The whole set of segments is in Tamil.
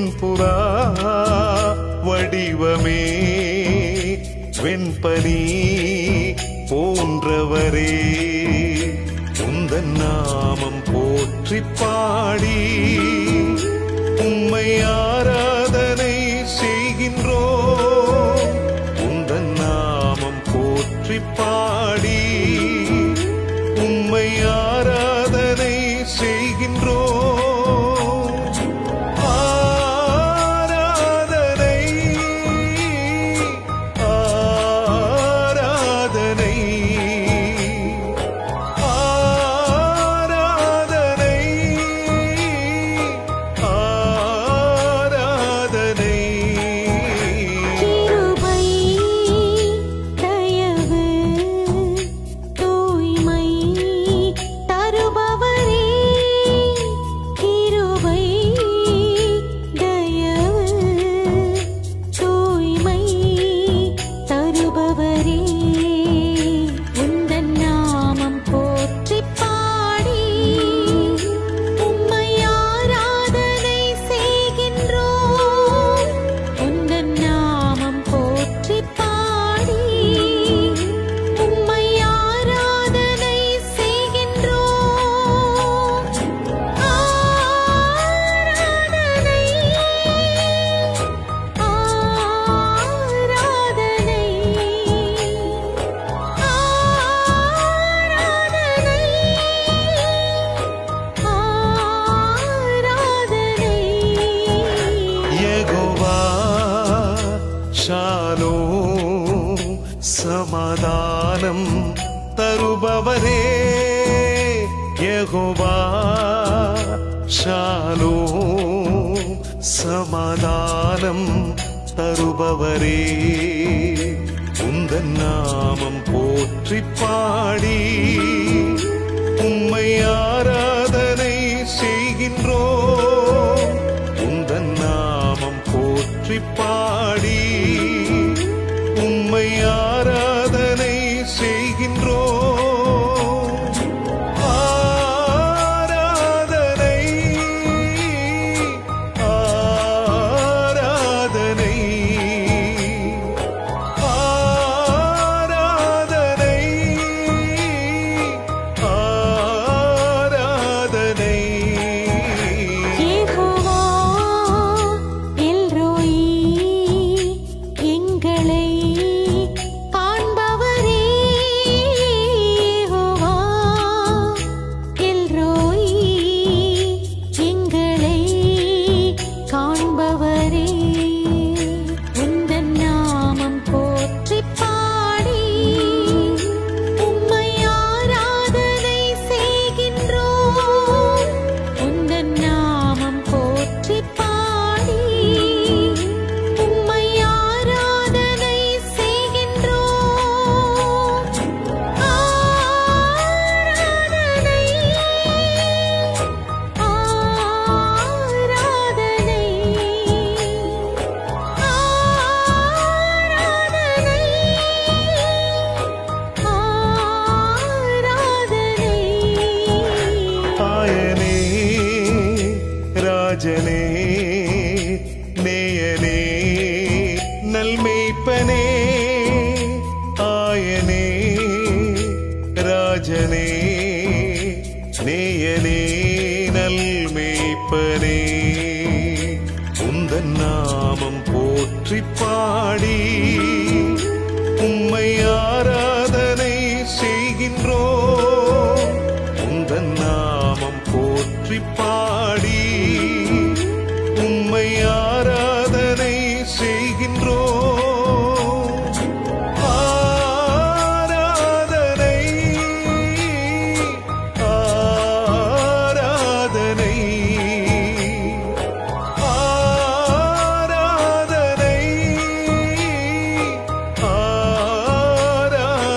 வெண்புறா வடிவமே வெண்பனி போன்றவரே உந்தன் நாமம் போற்றி பாடி உம்மை ஆராதனை செய்கின்றோம் உந்தன் நாமம் போற்றி பாடி உம்மை ஆராதனை செய்கின்றோம் ஆராதனை ஆராதனை ஆராதனை ஆராதனை கிருபை தயவு தூய்மை தருபவரே கிருபை தயவு தூய்மை தருபவரே உந்தன் நாமம் போற்றிப் பாடி உம்மை ஆராதனை செய்கின்றோம் உந்தன் நாமம் போற்றிப் பாடி உம்மை ஆராதனை செய்கின்றோம் ஆராதனை ஆராதனை யெகோவா ஷாலோ சமாதானம் தருபவரே யெகோவா ஷாலோ சமாதானம் தருபவரே உந்தன் நாமம் போற்றி பாடி உம்மை ஆராதனை செய்கின்றோம் உந்தன் நாமம் போற்றி பாடி உம்மை ஆராதனை செய்கின்றோம் ஆராதனை ஆராதனை ஆராதனை ஆராதனை யெகோவா எல்ரோயி எங்களை காண்பவரே யெகோவா எல்ரோயி எங்களை காண்பவரே உந்தன் நாமம் போற்றிப் பாடி உம்மை ஆராதனை செய்கின்றோம் உந்தன் நாமம் போற்றிப் பாடி உம்மை ஆராதனை செய்கின்றோம் ஆராதனை ஆராதனை ஆயனே ராஜனே நேயனே நல்மேய்ப்பனே ஆயனே ராஜனே நேயனே நல்மேய்ப்பனே உந்தன் நாமம் போற்றி பாடி உம்மை ஆராதனை செய்கின்றோம் உந்தன் நாமம் போற்றி பாடி உம்மை ஆராதனை செய்கின்றோம் ஆராதனை ஆராதனை ஆராதனை ஆராதனை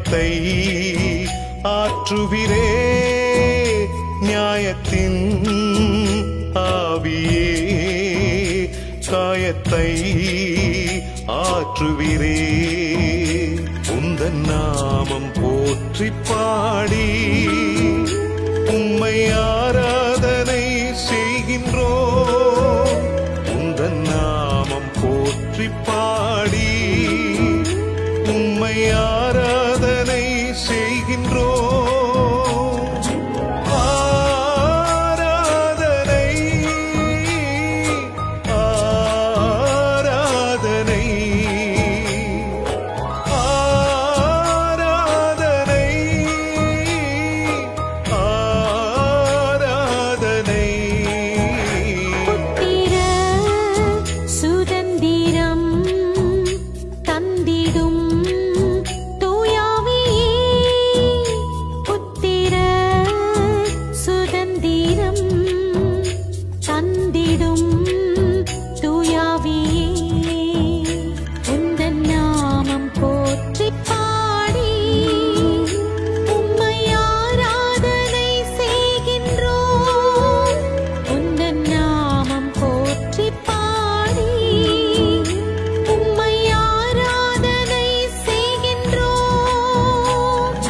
காயத்தை ஆற்றுவிரே நியாயத்தின் ஆவியே காயத்தை ஆற்றுவிரே உந்தன் நாமம் போற்றி பாடி உம்மை ஆராதனை செய்கின்றோ உந்தன் நாமம் போற்றி பாடி உம்மை ஆராதனை செய்கின்றோ ஆராதனை ஆராதனை ஆராதனை ஆராதனை புத்திர சுதந்திரம் தந்திடும் தூயாவியே புத்திர சுதந்திரம் தந்திடும் தூயாவியே உந்தன் நாமம் போற்றி பாடி உம்மை ஆராதனை செய்கின்றோம் உந்தன் நாமம் போற்றி பாடி உம்மை ஆராதனை செய்கின்றோம்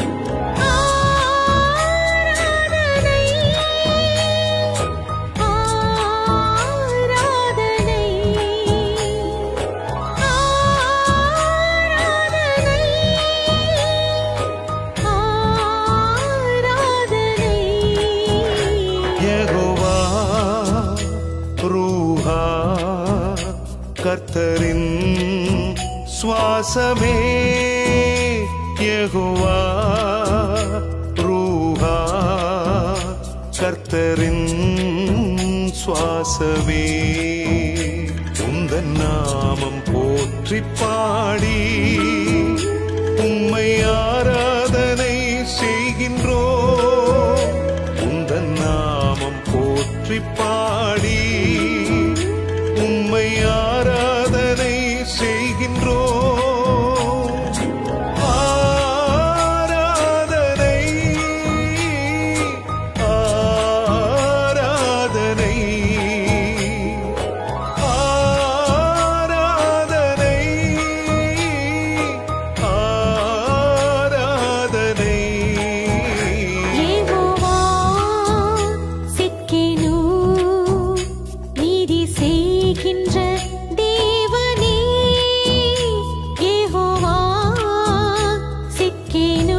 ஆராதனை ஆராதனை யெகோவா ரூஹா கர்த்தரின் சுவாசமே யெகோவா ரூஹா கர்த்தரின் சுவாசமே உந்தன் நாமம் போற்றி பாடி உம்மை ஆராதனை செய்கின்றோ உந்தன் நாமம் போற்றி பாடி உம்மை ஆராதனை செய்கின்றோ ஆராதனை ஆராதனை ஆராதனை ஆராதனை யெகோவா சிக்கெனு நீதி செய்கின்ற தேவனே யெகோவா சிக்கெனு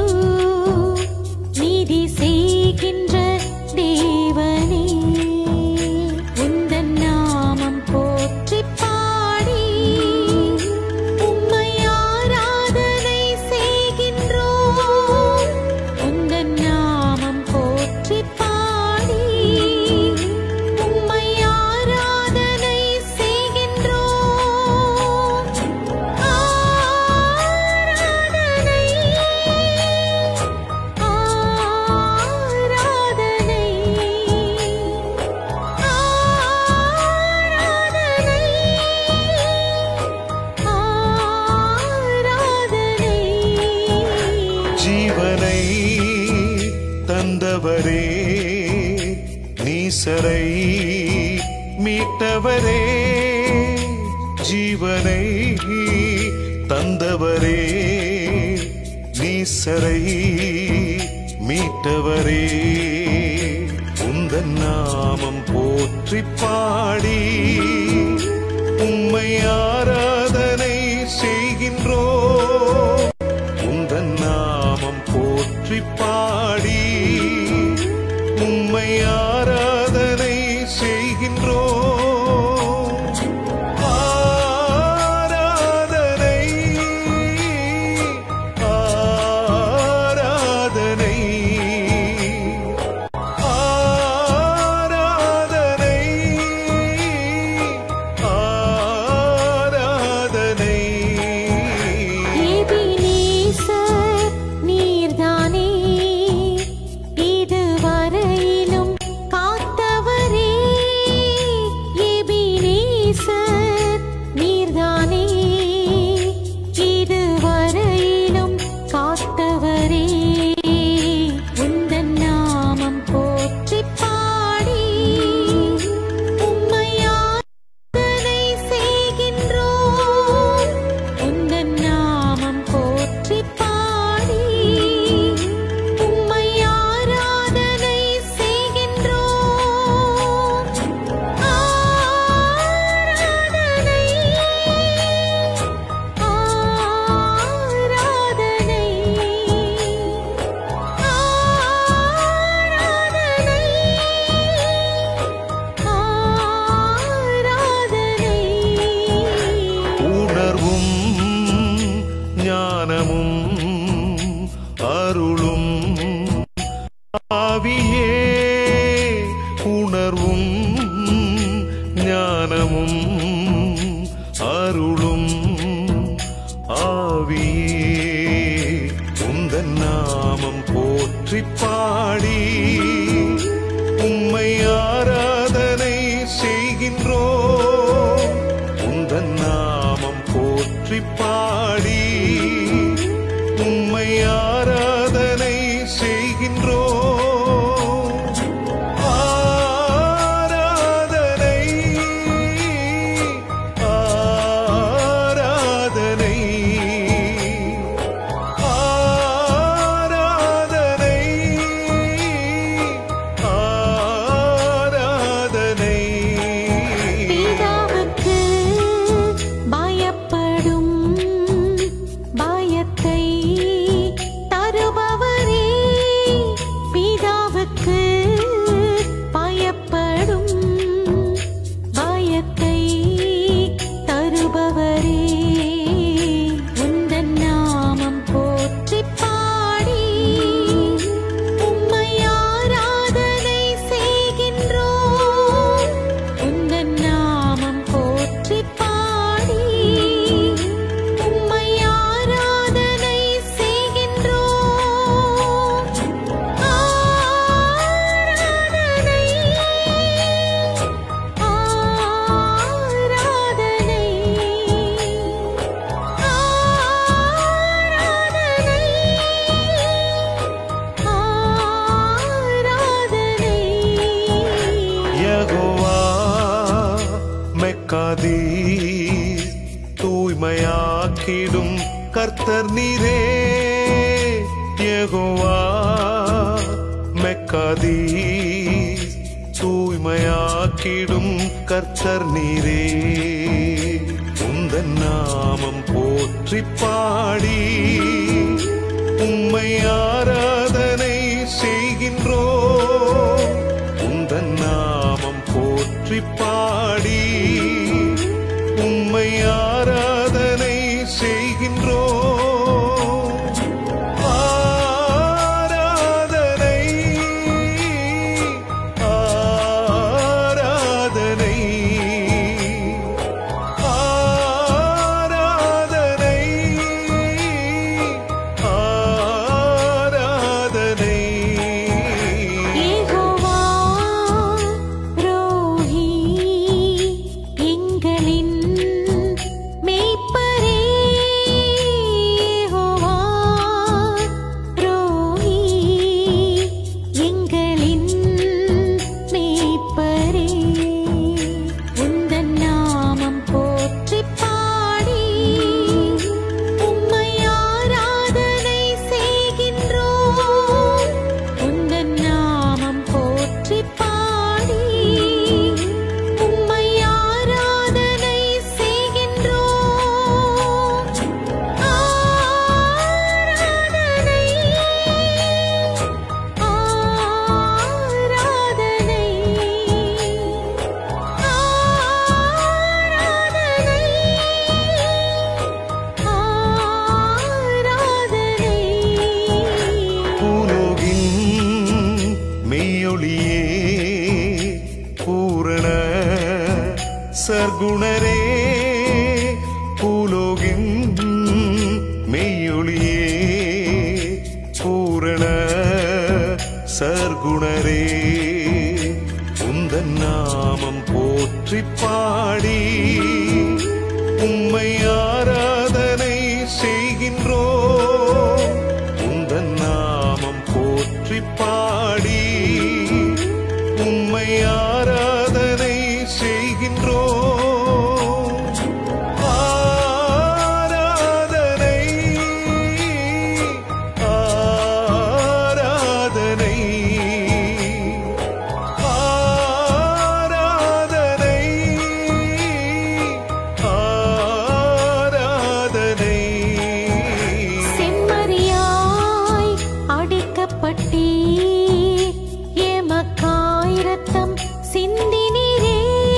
நீதி செய்கின்ற தேவனே உந்தன் நாமம் போற்றி பாடி உம்மை ஆராதனை செய்கின்றோம் உந்தன் நாமம் போற்றி பாடி உம்மை ஆராதனை செய்கின்றோம் ஆராதனை ஆராதனை ஆராதனை ஜீவனை தந்தவரே நீசரை மீட்டவரே ஜீவனை தந்தவரே நீசரை மீட்டவரே உந்தன் நாமம் போற்றி பாடி உம்மை ஆராதனை செய்கின்றோ உந்தன் நாமம் போற்றி பாடி உம்மை ஆராதனை செய்கின்றோ ஆராதனை ஆராதனை ஆராதனை ஆராதனை புறஜாதி தூய்மையாக்கிடும் கர்த்தர் நீரே உந்தன் நாமம் போற்றி பாடி உம்மை ஆராதனை செய்கின்றோ உந்தன் நாமம் போற்றி பாடி உம்மை ஆராதனை செய்கின்றோ ஆராதனை ஆராதனை ஆராதனை ஆராதனை யெகோவா ரோஹி எங்களின் மேய்ப்பரே யெகோவா ரோஹி எங்களின் மேய்ப்பரே உந்தன் நாமம் போற்றிப் பாடி உம்மை ஆராதனை செய்கின்றோம் உந்தன் நாமம் போற்றிப் பாடி உம்மை ஆராதனை செய்கின்றோம் ஆராதனை ஆராதனை பூலோகின் மெய்யொளியே பூரண சர்க்குணரே பூலோகின் மெய்யொளியே பூரண சர்க்குணரே உந்தன் நாமம் போற்றி பாடி உம்மை ஆராதனை செய்கின்றோ உந்தன் நாமம் போற்றி பாடி உம்மை ஆராதனை செய்கின்றோ ஆராதனை ஆராதனை ஆராதனை ஆராதனை செம்மறியாய் அடிக்கப்பட்டீர் எமக்காய் இரத்தம் சிந்தினீரே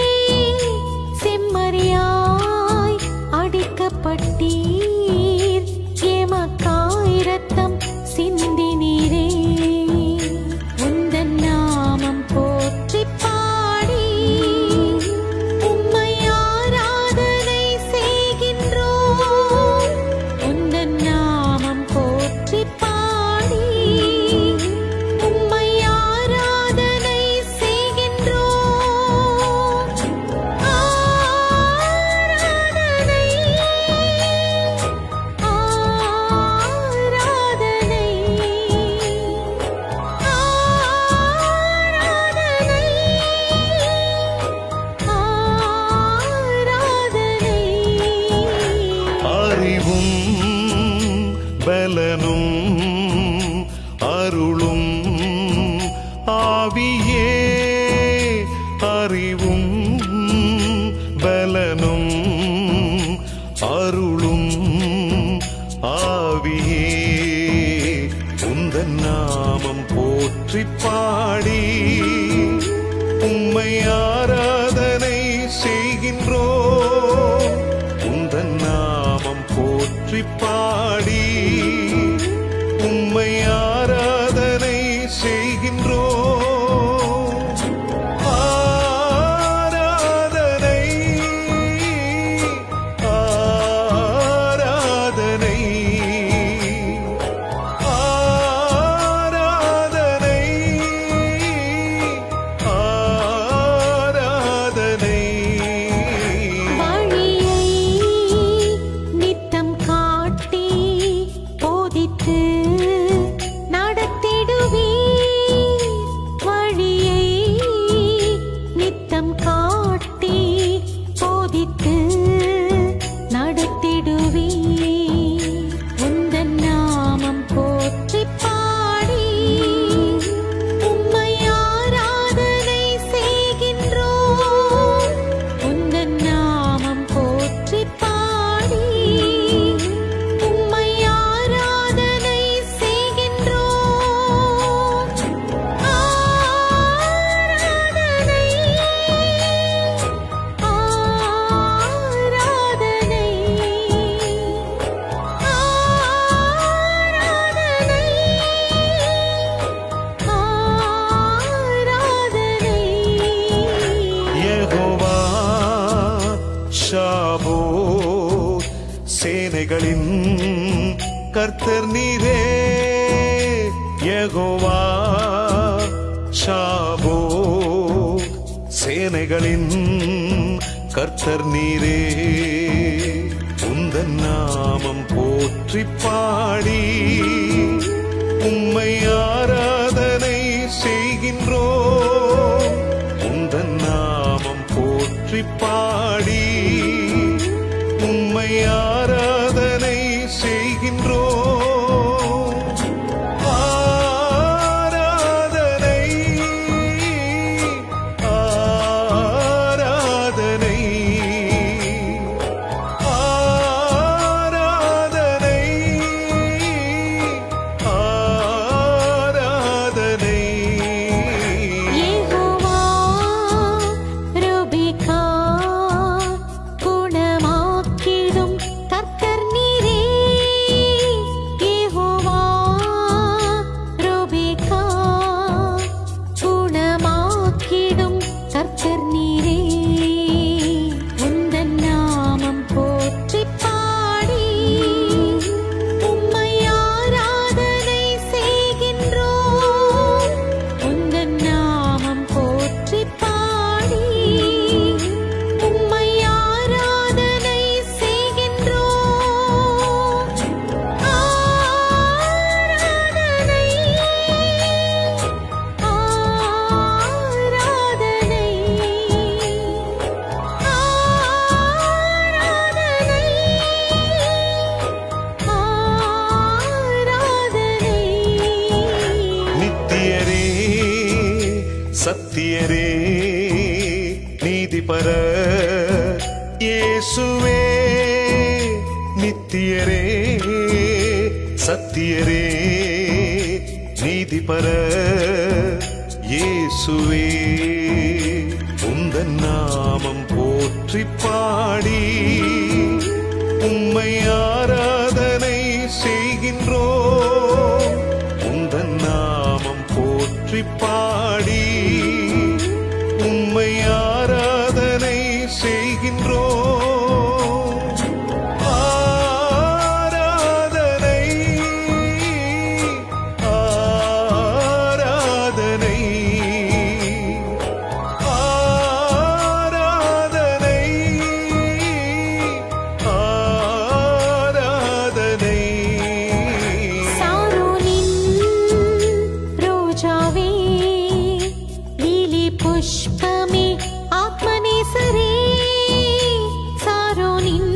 செம்மறியாய் அடிக்கப்பட்டீர் எமக்காய் இரத்தம் சிந்தினீரே உந்தன் நாமம் போற்றிப் பாடி உம்மை ஆராதனை செய்கின்றோம் உந்தன் நாமம் போற்றிப் பாடி உம்மை ஆராதனை செய்கின்றோம் ஆராதனை ஆராதனை அறிவும் பலனும் அருளும் ஆவியே அறிவும் பலனும் அருளும் ஆவியே உந்தன் நாமம் போற்றி பாடி உம்மை ஆராதனை செய்கின்றோ உந்தன் நாமம் போற்றி பாடி உம்மை ஆராதனை செய்கின்றோ ஆராதனை ஆராதனை ஆராதனை சேனைகளின் கர்த்தர் நீரே யெகோவா ஷாபோ சேனைகளின் கர்த்தர் நீரே உந்தன் நாமம் போற்றி பாடி உம்மை ஆராதனை செய்கின்றோம் உந்தன் நாமம் போற்றி பாடி உம்மை ஆராதனை செய்கின்றோம் ஆராதனை ஆராதனை ஆராதனை ஆராதனை யெகோவா ரூபிகா குணமாக்கிடும் கர்த்தர் நீரே யெகோவா ரூபிகா குணமாக்கிடும் கர்த்தர் நீரே உந்தன் நாமம் போற்றி பாடி உம்மை ஆராதனை செய்கின்றோம் உந்தன் நாமம் போற்றி பாடி உம்மை ஆராதனை செய்கின்றோம் ஆராதனை ஆராதனை ஆராதனை நித்தியரே சத்தியரே நீதிபர இயேசுவே நித்தியரே சத்தியரே நீதிபர இயேசுவே உந்தன் நாமம் போற்றி பாடி உம்மை ஆராதனை செய்கின்றோம் உந்தன் நாமம் போற்றி பாடி உம்மை ஆராதனை செய்கின்றோம் ஆராதனை ஆராதனை ஆராதனை ஆராதனை சாரோனின் ரோஜாவே லீலி புஷ்பமே ஆத்மநேசரே சாரோனின்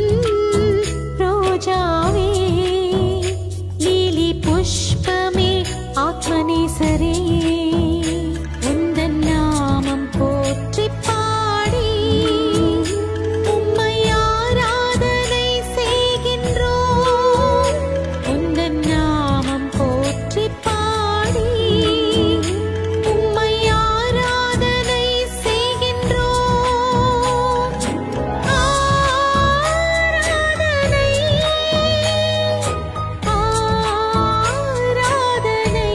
ரோஜாவே லீலி புஷ்பமே ஆத்மநேசரே உந்தன் நாமம் போற்றி பாடி உம்மை ஆராதனை செய்கின்றோம் உந்தன் நாமம் போற்றி பாடி உம்மை ஆராதனை செய்கின்றோம் ஆராதனை ஆராதனை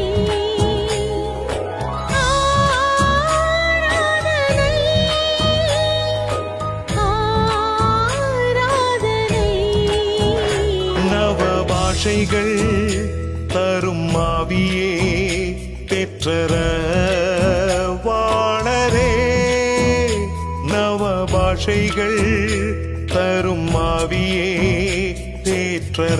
ஆராதனை நவ பாஷைகள் தரும் மாவியே பெற்றர வாழரே நவ பாஷைகள் தரும் மாவியே தேற்றர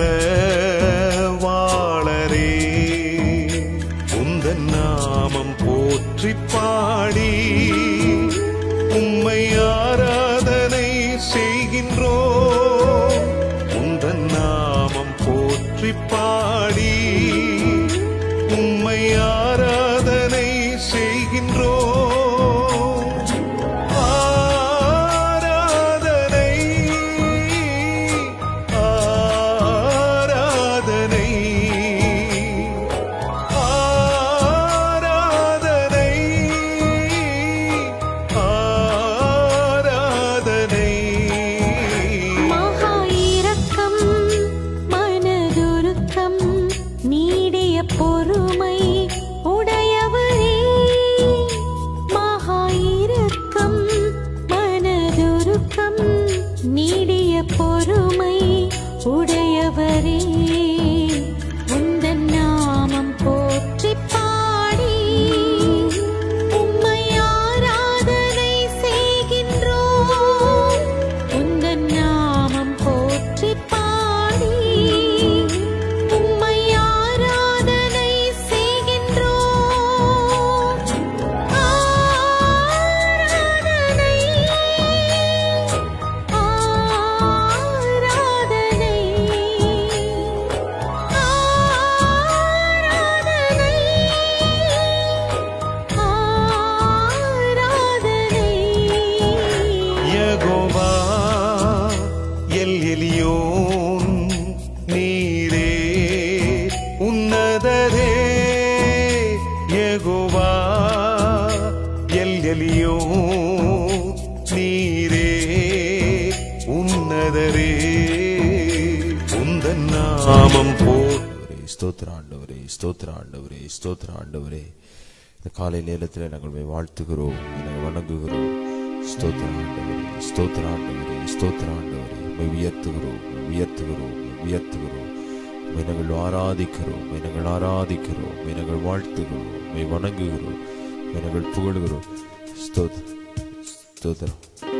வாழரே உந்தன் நாமம் போற்றி பாடி உம்மை ஆராதனை செய்கின்றோம் உந்தன் நாமம் போற்றி பாடி உம்மை ஆராதனை செய்கின்றோம் ஆராதனை ஆராதனை ஆராதனை எலியோ நீரே உன்னதரே உந்தன் நாமம் போ ஆண்டவரே ஸ்தோத்திர ஆண்டவரே ஸ்தோத்திர ஆண்டவரே ஸ்தோத்திர ஆண்டவரே இந்த காலை நேரத்தில் நாங்கள் உம்மை வாழ்த்துகிறோம் நாங்கள் வணங்குகிறோம் ஸ்தோத்திர ஆண்டவரே ஸ்தோத்திர ஆண்டவரே ஸ்தோத்திர ஆண்டவரே உம்மை உயர்த்துகிறோம் உம்மை உயர்த்துகிறோம் உம்மை உயர்த்துகிறோம் உம்மை நாங்கள் ஆராதிக்கிறோம் உம்மை நாங்கள் ஆராதிக்கிறோம் உம்மை நாங்கள் வாழ்த்துகிறோம் உம்மை வணங்குகிறோம் உம்மை நாங்கள் புகழுகிறோம் ஸ்தோத்திர ஸ்தோத்திரம்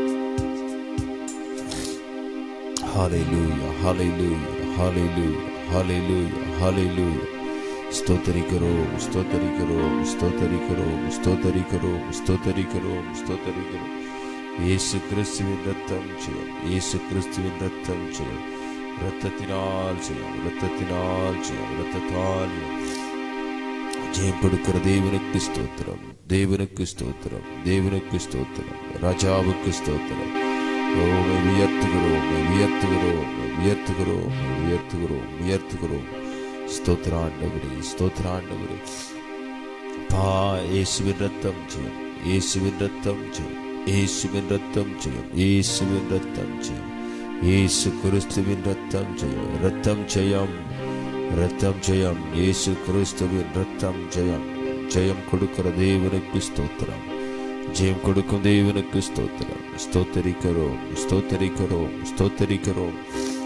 Hallelujah, hallelujah, hallelujah, hallelujah, hallelujah. ஸ்தோத்தரிக்கிறோம் ஸ்தோத்தரிக்கிறோம் ஸ்தோத்தரிக்கிறோம் ஸ்தோத்தரிக்கிறோம் ஸ்தோத்தரிக்கிறோம் ஸ்தோத்தரிக்கிறோம் இயேசு கிறிஸ்துவின் ரத்தம் செய்யும் இயேசு கிறிஸ்துவின் ரத்தம் செய்யும் ரத்தத்தினால் செய்யும் ரத்தத்தினால் செய்யும் ரத்தத்தால் ஜெயம் கொடுக்கிற தேவனுக்கு ஸ்தோத்திரம் தேவனுக்கு ஸ்தோத்திரம் தேவனுக்கு ஸ்தோத்திரம் ராஜாவுக்கு ஸ்தோத்திரம் ஓமை உயர்த்துகிறோம் உம்மை உயர்த்துகிறோம் உம்மை உயர்த்துகிறோம் உம்மை உயர்த்துகிறோம் உயர்த்துகிறோம் ஸ்தோத்திர ஆண்டவரே ஸ்தோத்திர ஆண்டவரே பா இயேசுவின் ரத்தம் ஜெயம் இயேசுவின் ரத்தம் ஜெயம் இயேசுவின் ரத்தம் ஜெயம் இயேசுவின் ரத்தம் ஜெயம் இயேசு கிறிஸ்துவின் ரத்தம் ஜெயம் ரத்தம் ஜெயம் ரத்தம் ஜெயம் இயேசு கிறிஸ்துவின் ரத்தம் ஜெயம் ஜெயம் கொடுக்கிற தேவனுக்கு ஸ்தோத்திரம் ஜெயம் கொடுக்கும் தேவனுக்கு ஸ்தோத்திரம் ஸ்தோத்தரிக்கிறோம் ஸ்தோத்தரிக்கிறோம் ஸ்தோத்தரிக்கிறோம்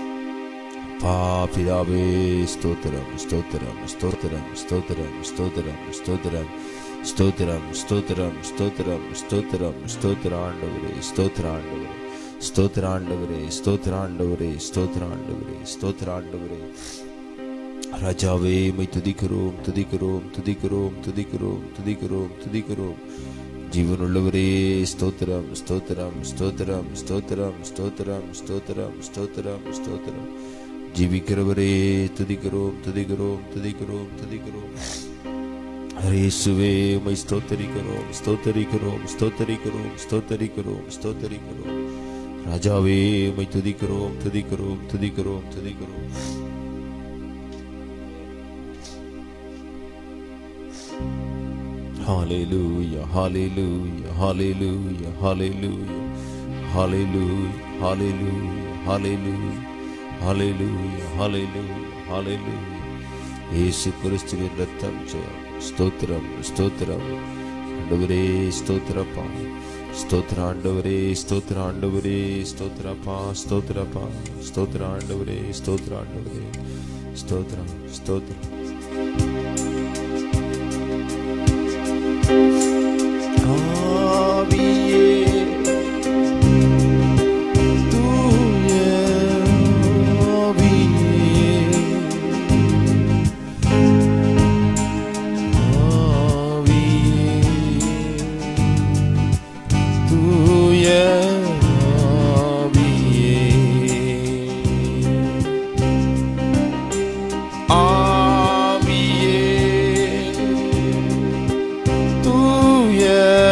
பாபிதாவே ஸ்தோத்திரம் ஸ்தோத்திரம் ஸ்தோத்திரம் ஸ்தோத்திரம் ஸ்தோத்திரம் ஸ்தோத்திரம் ஸ்தோத்திரம் ஸ்தோத்திரம் ஸ்தோத்திரம் ஸ்தோத்திரம் ஸ்தோத்திர ஆண்டவரே ஸ்தோத்திர ஆண்டவரே ஸ்தோத்திர ஆண்டவரே ஸ்தோத்திர ஆண்டவரே ஸ்தோத்திர ஆண்டவரே ஸ்தோத்திர ஆண்டவரே ராஜாவே மை துதிக்கிறோம் துதிக்கிறோம் துதிக்கிறோம் துதிக்கிறோம் துதிக்கிறோம் துதிக்கிறோம் ஜீவனுள்ளவரே ஸ்தோத்திரம் ஸ்தோத்திரம் ஸ்தோத்திரம் ஸ்தோத்திரம் ஸ்தோத்திரம் ஸ்தோத்திரம் ஸ்தோத்திரம் ஸ்தோத்திரம் ஜீவிக்கிறவரே துதிக்கிறோம் துதிக்கிறோம் துதிக்கிறோம் துதிக்கிறோம் இயேசுவே மை ஸ்தோத்தரிக்கிறோம் ஸ்தோத்தரிக்கிறோம் ஸ்தோத்தரிக்கிறோம் ஸ்தோத்தரிக்கிறோம் ஸ்தோத்தரிக்கிறோம் ராஜாவே மை துதிக்கிறோம் துதிக்கிறோம் துதிக்கிறோம் துதிக்கிறோம் Hallelujah, hallelujah, hallelujah, hallelujah, hallelujah, hallelujah, hallelujah, hallelujah, hallelujah, hallelujah. இயேசு கிறிஸ்துவின் ரத்தம் ஜெயம் ஸ்தோத்திரம் ஸ்தோத்திரம் ஆண்டவரே ஸ்தோத்திரப்பா ஸ்தோத்திர ஆண்டவரே ஸ்தோத்திர ஆண்டவரே ஸ்தோத்திரப்பா ஸ்தோத்திரப்பா ஸ்தோத்திர ஆண்டவரே ஸ்தோத்திர ஆண்டவரே ஸ்தோத்திரம் ஸ்தோத்திரம் ஆவியே தூய ஆவியே ஆவியே தூய ஆவியே ஆவியே தூய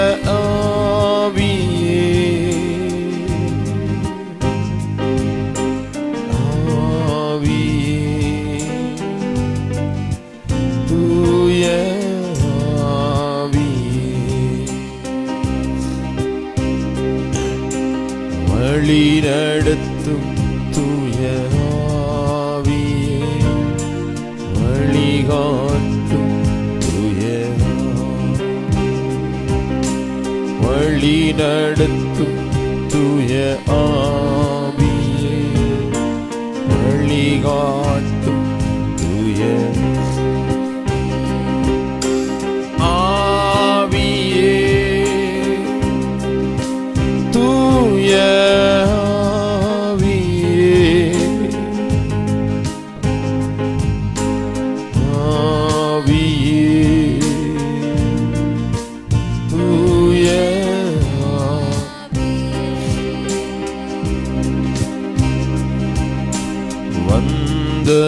ஆவியே ஆவியே தூய ஆவியே வழி நடத்தும் தூய ஆவியே வழிகாட்டும் தூய வழி நடத்தும் தூய ஆவியே வழிகாட்டும் தூய ஆவியே தூய ஆவியே ஆவியே தூய வந்தருளும்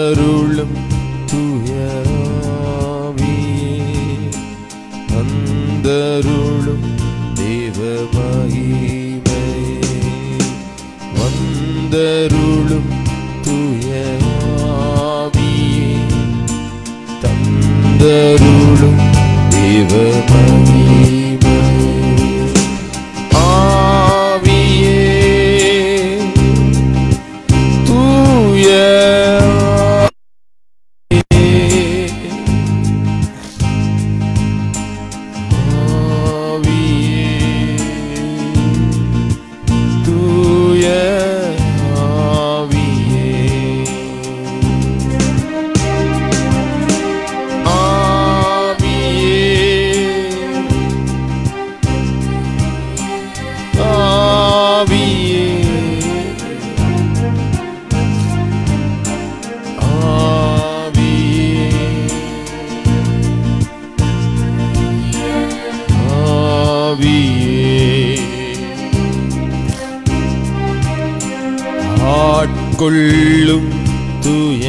ஆட்கொள்ளும் தூய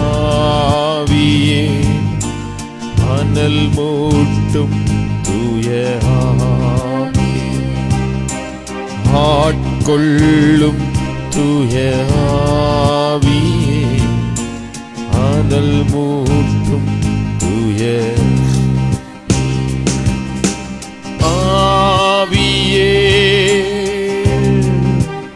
ஆவியே அனல் மூட்டும் தூய ஆவியே ஆட்கொள்ளும் தூய ஆவியே அனல் மூட்டும் தூய ஆவியே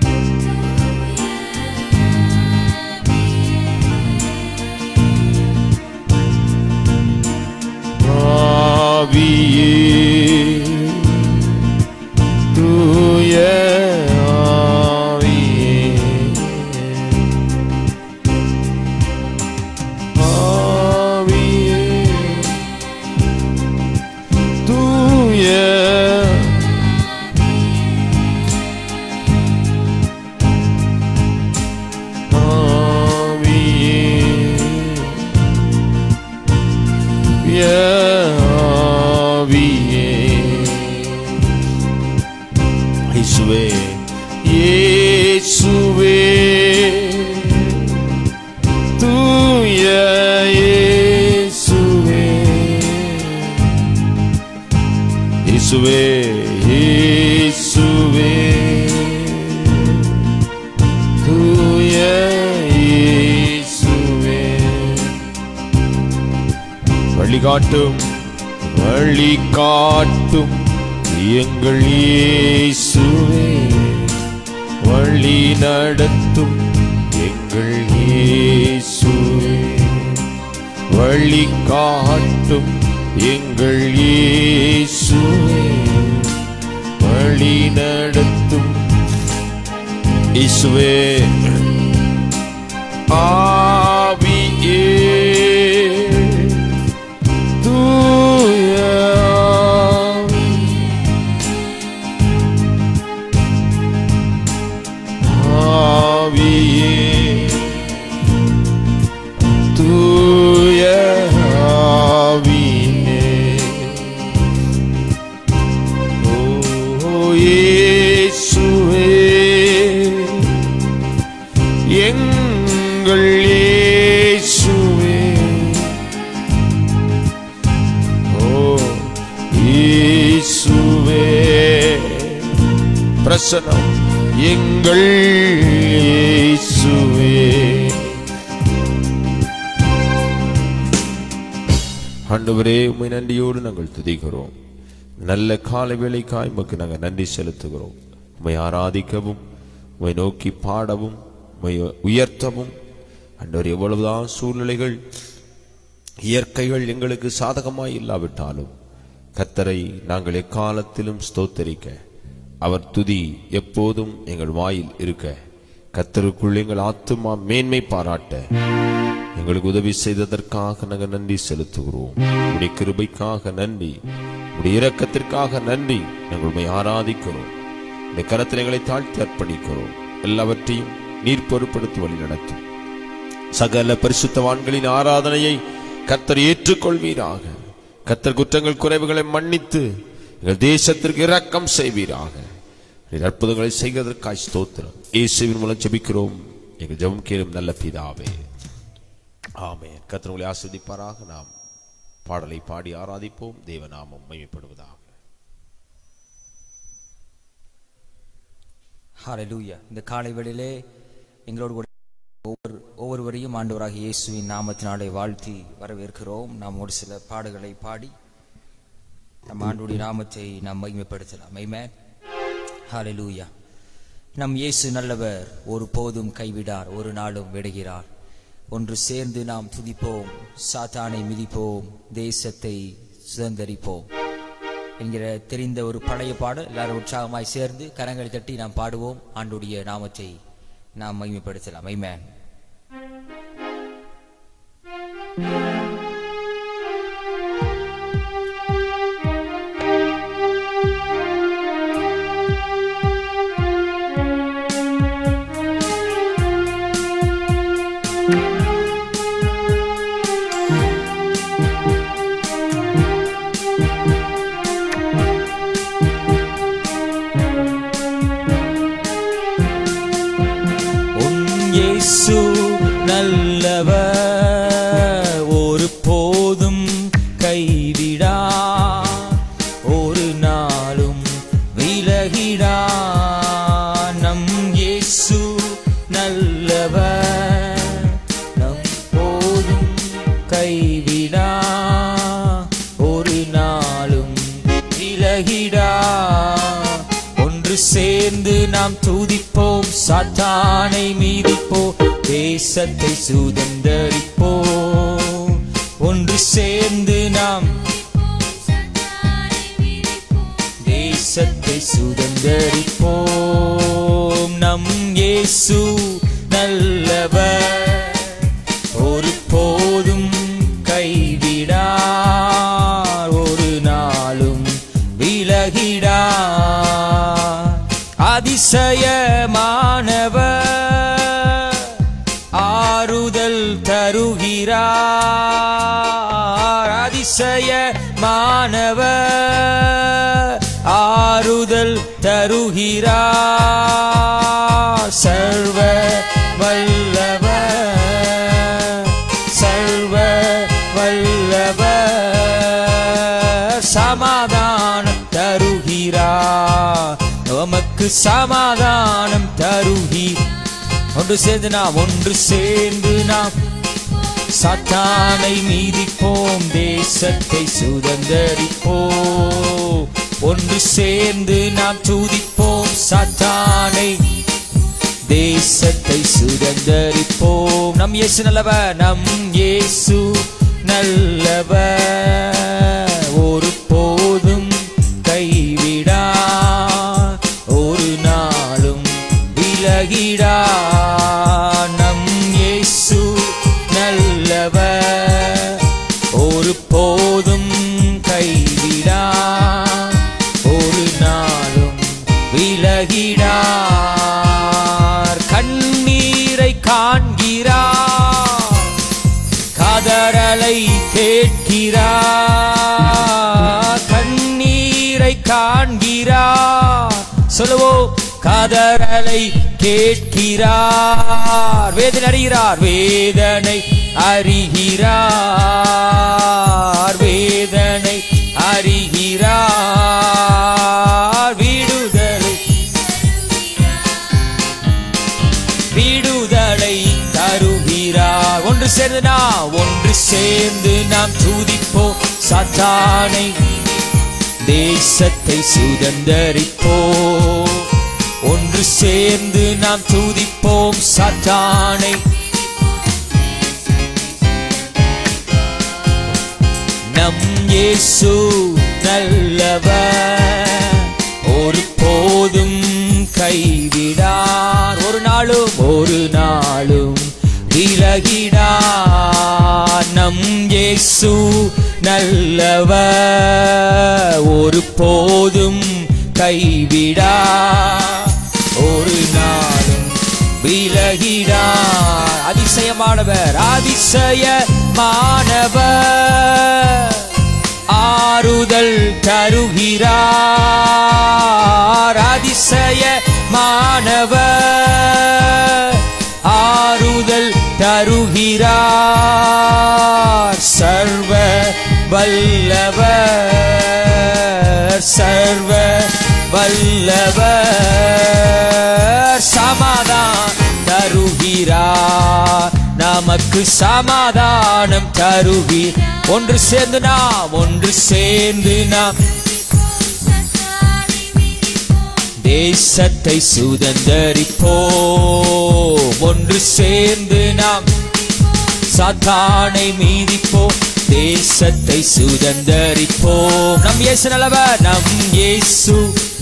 ஆவியே தூய ஆவியே ஆவியே தூய ஆவியே ஆவியே இயேசுவே இயேசுவே தூய இயேசுவே இயேசுவே இயேசுவே தூய இயேசுவே வழிகாட்டும் வழிகாட்டும் எங்கள் இயேசுவே வழி நடத்தும் எங்கள் இயேசுவே வழி காட்டும் எங்கள் இயேசுவே வழி நடத்தும் இயேசுவே ஆவியே தூய ஆவி. ஆவியே தூய ஆவியே ஓ இயேசுவே எங்கள் இயேசுவே ஓ இயேசுவே பிரசனம் எங்கள் இயேசுவே ஆண்டவரே உம்மை நன்றியோடு நாங்கள் துதிக்கிறோம் நல்ல காலை வேளைக்காய் உமக்கு நாங்கள் நன்றி செலுத்துகிறோம் உம்மை ஆராதிக்கவும் உம்மை நோக்கி பாடவும் உம்மை உயர்த்தவும் ஆண்டவர் எவ்வளவுதான் சூழ்நிலைகள் இயற்கைகள் எங்களுக்கு சாதகமாய் இல்லாவிட்டாலும் கத்தரை நாங்கள் எக்காலத்திலும் ஸ்தோத்தரிக்க அவர் துதி எப்போதும் எங்கள் வாயில் இருக்க கத்தருக்குள் எங்கள் ஆத்துமா மேன்மை பாராட்ட எங்களுக்கு உதவி செய்ததற்காக நாங்கள் நன்றி செலுத்துகிறோம் உடைய கிருபைக்காக நன்றி உடைய இரக்கத்திற்காக நன்றி நாங்கள் உண்மை ஆராதிக்கிறோம் இந்த கரத்தில் எங்களை தாழ்த்தி அர்ப்பணிக்கிறோம் எல்லாவற்றையும் நீர் பொறுப்படுத்தி வழி நடத்தும் சகல பரிசுத்தவான்களின் ஆராதனையை கர்த்தர் ஏற்றுக்கொள்வீராக கர்த்தர் குற்றங்கள் குறைவுகளை மன்னித்து எங்கள் தேசத்திற்கு இரக்கம் செய்வீராக நீர் அற்புதங்களை செய்வதற்காய் ஸ்தோத்திரம் இயேசுவின் மூலம் ஜெபிக்கிறோம் எங்கள் ஜெபம் கேளும் நல்ல பிதாவே ஆமென் கர்த்தர் உங்களை ஆஸ்வதிப்பாராக நாம் பாடலை பாடி ஆராதிப்போம் தேவநாமம் மையப்படுவதாக ஹalleluya இந்த காலை வேளையிலே எங்களோடு கூட ஒவ்வொரு ஒவ்வொருவரையும் ஆண்டவராக இயேசுவின் நாமத்தினாலே வாழ்த்தி வரவேற்கிறோம் நாம் ஒரு சில பாடுகளை பாடி நம் ஆண்டுடைய நாமத்தை நாம் மகிமைப்படுத்தலாம் ஆமென் ஹalleluya நம் இயேசு நல்லவர் ஒரு போதும் கைவிடார் ஒரு நாளும் விடுகிறார் ஒன்று சேர்ந்து நாம் துதிப்போம் சாத்தானை மிதிப்போம் தேசத்தை சுதந்தரிப்போம் என்கிற தெரிந்த ஒரு பழைய பாடல் எல்லாரும் உற்சாகமாய் சேர்ந்து கரங்களை தட்டி நாம் பாடுவோம் ஆண்டுடைய நாமத்தை நாம் மகிமைப்படுத்தலாம் ஐமேன் உன் இயேசு விலகிடா நம் இயேசு நல்லவர் நம் போதும் கைவிடா ஒரு நாளும் விலகிடா ஒன்று சேர்ந்து நாம் துதிப்போம் சாத்தானை மீதிப்போம் தேசத்தை சுதந்தரிப்போம் ஒன்று சேர்ந்து நாம் தேசத்தை சுதந்தரிப்போம் நம் இயேசு நல்லவர் ஒரு போதும் கைவிடார் ஒரு நாளும் விலகிடார் அதிசயமானவர் ஆறுதல் தருகிறார் அதிசயமானவர் ஆறுதல் தருகிறார் சர்வ வல்லவர் சர்வ வல்லவர் சமாதானம் தருகிறார் நமக்கு சமாதானம் தருகி ஒன்று சேர்ந்து நாம் ஒன்று சேர்ந்து நாம் சாத்தானை மீதிப்போம் தேசத்தை சுதந்தரிப்போம் ஒன்று சேர்ந்து நாம் துதிப்போம் சாத்தானை தேசத்தை சுதந்தரிப்போம் நம் இயேசு நல்லவர் நம் இயேசு நல்லவர் ஒரு போதும் கைவிடா ஒரு நாளும் விலகிடா நம் இயேசு நல்லவர் ஒரு போதும் கைவிடா ஒரு நாளும் விலகிடார் கண்ணீரை காண்கிறார் கதறலை கேட்கிறார் கண்ணீரை காண்கிறார் சொல்லுவோம் கதறலை கேட்கிறார் வேதனை அறிகிறார் வேதனை அறிகிறார் வேதனை அறிகிறார் விடுதலை விடுதலை தருகிறார் ஒன்று சேர்ந்து நாம் ஒன்று சேர்ந்து நாம் துதிப்போம் சத்தானை தேசத்தை சுதந்தரிப்போம் ஒன்று சேர்ந்து நாம் துதிப்போம் சத்தானை நம் இயேசு நல்லவர் ஒரு போதும் கைவிடார் ஒரு நாளும் ஒரு நாளும் விலகிடார் நம் இயேசு நல்லவர் ஒரு போதும் கைவிடா ஒரு நாளும் விலகிடார் அதிசயமானவர் அதிசயமானவர் ஆறுதல் தருகிறார் அதிசயமானவர் ஆறுதல் தருகிறார் சர்வ வல்லவர் சர்வ வல்லவர் சமாதான் தருகிறார் நமக்கு சமாதானம் தருகி ஒன்று சேர்ந்து நாம் ஒன்று சேர்ந்து நாம் தேசத்தை சுதந்தரிப்போம் ஒன்று சேர்ந்து நாம் சாத்தானை மீதிப்போம் தேசத்தை சுதந்தரிப்போம் நம் இயேசு நல்லவர் நம் இயேசு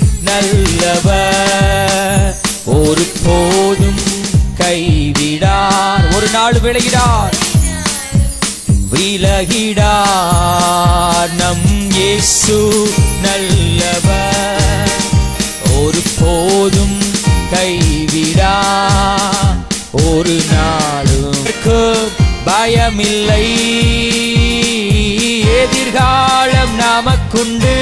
நல்லவர் ஒரு போதும் கைவிடார் ஒரு நாள் விலகிடார் விலகிடார் நம் இயேசு நல்லவர் ஒரு போதும் கைவிடா ஒரு நாளும் பயமில்லை எதிர்காலம் நமக்குண்டு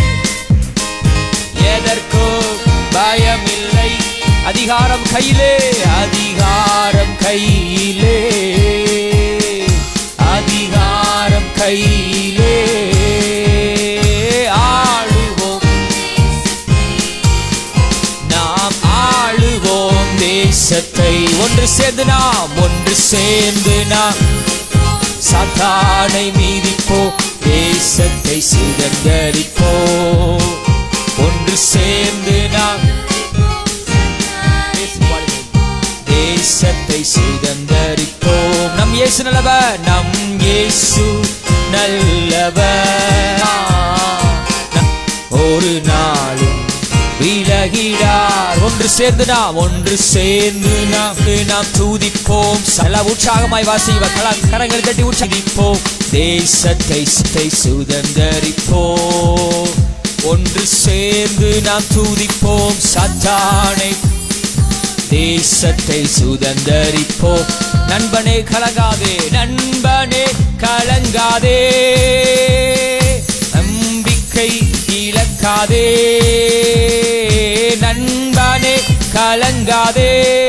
எதற்கோ பயமில்லை அதிகாரம் கையிலே அதிகாரம் கையிலே அதிகாரம் கையிலே ஆளுவோம் தேசத்தை ஒன்று சேர்ந்து நாம் ஒன்று சேர்ந்து நாம் சாத்தானை மீதிப்போ தேசத்தை சுதந்தரிப்போ ஒன்று சேர்ந்து நாம் தேசத்தை சுதந்தரிப்போம் நம் இயேசு நல்லவர் நம் இயேசு நல்லவர் நம் ஒரு நாளும் விலகிடார் ஒன்று சேர்ந்து நாம் ஒன்று சேர்ந்து நாம் நாம் தூதிப்போம் சல உற்சாகமாய் வாசிவ கல கரங்கள் தட்டி உற்சாகிப்போம் தேசத்தை சுத்தை சுதந்தரிப்போம் ஒன்று சேர்ந்து நாம் தூதிப்போம் சத்தானை தேசத்தை சுதந்தரிப்போம் நண்பனே கலங்காதே நண்பனே கலங்காதே நம்பிக்கை இழக்காதே நண்பனே கலங்காதே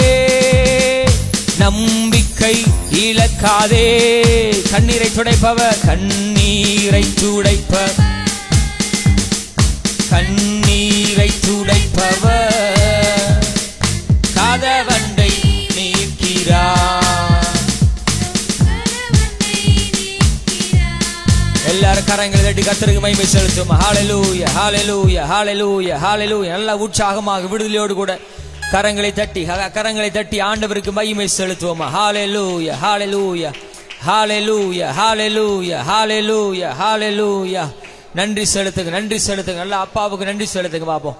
நம்பிக்கை இழக்காதே கண்ணீரை துடைப்பவர் கண்ணீரை துடைப்பவர் கண்ணீரை துடைப்பவர் கதவண்டை நீக்கிறார் எல்லாரும் கரங்களை தட்டி கத்தருக்கு மகிமை செலுத்தும் ஹalleluya ஹalleluya ஹalleluya ஹalleluya நல்ல உற்சாகமாக விடுதலையோடு கூட கரங்களை தட்டி க- கரங்களை தட்டி ஆண்டவருக்கு மகிமை செலுத்துவோம் ஹalleluya ஹalleluya ஹalleluya ஹalleluya ஹalleluya ஹalleluya நன்றி செலுத்துங்க நன்றி செலுத்துங்க நல்ல அப்பாவுக்கு நன்றி செலுத்துங்க பாப்போம்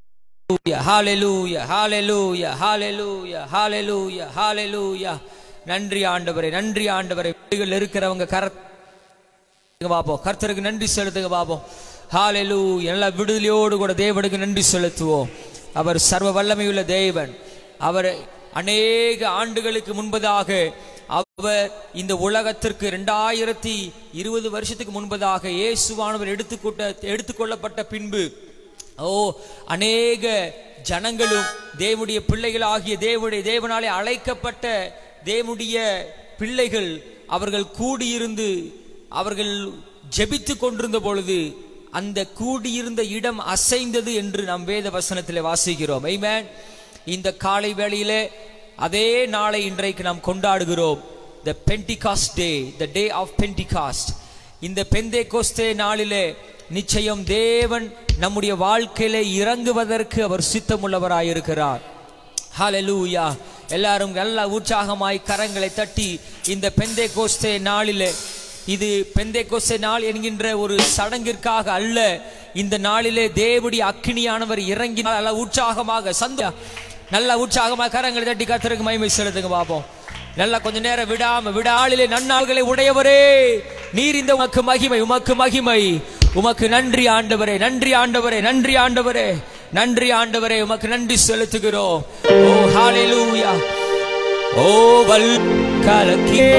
ஹalleluya ஹalleluya ஹalleluya ஹalleluya ஹalleluya நன்றி ஆண்டவரே நன்றி ஆண்டவரே வீடுகள் இருக்கிறவங்க கர பாப்போம் கர்த்தருக்கு நன்றி செலுத்துங்க பாப்போம் ஹalleluya நல்ல விடுதலையோடு கூட தேவனுக்கு நன்றி செலுத்துவோம் அவர் சர்வ வல்லமையுள்ள தேவன் அவர் அநேக ஆண்டுகளுக்கு முன்பதாக அவர் இந்த உலகத்திற்கு இரண்டாயிரத்தி இருபது வருஷத்துக்கு முன்பதாக இயேசுவானவர் எடுத்துக்கொண்ட எடுத்துக்கொள்ளப்பட்ட பின்பு ஓ அநேக ஜனங்களும் தேவனுடைய பிள்ளைகள் ஆகிய தேவனுடைய தேவனாலே அழைக்கப்பட்ட தேவனுடைய பிள்ளைகள் அவர்கள் கூடியிருந்து அவர்கள் ஜெபித்து கொண்டிருந்த பொழுது அந்த கூடியிருந்த இடம் அசைந்தது என்று நாம் வேத வசனத்திலே வாசிக்கிறோம் Amen. இந்த காலை வேளையிலே அதே நாளை இன்றைக்கு நாம் கொண்டாடுகிறோம் the Pentecost day the day of Pentecost இந்த பெந்தே கோஸ்தே நாளிலே நிச்சயம் தேவன் நம்முடைய வாழ்க்கையிலே இறங்குவதற்கு அவர் சித்தமுள்ளவராயிருக்கிறார் ஹalleluya எல்லாரும் நல்ல உற்சாகமாய் கரங்களை தட்டி இந்த பெந்தே கோஸ்தே நாளிலே இது பெந்தே கோஸ்தே நாள் என்கின்ற ஒரு சடங்கிற்காக அல்ல இந்த நாளிலே தேவனுடைய அக்கினியானவர் இறங்கினார் நல்ல உற்சாகமாக சந்த நல்ல உற்சாகமாக கரங்களை தட்டி கத்தருக்கு மகிமை செலுத்துங்க பாப்போம் நல்லா கொஞ்ச நேரம் விடாம விடாளிலே நன்னாள்களை உடையவரே நீர் இந்த உமக்கு மகிமை உமக்கு மகிமை உமக்கு நன்றி ஆண்டவரே நன்றி ஆண்டவரே நன்றி ஆண்டவரே நன்றி ஆண்டவரே உமக்கு நன்றி செலுத்துகிறோம் ஓ ஹalleluya ஓ வல் கலக்கியே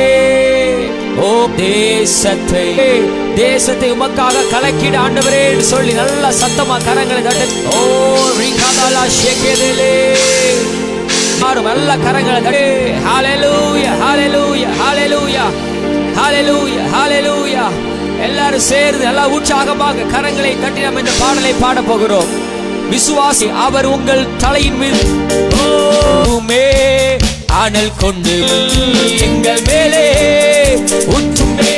ஓ தேசத்தை தேசத்தை உமக்காக கலக்கிட ஆண்டவரே என்று சொல்லி நல்ல சத்தமா கரங்களை தட்டு ஓ ரிகாதாலா ஷேகேதேலே மாறும் நல்ல கரங்களை தட்டு ஹalleluya ஹalleluya ஹalleluya ஹalleluya ஹalleluya எல்லாரும் சேர்ந்து நல்லா உற்சாகமாக கரங்களை தட்டி நாம் இந்த பாடலை பாட போகிறோம் விசுவாசி அவர் உங்கள் தலையின் மீது ஓமே அனல் கொண்டு எங்கள் மேலே உற்றுமே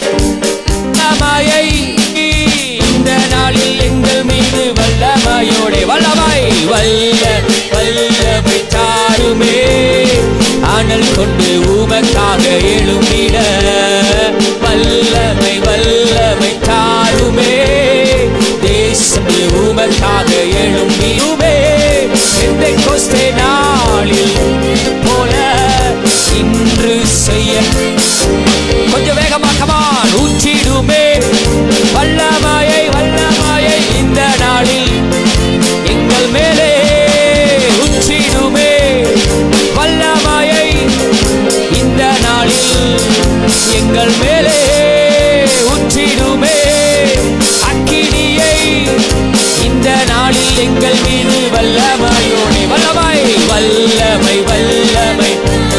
வல்லமையை இந்த நாளில் எங்கள் மீது வல்லமையோட வல்லமை வல்ல வல்லமை தாருமே அனல் கொண்டு உமக்காக எழும்பிட வல்லமை வல்லமை தாருமே தேசம் உமக்காக எழும்பியுமே எந்த கொஸ்தே நாளில் போல இன்று செய்ய கொஞ்சம் வேகமா கமான் ஊற்றிடுமே வல்லமாயை வல்லமாயை இந்த நாளில் எங்கள் மேலே ஊற்றிடுமே வல்லமாயை இந்த நாளில் எங்கள் மேலே ஊற்றிடுமே அக்கினியை இந்த நாளில் எங்கள் மீது வல்லமையோனே வல்லமை வல்லமை வல்லமை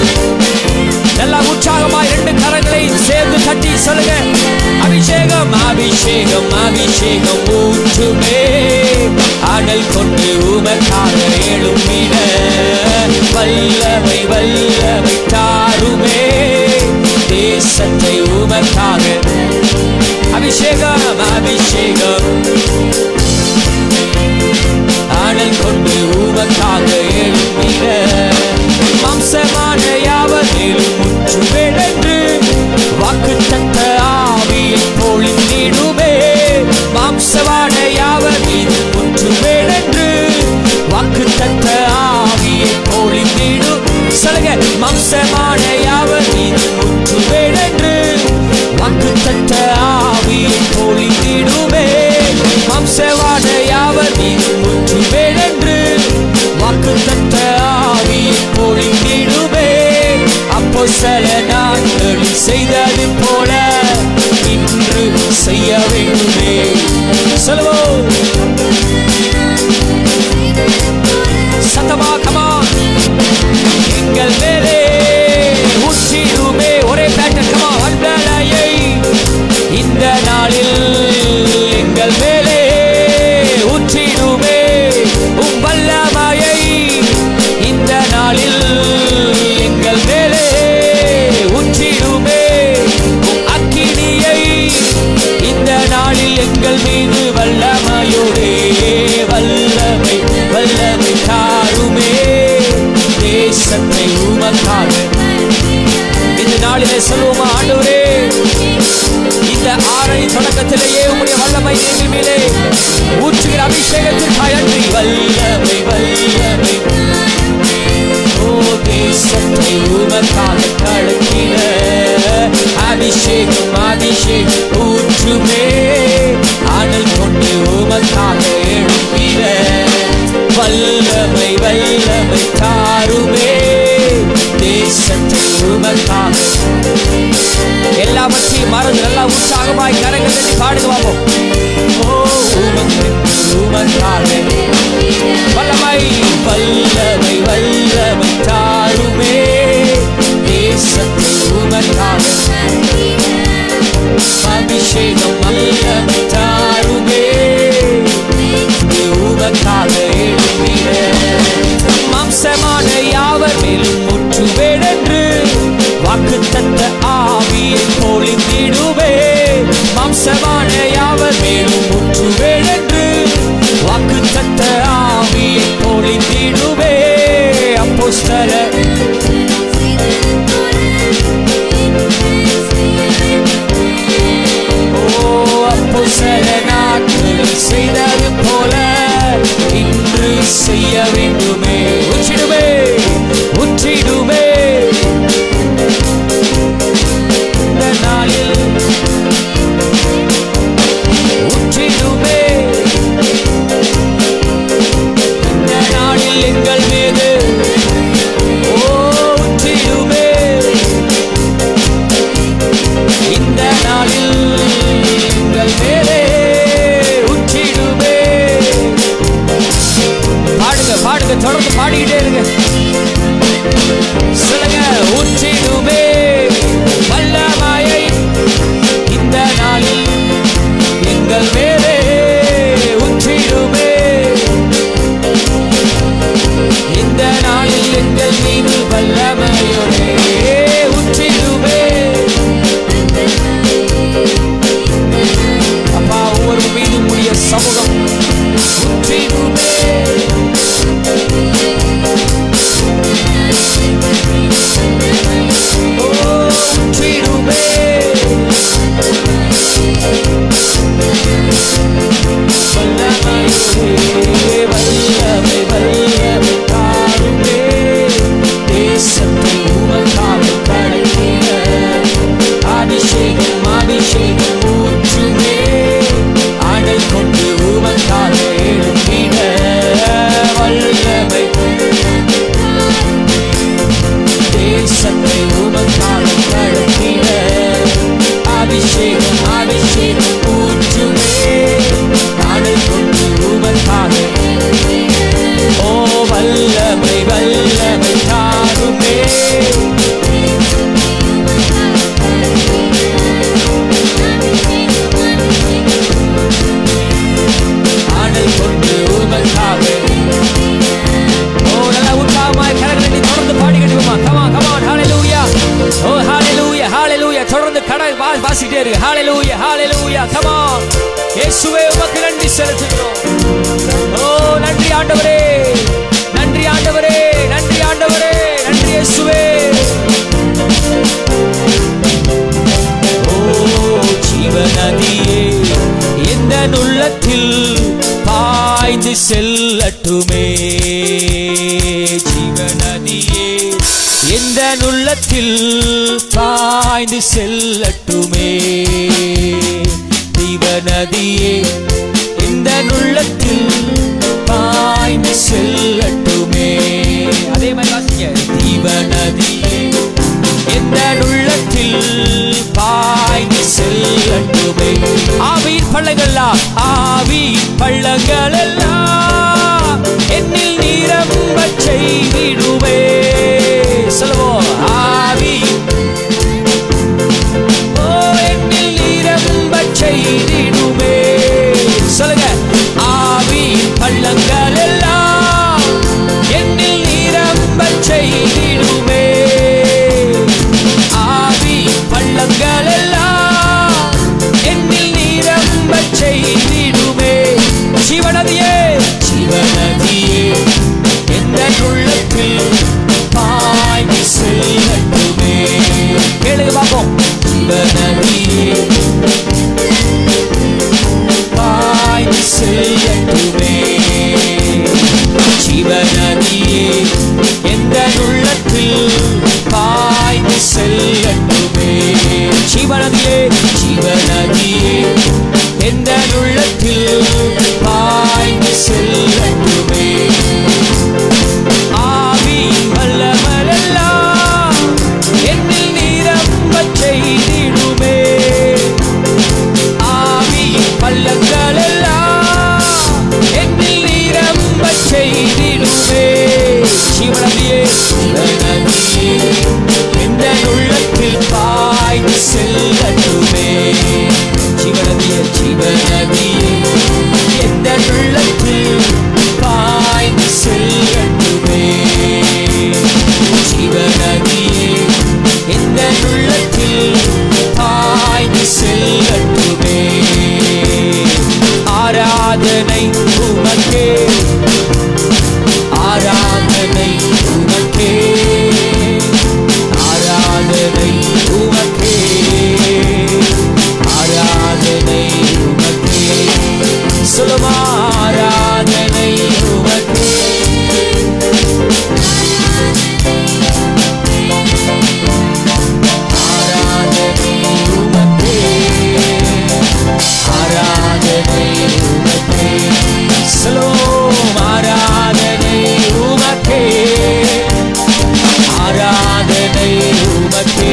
நல்லா உற்சாகமாய் ரெண்டு கரங்களை சேர்ந்து தட்டி சொல்லுங்க அபிஷேகம் அபிஷேகம் அபிஷேகம் ஊற்றுமே அனல் கொண்டு உமக்காக எழும்பிட வல்லமை வல்லமை தாருமே தேசத்தை உமக்காக அபிஷேகம் அபிஷேகம் ஆடல் கொண்டு உமக்காக எழுப்பிட மாம்சமான யாவதிலும் முற்று விழன்று வாக்கு தத்த ஆவியை பொழிந்திடுமே மாம்சமான யாவதிலும் முற்று விழன்று வாக்கு தத்த ஆவியை பொழிந்திடு சொல்லுங்க மாம்சமான யாவதிலும் முற்று விழன்று வாக்கு தத்த ஆவியை பொழிந்திடுமே மாம்சவான யாவர் மீது முற்று வேடென்று வாக்கு தத்த ஆவியை பொழிந்திடுமே அப்போ சில நாட்களில் செய்தது போல இன்று செய்ய வேண்டுமே சொல்லுவோம் சத்தமா கமா எங்கள் மேலே ஊற்றிடுமே ஒரே பேட்டர் கமா வல்லலையை இந்த நாளில் எங்கள் மேலே ஊற்றிடுமே உம் வல்லமையை இந்த நாளில் எங்கள் மேலே ஊற்றிடுமே உம் அக்கினியை இந்த நாளில் எங்கள் மீது வல்லமையோடே வல்லமை வல்லமை தாருமே தேசத்தை உமக்காக இந்த நாளிலே சொல்லுவோமா ஆண்டவரே இந்த ஆறை தொடக்கத்திலேயே உம்முடைய வல்லமை எங்கள் மேலே ஊற்றுகிற அபிஷேகத்திற்காக நன்றி வல்லமை வல்லமை ஓ தேசத்தை உமக்காக கலக்கிட அபிஷேகம் அபிஷேகம் ஊற்றுமே ஆடல் கொண்டு உமக்காக எழுப்பிட வல்லமை வல்லமை தாருமே தேசத்தை உமக்காக எல்லாவற்றையும் மறந்து நல்லா உற்சாகமாய் கரங்கள் தட்டி பாடுங்க பார்ப்போம் ஓ உமக்கு உமக்காக வல்லமை வல்லமை வல்லமை தாருமே தேசத்தை உமக்காக அபிஷேகம் வல்லமை தாருமே உமக்காக எழுப்பிட மாம்சமான யாவர் மேலும் முற்று வேடென்று வாக்கு தந்த ஆவியை பொழிந்திடுவே மாம்சமான யாவர் மேலும் முற்று வேடென்று வாக்கு தந்த ஆவியை பொழிந்திடுவே அப்போஸ்தல ஓ அப்போ சில நாட்களில் செய்தது போல இன்று செய்ய வேண்டுமே உச்சிடுமே உச்சிடுமே இந்த நாளில் உச்சிடுமே இந்த நாளில் எங்கள் மீது ஓ உச்சிடுமே இந்த நாளில் எங்கள் மேலே உச்சிடுமே பாடுங்க பாடுங்க தொடர்ந்து பாடிக்கிட்டே இருங்க சொல்லுங்க உச்சிடுமே வல்லமாயை இந்த நாளில் எங்கள் மேலே உச்சிடுமே இந்த நாளில் எங்கள் மீது வல்லமையோடே உச்சிடுமே அப்பா ஒவ்வொரு மீதும் உடைய சமூகம் உற்றிடுமே ஓ, உற்றிடுமே வல்லமையோடே, வல்லமை, வல்லமை தாருமே. தேசத்தை உமக்காக படைத்திட அபிஷேகம் அபிஷேகம் ஊற்றுமே ஆடல் கொண்டு உமக்காக எழுப்பிட வல்லமை தேசத்தை உமக்காக படைத்திட அபிஷேகம் அபிஷேகம் ஊற்றுமே ஆடல் கொண்டு உமக்காக ஓ வல்லமை வல்லமை தாருமே ஆடல் கொண்டு உமக்காக ஓ நல்ல உற்சாகமாய் கரங்களை ஆண்டவரே நன்றி ஆண்டவரே நன்றி ஆண்டவரே நன்றி இயேசுவே ஓ ஜீவநதியே எந்த உள்ளத்தில் பாய்ந்து செல்லட்டுமே ஜீவநதியே எந்த உள்ளத்தில் பாய்ந்து செல்லட்டுமே ஜீவநதியே எந்த உள்ளத்தில் பாய்ந்து செல்லட்டுமே அதே மாதிரி வாசிங்க ஜீவநதியே எந்த உள்ளத்தில் பாய்ந்து செல்லட்டுமே ஆவியின் பள்ளங்கள்லாம் ஆவியின் பள்ளங்கள் எல்லாம் என்னில் நிரம்ப செய்திடுவே சொல்லுவோம் ஆவியின் ஓ என்னில் நிரம்ப செய்திடுமே சொல்லுங்க ஆவியின் பள்ளங்கள் எல்லாம் என்னில் நிரம்ப செய்திடுமே ஆவி பள்ளங்கள் எல்லாம் என்னில் நிரம்ப செய்திடுமே சிவனதியே சிவனதியே எந்த உள்ளத்தில் பாய்ந்து செல்லட்டுமே கேளுங்க பார்ப்போம் சிவனதியே பாய்ந்து செல்லட்டுமே சிவனதியே எந்த உள்ளத்தில் பாய்ந்து செல்லட்டுமே சிவனதியே சிவனதியே எந்த உள்ளத்தில் பாய்ந்து செல்லட்டுமே ஆவியின் வல்லமரெல்லாம் என்னில் நிரம்பச் செய்திடுமே ஆவியின் பள்ளங்கள் எல்லாம் என்னில் நிரம்பச் செய்திடுமே சிவனதியே சிவனதியே எந்த உள்ளத்தில் பாய்ந்து செல்லட்டுமே சிவனதியே சிவனதியே எந்த உள்ளத்தில் பாய்ந்து செல்லட்டுமே சிவனதியே எந்த உள்ளத்தில் பாய்ந்து செல்லட்டுமே ஆராதனை உமக்கே ஆராதனை உமக்கே ஆராதனை உமக்கே ஆராதனை உமக்கே சொல்லுமா ஆராதனை உமக்கே ஆராதனை உமக்கே ஆராதனை உமக்கே சலோம் ஆராதனை உமக்கே ஆராதனை உமக்கே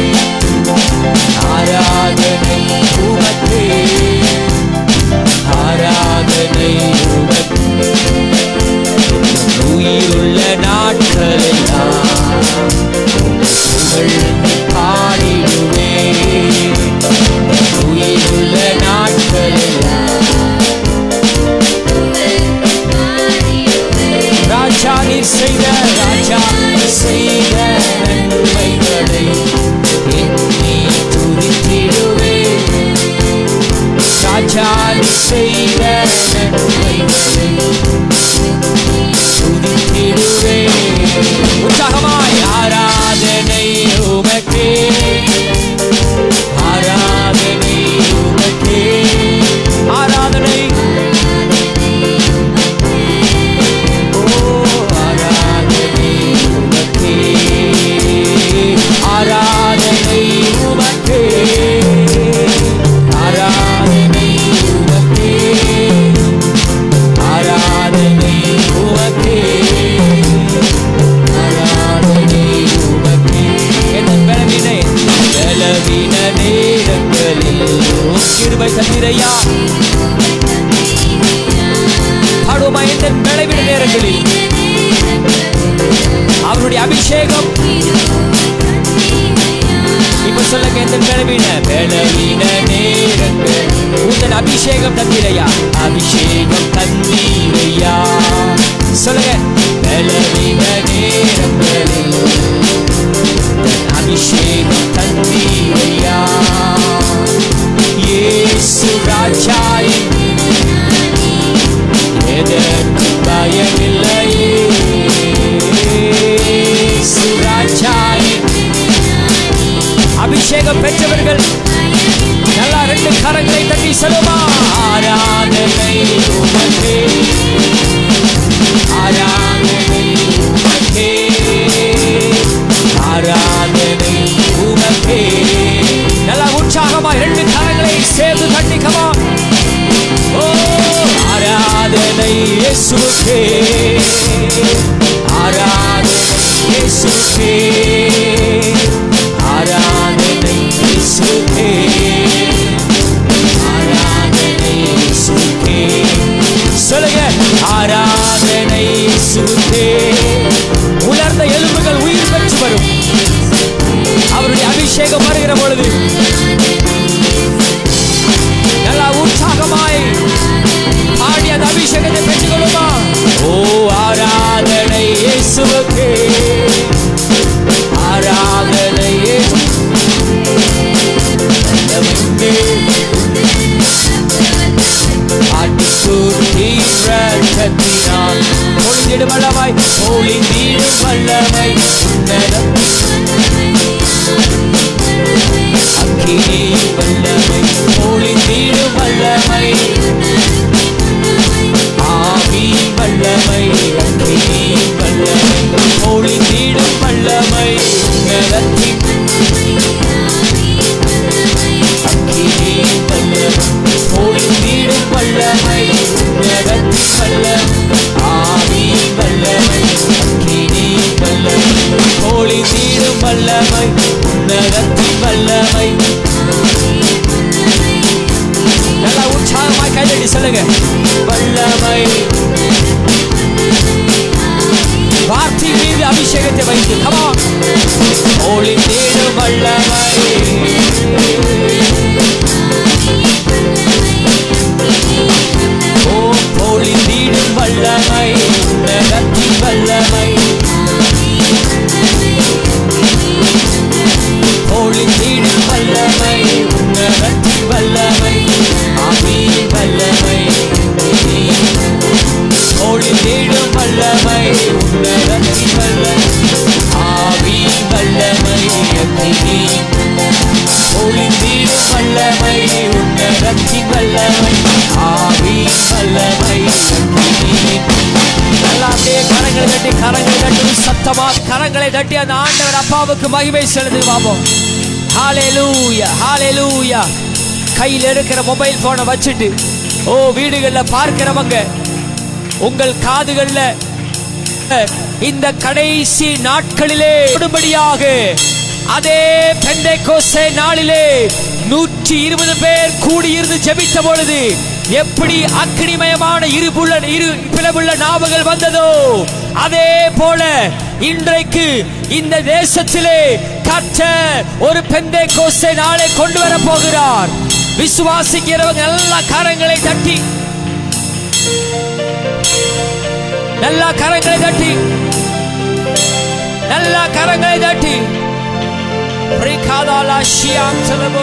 ஆராதனை உமக்கே ஆராதனை உமக்கே உயிருள்ள நாட்களெல்லாம் புகழ்ந்து பாடிடுவே உயிருள்ள நாட்களெல்லாம் ராஜா நீர் செய்த ராஜா நீர் செய்த நன்மைகளை எண்ணி துதித்திடுவே ராஜா நீர் செய்த நன்மைகளை துதித்திடுவே உற்சாகமாய் ஆராதனை உமக்கே ஆராதனை உமக்கே ஆராதனை ஓ ஆராதனை உமக்கே ஆராதனை உமக்கே ஆராதனை உமக்கே ஆராதனை உமக்கே ஆராதனை உமக்கே என் பலவீன பலவீன நேரங்களில் உம் கிருபை தந்திரையா பாடுவோமா எந்த பலவீன நேரங்களில் அவருடைய அபிஷேகம் இப்ப சொல்லுங்க எந்த பலவீன பலவீன நேரங்கள் உந்தன் அபிஷேகம் தந்திரையா அபிஷேகம் தந்தீரையா சொல்லுங்க பலவீன நேரங்களில் உந்தன் அபிஷேகம் தந்தீரையா இயேசு ராஜாயின் எதற்கு பயமில்லையே சுராஜாய் அபிஷேகம் பெற்றவர்கள் நல்லா ரெண்டு கரங்களை தட்டி சொல்லுமா ஆராதனை உமக்கே ஆராதனை உமக்கே ஆராதனை உமக்கே நல்லா உற்சாகமா ரெண்டு கரங்களை சேர்ந்து தட்டிக்கமா ஓ ஆராதனை இயேசுக்கே ஆராதனை இயேசுக்கே ஆராதனை இயேசுக்கே ஆராதனை இயேசுக்கே சொல்லுங்க ஆராதனை இயேசுக்கே உலர்ந்த எலும்புகள் உயிர் பெற்று வரும் அவருடைய அபிஷேகம் வருகிற பொழுது நல்லா உற்சாகமாய் பாடி அந்த அபிஷேகத்தை பெற்றுக்கொள்ளுமா ஓ ஆராதனை இயேசுவுக்கே ஆராதனை இயேசு- வல்லமையுமே. ஆட்டுக்குட்டி இரத்தத்தினால் பொழிந்திடும் வல்லமை பொழிந்திடும் வல்லமை உன்னதம் அக்கினி வல்லமை பொழிந்திடும் வல்லமை ஆவி வல்லமை அக்கினி வல்லமை பொழிந்திடும் வல்லமை உன்னதத்தின் அக்கினி வல்லமை பொழிந்திடும் வல்லமை உன்னதத்தின் வல்லமை ஆவி வல்லமை அக்கினி வல்லமை பொழிந்திடும் வல்லமை உன்னதத்தின் வல்லமை நல்லா உற்சாகமாய் கைதடி சொல்லுங்க வல்லமை வார்த்தை மீது அபிஷேகத்தை வைத்து கமா ஒளி தேடும் வல்லமை ஓ ஒளி தீடும் வல்லமை உன்னதத்தின் வல்லமை ஒளி தீடும் வல்லமை உன்னதத்தின் வல்லமை ஆவி வல்லமை ஒளி தேடும் வல்லமை உன்னதத்தின் வல்லமை ஆவி வல்லமை அக்கினி ஒளி தேடும் வல்லமை உன்னதத்தின் வல்லமை ஆவி வல்லமை அக்கினி நல்லா அப்படியே கரங்களை தட்டி கரங்களை தட்டி சத்தமா கரங்களை தட்டி அந்த ஆண்டவர் அப்பாவுக்கு மகிமை செலுத்தி பாப்போம் ஹalleluya ஹalleluya கையில் இருக்கிற மொபைல் போனை வச்சுட்டு ஓ வீடுகள்ல பார்க்கிறவங்க உங்கள் காதுகள்ல இந்த கடைசி நாட்களிலே உடன்படியாக அதே பெந்தைக்கோஸ்தே நாளிலே நூற்றி இருபது பேர் கூடியிருந்து ஜெபித்த பொழுது எப்படி அக்னிமயமான இருபுள்ள இரு பிளவுள்ள நாவுகள் வந்ததோ அதே போல இன்றைக்கு இந்த தேசத்திலே கர்த்தர் ஒரு பெந்தை கோஸ்தை நாளை கொண்டு வர போகிறார் விசுவாசிக்கிறவங்க எல்லா கரங்களை தட்டி நல்லா கரங்களை தட்டி நல்லா கரங்களை தட்டி ரிகாதாலா ஷியாம் செலவு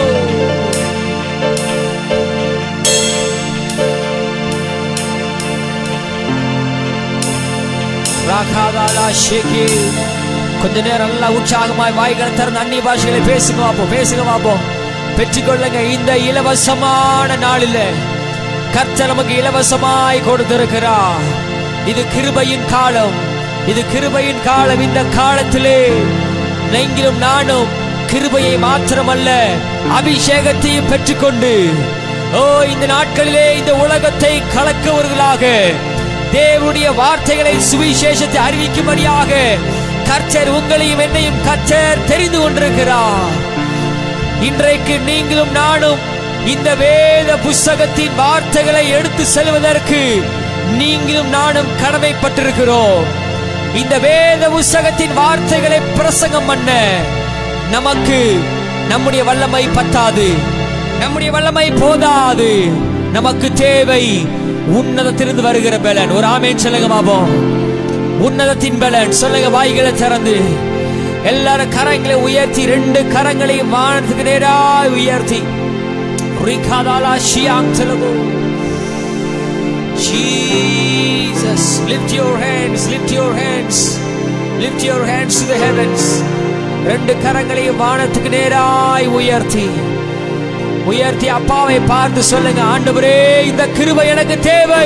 ராகாதாலா ஷேகி கொஞ்ச நேரம் நல்லா உற்சாகமாய் வாய்களை திறந்து அந்நிய பாஷைகளை பேசுங்க பார்ப்போம் பேசுங்க பார்ப்போம் பெற்றுக்கொள்ளுங்க இந்த இலவசமான நாளில் கர்த்தர் நமக்கு இலவசமாய் கொடுத்திருக்கிறார் இது கிருபையின் காலம் இது கிருபையின் காலம் இந்த காலத்திலே நீங்களும் நானும் கிருபையை மாத்திரமல்ல அபிஷேகத்தையும் பெற்றுக்கொண்டு ஓ இந்த நாட்களிலே இந்த உலகத்தை கலக்குவர்களாக தேவனுடைய வார்த்தைகளை சுவிசேஷத்தை அறிவிக்கும்படியாக கர்த்தர் உங்களையும் என்னையும் கர்த்தர் தெரிந்து கொண்டிருக்கிறார் இன்றைக்கு நீங்களும் நானும் இந்த வேத புஸ்தகத்தின் வார்த்தைகளை எடுத்து செல்வதற்கு நீங்களும் நானும் கடமைப்பட்டிருக்கிறோம் இந்த வேத புஸ்தகத்தின் வார்த்தைகளை பிரசங்கம் பண்ண நமக்கு நம்முடைய வல்லமை பத்தாது நம்முடைய வல்லமை போதாது நமக்கு தேவை உன்னதத்திலிருந்து வருகிற பலன் ஒரு ஆமேன் சொல்லுங்க பாப்போம் உன்னதத்தின் பலன் சொல்லுங்க வாய்களை திறந்து எல்லாரும் கரங்களை உயர்த்தி ரெண்டு கரங்களையும் வானத்துக்கு நேராய் உயர்த்தி ரிகாதாலா ஷியாங் செலவு Jesus, lift your hands, lift your hands, lift your hands to the heavens. ரெண்டு கரங்களையும் வானத்துக்கு நேராய் உயர்த்தி உயர்த்தி அப்பாவை பார்த்து சொல்லுங்க ஆண்டவரே இந்த கிருபை எனக்கு தேவை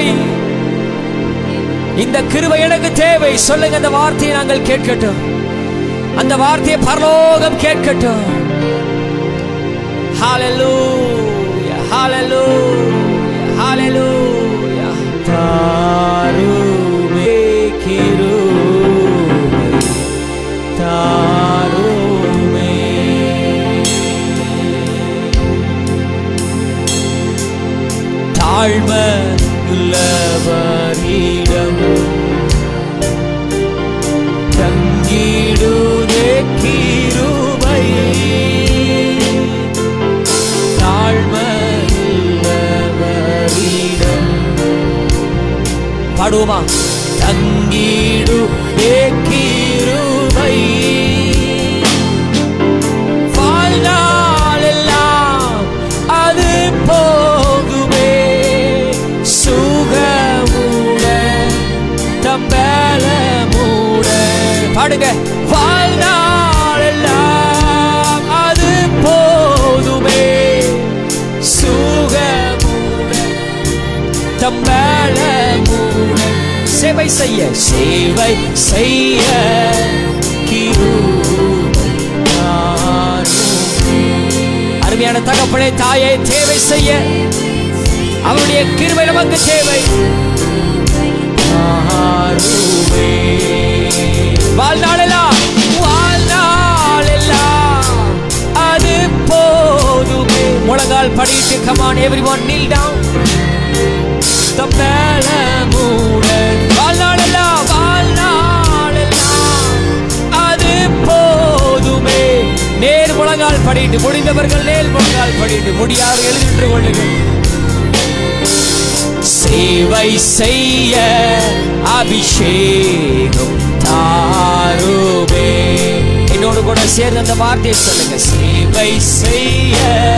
இந்த கிருபை எனக்கு தேவை சொல்லுங்க அந்த வார்த்தையை நாங்கள் கேட்கட்டும் அந்த வார்த்தையை பரலோகம் கேட்கட்டும் Hallelujah, hallelujah, hallelujah. தாருமே கிருபை, தாருமே. தாழ்மையுள்ளவரிடம் தங்கிடுதே கிருபை தாழ்மையுள்ளவரிடம் பாடுவோமா தங்கிடுதே கிருபை வாழ்நாளெல்லாம் அது போகுமே சுகமுடன் தம்பலமுடன் பாடுங்க வாழ்நாளெல்லாம் அது போதுமே சுகமுடன் தம்பலமுடன் சேவை செய்ய சேவை செய்ய கிருபை தாருமே. அருமையான தகப்பனே தாயை தேவை செய்ய அவருடைய கிருபை நமக்கு தேவை தாருமே. வாழ்நாளெல்லாம் வாழ்நாளெல்லாம் அது போதுமே முழங்கால் படிட்டு come on everyone kneel down தம்பலமுடன் வாழ்நாளெல்லாம் வாழ்நாளெல்லாம் அது போதுமே நேர் முழங்கால் படிட்டு முடிந்தவர்கள் நேர் முழங்கால் படிட்டு முடியாத எழுதிட்டு கொள்ளுங்கள் சேவை செய்ய அபிஷேகம் தாருமே என்னோடு கூட சேர்ந்து அந்த வார்த்தையை சொல்லுங்க சேவை செய்ய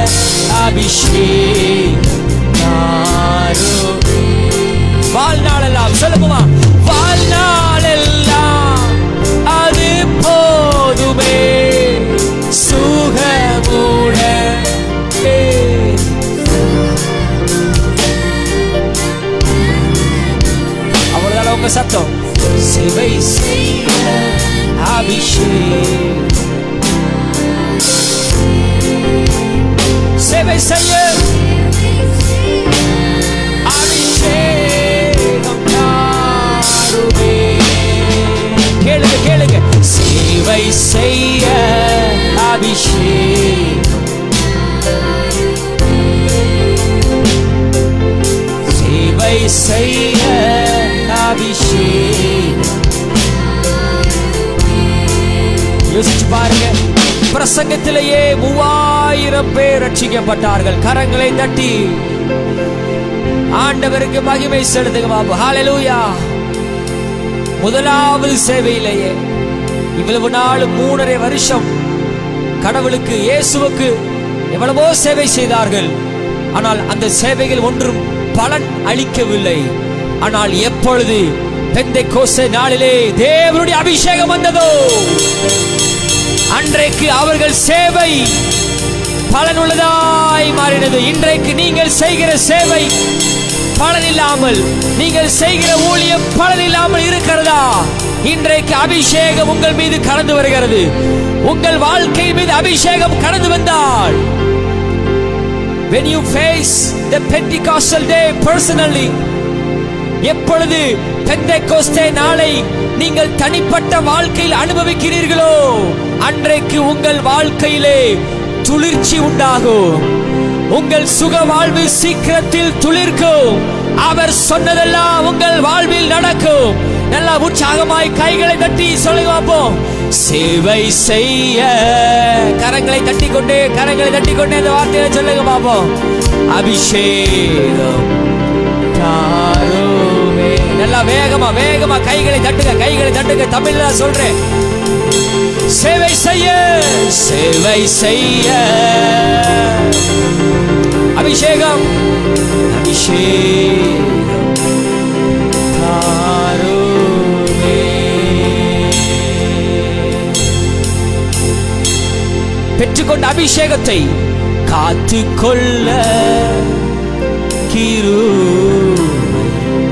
அபிஷேகம் தாருமே வாழ்நாளெல்லாம் சொல்லுமா வாழ்நாளெல்லாம் அது போதுமே சுகமுடன் அவ்வளவுதான் உங்க சத்தம் சிவை செய்ய அபிஷேகம் சேவை செய்ய அபிஷேகம் தாருமே கேளுங்க கேளுங்க சேவை செய்ய அபிஷேகம் சேவை செய்ய அபிஷேகம் யோசிச்சு பாருங்க பிரசங்கத்திலேயே மூவாயிரம் பேர் ரட்சிக்கப்பட்டார்கள் கரங்களை தட்டி ஆண்டவருக்கு மகிமை செலுத்துங்க பாபு ஹalleluya முதலாவது சேவையிலேயே இவ்வளவு நாள் மூணரை வருஷம் கடவுளுக்கு இயேசுவுக்கு எவ்வளவோ சேவை செய்தார்கள் ஆனால் அந்த சேவைகள் ஒன்றும் பலன் அளிக்கவில்லை ஆனால் எப்பொழுது பெந்தை கோச நாளிலே தேவனுடைய அபிஷேகம் வந்ததோ அன்றைக்கு அவர்கள் சேவை பலனுள்ளதாய் மாறினது இன்றைக்கு நீங்கள் செய்கிற சேவை பலன் இல்லாமல் நீங்கள் செய்கிற ஊழியம் பலன் இல்லாமல் இருக்கிறதா இன்றைக்கு அபிஷேகம் உங்கள் மீது கடந்து வருகிறது உங்கள் வாழ்க்கை மீது அபிஷேகம் கடந்து வந்தால் when you face the Pentecostal day personally எப்பொழுது பெந்தைக்கோஸ்தே நாளை நீங்கள் தனிப்பட்ட வாழ்க்கையில் அனுபவிக்கிறீர்களோ அன்றைக்கு உங்கள் வாழ்க்கையிலே துளிர்ச்சி உண்டாகும் உங்கள் சுக வாழ்வு சீக்கிரத்தில் துளிர்க்கும் அவர் சொன்னதெல்லாம் உங்கள் வாழ்வில் நடக்கும் நல்லா உற்சாகமாய் கைகளை தட்டி சொல்லுங்க பார்ப்போம் சேவை செய்ய கரங்களை தட்டி கொண்டே கரங்களை தட்டி கொண்டே இந்த வார்த்தையை சொல்லுங்க பார்ப்போம் அபிஷேகம் தாருமே நல்லா வேகமா வேகமா கைகளை தட்டுங்க கைகளை தட்டுங்க தமிழ்ல சொல்றேன் சேவை செய்ய சேவை செய்ய அபிஷேகம் அபிஷேகம் பெற்றுக்கொண்ட அபிஷேகத்தை காத்து கொள்ள கிருபை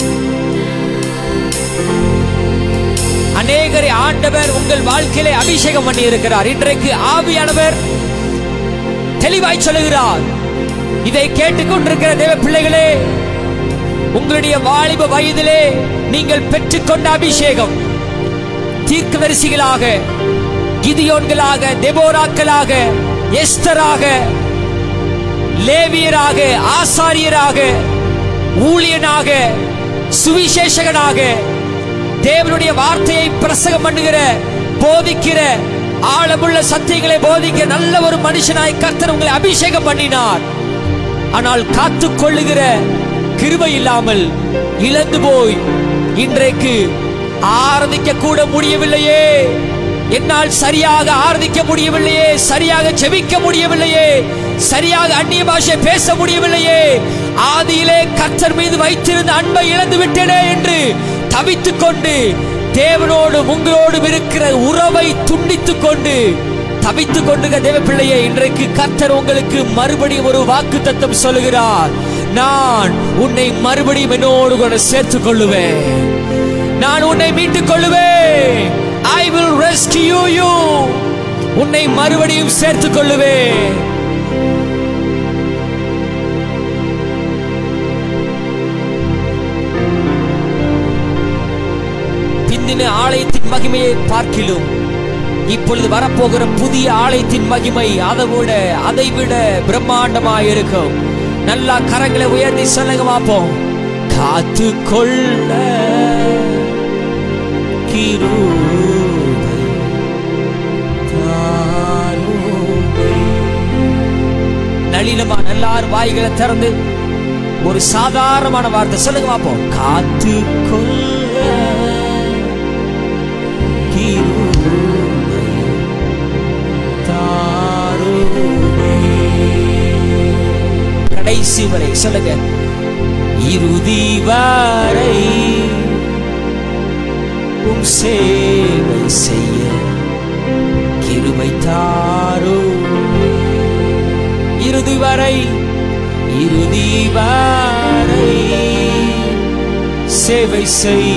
அநேகரை ஆண்டவர் உங்கள் வாழ்க்கையிலே அபிஷேகம் பண்ணி இருக்கிறார் இன்றைக்கு ஆவியானவர் தெளிவாய் சொல்லுகிறார் இதை கேட்டுக்கொண்டிருக்கிற தேவ பிள்ளைகளே உங்களுடைய வாலிப வயதிலே நீங்கள் பெற்றுக்கொண்ட அபிஷேகம் தீர்க்கதரிசிகளாக கிதியோன்களாக தெபோராக்களாக எஸ்தராக லேவியராக ஆசாரியராக ஊழியனாக சுவிசேஷகனாக தேவனுடைய வார்த்தையை பிரசங்கம் பண்ணுகிற போதிக்கிற ஆழமுள்ள சத்தியங்களை போதிக்க நல்ல ஒரு மனுஷனாய் கர்த்தர் உங்களை அபிஷேகம் பண்ணினார் ஆனால் காத்துக் கொள்ளுகிற கிருபை இல்லாமல் இழந்து போய் இன்றைக்கு ஆராதிக்க கூட முடியவில்லையே என்னால் சரியாக ஆராதிக்க முடியவில்லையே சரியாக ஜெபிக்க முடியவில்லையே சரியாக அந்நிய பாஷை பேச முடியவில்லையே ஆதியிலே கர்த்தர் மீது வைத்திருந்த அன்பை இழந்து விட்டேனே என்று தவித்துக் கொண்டு தேவனோடு உங்களோடும் இருக்கிற உறவை துண்டித்துக் கொண்டு தவித்துக் கொண்டு தேவ பிள்ளையே இன்றைக்கு கர்த்தர் உங்களுக்கு மறுபடியும் ஒரு வாக்கு தத்தம் சொல்லுகிறார் நான் உன்னை மறுபடியும் என்னோடு கூட சேர்த்துக் கொள்ளுவேன் நான் உன்னை மீட்டுக் கொள்ளுவேன் ஐ வில் ரெஸ்கியூ யூ உன்னை மறுபடியும் சேர்த்துக் கொள்ளுவேன் பிந்தின ஆலயத்தின் மகிமையை பார்க்கிலும் இப்பொழுது வரப்போகிற புதிய ஆலயத்தின் மகிமை அதை விட அதை விட பிரம்மாண்டமாய் இருக்கும் நல்லா கரங்களை உயர்த்தி சொல்லுங்க பார்ப்போம் காத்து கொள்ள கிருபை தாருமே. நளினமான எல்லாரும் வாய்களை திறந்து ஒரு சாதாரணமான வார்த்தை சொல்லுங்க பார்ப்போம் காத்து கொள்ள கிருபை தாருமே. கடைசி வரை சொல்லுங்க இறுதி வரை உம் சேவை செய்ய கிருபை தாரோ இறுதி வரை இறுதி வரை சேவை செய்ய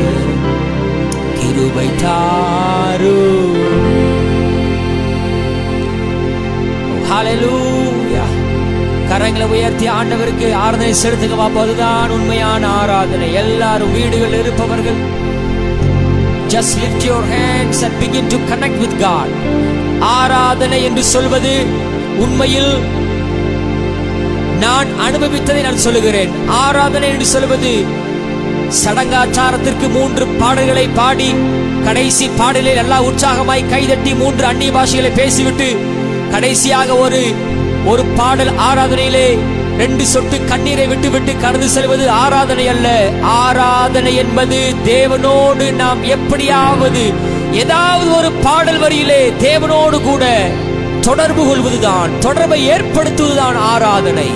கிருபை தாரோ ஹalleluya கரங்களை உயர்த்தி ஆண்டவருக்கு ஆராதனை செலுத்துங்க பாப்போம் அதுதான் உண்மையான ஆராதனை எல்லாரும் வீடுகள் இருப்பவர்கள் just lift your hands and begin to connect with God ஆராதனை என்று சொல்வது உண்மையில் நான் அனுபவித்ததை நான் சொல்லுகிறேன் ஆராதனை என்று சொல்வது சடங்காச்சாரத்திற்கு மூன்று பாடல்களை பாடி கடைசி பாடலில் எல்லா உற்சாகமாய் கைதட்டி மூன்று அந்நிய பாஷைகளை பேசிவிட்டு கடைசியாக ஒரு ஒரு பாடல் ஆராதனையிலே ரெண்டு சொட்டு கண்ணீரை விட்டுவிட்டு கடந்து செல்வது ஆராதனை அல்ல ஆராதனை என்பது தேவனோடு நாம் எப்படியாவது ஏதாவது ஒரு பாடல் வரியிலே தேவனோடு கூட தொடர்பு கொள்வதுதான் தொடர்பை ஏற்படுத்துவதுதான் ஆராதனை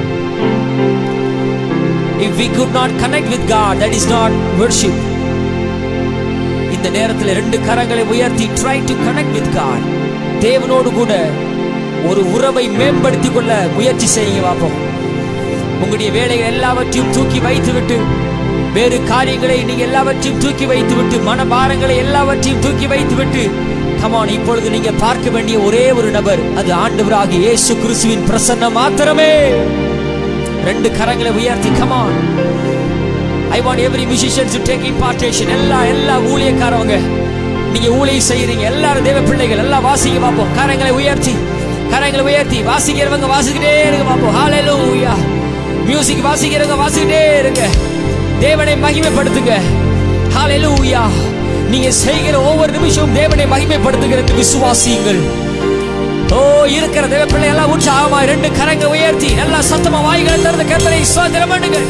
If we could not connect with God, that is not worship. இந்த நேரத்தில் ரெண்டு கரங்களை உயர்த்தி try to connect with God. தேவனோடு கூட ஒரு உறவை மேம்படுத்திக் கொள்ள முயற்சி செய்யுங்க பார்ப்போம் உங்களுடைய வேலைகள் எல்லாவற்றையும் தூக்கி வைத்துவிட்டு வேறு காரியங்களை நீங்க எல்லாவற்றையும் தூக்கி வைத்துவிட்டு மனபாரங்களை எல்லாவற்றையும் தூக்கி வைத்துவிட்டு கமான் இப்பொழுது நீங்க பார்க்க வேண்டிய ஒரே ஒரு நபர் அது ஆண்டவராகிய இயேசு கிறிஸ்துவின் பிரசன்னம் மாத்திரமே ரெண்டு கரங்களை உயர்த்தி come on I want every musicians to take impartation எல்லா எல்லா ஊழியக்காரவங்க நீங்க ஊழியம் செய்யறீங்க எல்லாரும் தேவ பிள்ளைகள் எல்லாம் வாசிக்க பார்ப்போம் கரங்களை உயர்த்தி கரங்களை உயர்த்தி வாசிக்கிறவங்க வாசிக்கிட்டே இருங்க பார்ப்போம் ஹalleluya மியூசிக் வாசிக்கிறவங்க வாசிக்கிட்டே இருங்க தேவனை மகிமைப்படுத்துங்க ஹalleluya நீங்க செய்கிற ஒவ்வொரு நிமிஷமும் தேவனை மகிமைப்படுத்துகிறது விசுவாசியுங்கள் ஓ இருக்கிற தேவ பிள்ளை எல்லாம் உற்சாகமா ரெண்டு கரங்க உயர்த்தி நல்லா சத்தமா வாய்களை திறந்து கர்த்தரை சுதந்திரம் பண்ணுங்க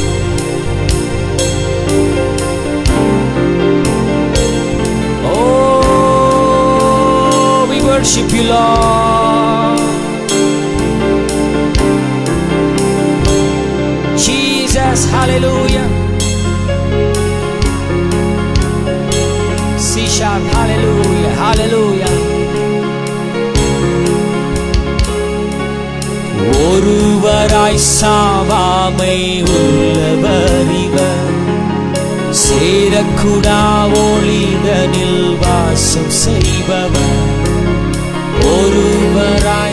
Oh, we worship you, Lord. Jesus, hallelujah. C sharp, hallelujah, hallelujah. ஒருவராய் சாவாமை உள்ளவர் இவர் சேரக்குடா ஒளிதனில் வாசம் செய்பவர் ஒருவராய்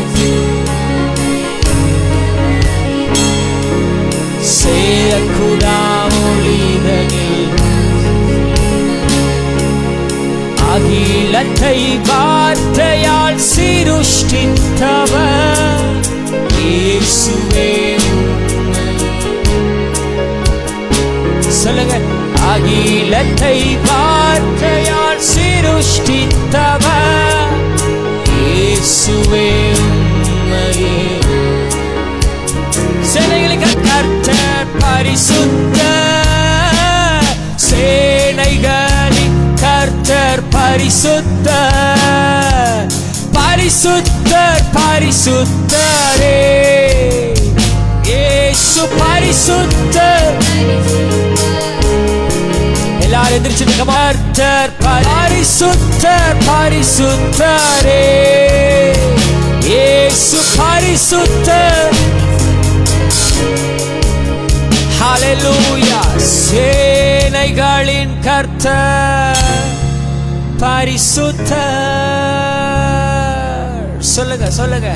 சேரக்குடா ஒளிதனில் அகிலத்தை வார்த்தையால் சிருஷ்டித்தவர் இயேசுவே சொல்லுங்க அகிலத்தை வார்த்தையால் சிருஷ்டித்தவர் இயேசுவே உம்மையே சேனைகளுக்கு கர்த்தர் பரிசுத்த சேனைகளின் கர்த்தர் பரிசுத்த பரிசுத்தர் பரிசுத்தரே இயேசு பரிசுத்தர் எல்லாரும் எந்திரிச்சு கர்த்தர் பரிசுத்தர் பரிசுத்தரே இயேசு பரிசுத்தர் ஹalleluya சேனைகளின் கர்த்தர் பரிசுத்தர் சொல்லுங்க சொல்லுங்க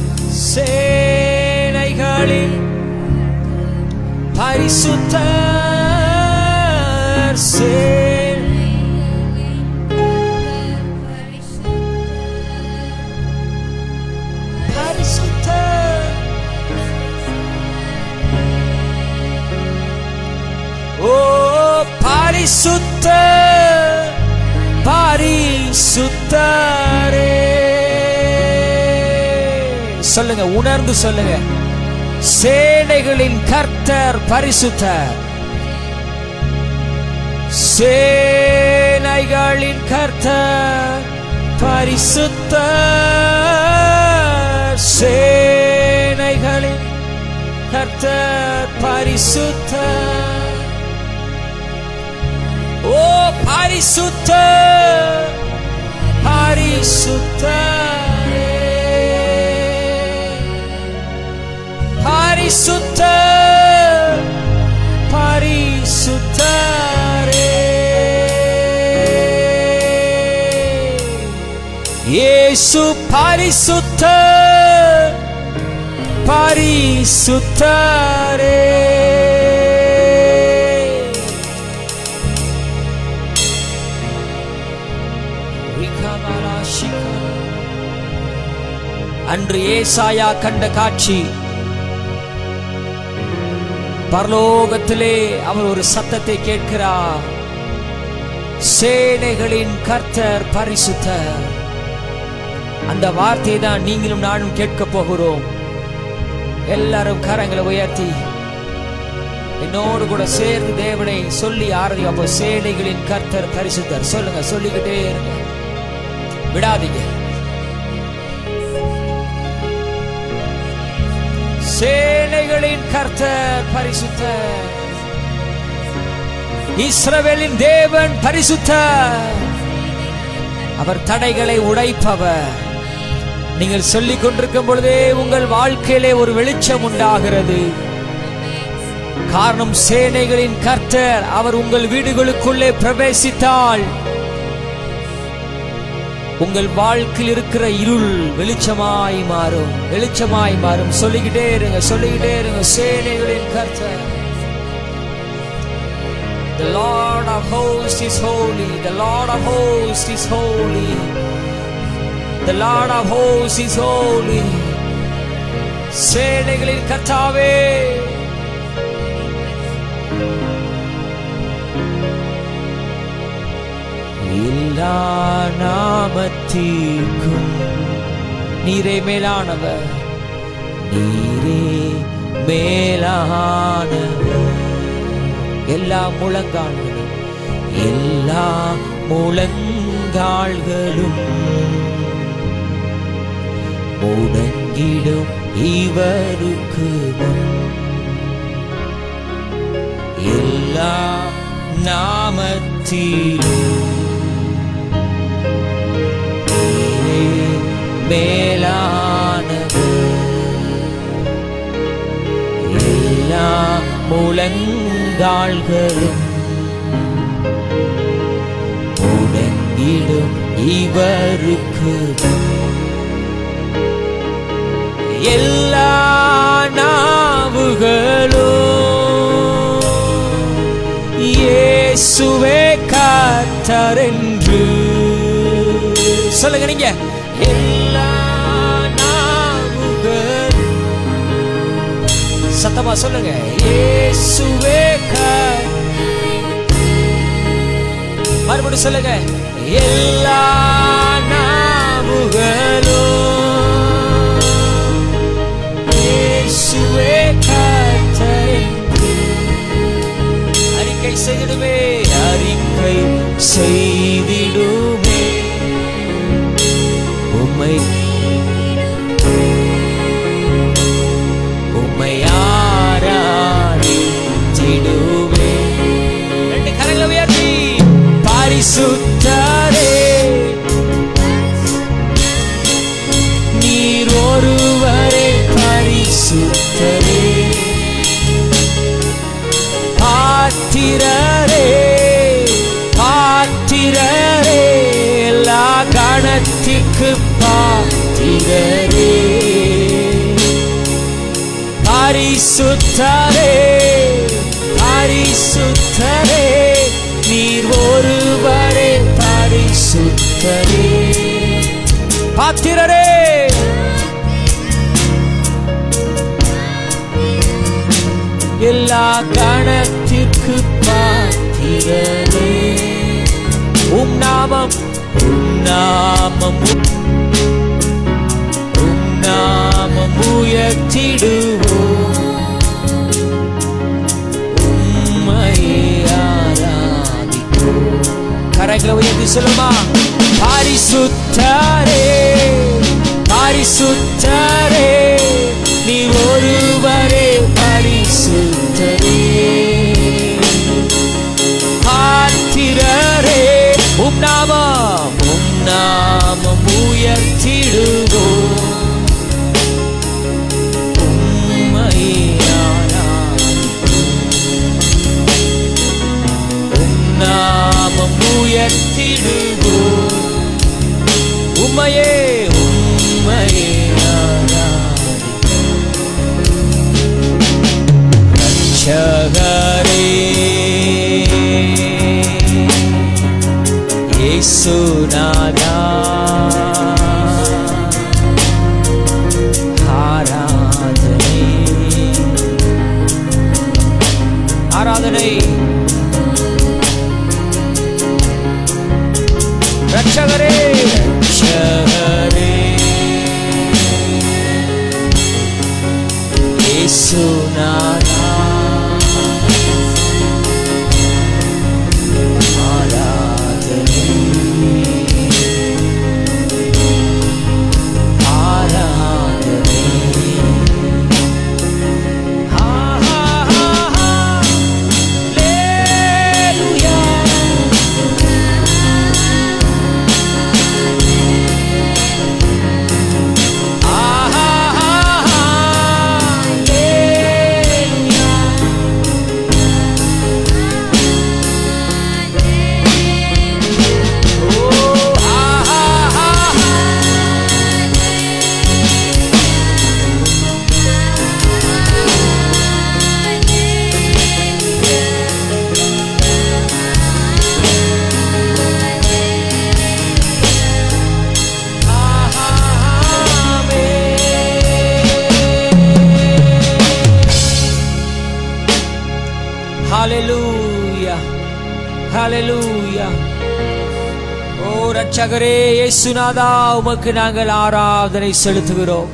சேனைகளின் பரிசுத்தர் சே பரிசுத்தர் ஓ பரிசுத்த பரிசுத்தரே சொல்லுங்க உணர்ந்து சொல்லுங்க சேனைகளின் கர்த்தர் பரிசுத்தர் சேனைகளின் கர்த்தர் பரிசுத்தர் சேனைகளின் கர்த்தர் பரிசுத்தர் ஓ பரிசுத்த பரிசுத்தரே பரிசுத்த பரிசுத்தரே இயேசு பரிசுத்த பரிசுத்தரே அன்று ஏசாயா கண்ட காட்சி பரலோகத்திலே அவர் ஒரு சத்தத்தை கேட்கிறார் சேனைகளின் கர்த்தர் பரிசுத்தர் அந்த வார்த்தையை தான் நீங்களும் நானும் கேட்க போகிறோம் எல்லாரும் கரங்களை உயர்த்தி என்னோடு கூட சேர்ந்து தேவனை சொல்லி ஆரதி அப்போ சேனைகளின் கர்த்தர் பரிசுத்தர் சொல்லுங்க சொல்லிக்கிட்டே இருங்க விடாதீங்க சேனைகளின் கர்த்தர் பரிசுத்தர் இஸ்ரவேலின் தேவன் பரிசுத்தர் அவர் தடைகளை உடைப்பவர் நீங்கள் சொல்லிக் கொண்டிருக்கும் பொழுதே உங்கள் வாழ்க்கையிலே ஒரு வெளிச்சம் உண்டாகிறது காரணம் சேனைகளின் கர்த்தர் அவர் உங்கள் வீடுகளுக்குள்ளே பிரவேசித்தால் உங்கள் வாழ்க்கையில் இருக்கிற இருள் வெளிச்சமாய் மாறும் வெளிச்சமாய் மாறும் சொல்லிக்கிட்டே இருங்க சொல்லிக்கிட்டே இருங்க சேனைகளின் கர்த்தர் The Lord of hosts is holy. The Lord of hosts is holy. The Lord of hosts is holy. சேனைகளின் கர்த்தாவே எல்லா நாமத்திற்கும் நீரே மேலானவர் நீரே மேலானவர் எல்லா முழங்கால்களும் எல்லா முழங்கால்களும் முடங்கிடும் இவருக்கு முன். எல்லா நாமத்திலும் நீரே மேலானவர் முழங்கால்களும் முடங்கிடும் இவருக்கு எல்லா நாவுகளும் இயேசுவே காத்தரென்று சொல்லுங்க நீங்க எல்லா நாவுகள் சத்தமா சொல்லுங்க இயேசுவே காத்த மறுபடியும் சொல்லுங்க எல்லா நாவுகளும் இயேசுவே கர்த்தரென்று அறிக்கை செய்திடுமே அறிக்கை செய்திடுமே உம்மை உம்மை ஆராதித்திடுவே ரெண்டு கரங்களை உயர்த்தி பரிசுத்தரே நீர் ஒருவரே பரிசுத்தரே பாத்திரரே பாத்திரரே எல்லா கணத்திற்கு பாத்திரரே பரிசுத்தரே பரிசுத்தரே நீர் ஒருவரே பரிசுத்தரே பாத்திரரே எல்லா கணத்திற்கு பாத்திரரே உம் நாமம் உம் நாமம் உம் நாமம் உயர்த்திடுவோம் உம்மையே ஆராதிப்போம் கரங்களை உயர்த்தி சொல்லுமா பரிசுத்தரே பரிசுத்தரே நீ ஒருவரே பரிசுத்தரே பார்த்திரரே உம் நாமம் உம் நாமம் உயர்த்திடுவோம் உம்மையே ஆராதிப்போம். உம் நாமம் உயர்த்திடுவோம் உம்மையே உம்மையே ஆராதிப்போம். ரட்சகரே இயேசுநாதா ஆராதனை ஆராதனை ரட்சகரே ரட்சகரே இயேசுநாதா ஆராதனை ஆராதனை ஹா ஹா ஹா ஹா லேலுயா ஆஹா ஹா ஹா லேலுயா ஓ ஆஹா ஹா ஹா Hallelujah. Hallelujah. ஓ ரட்சகரே இயேசுநாதா உமக்கு நாங்கள் ஆராதனை செலுத்துகிறோம்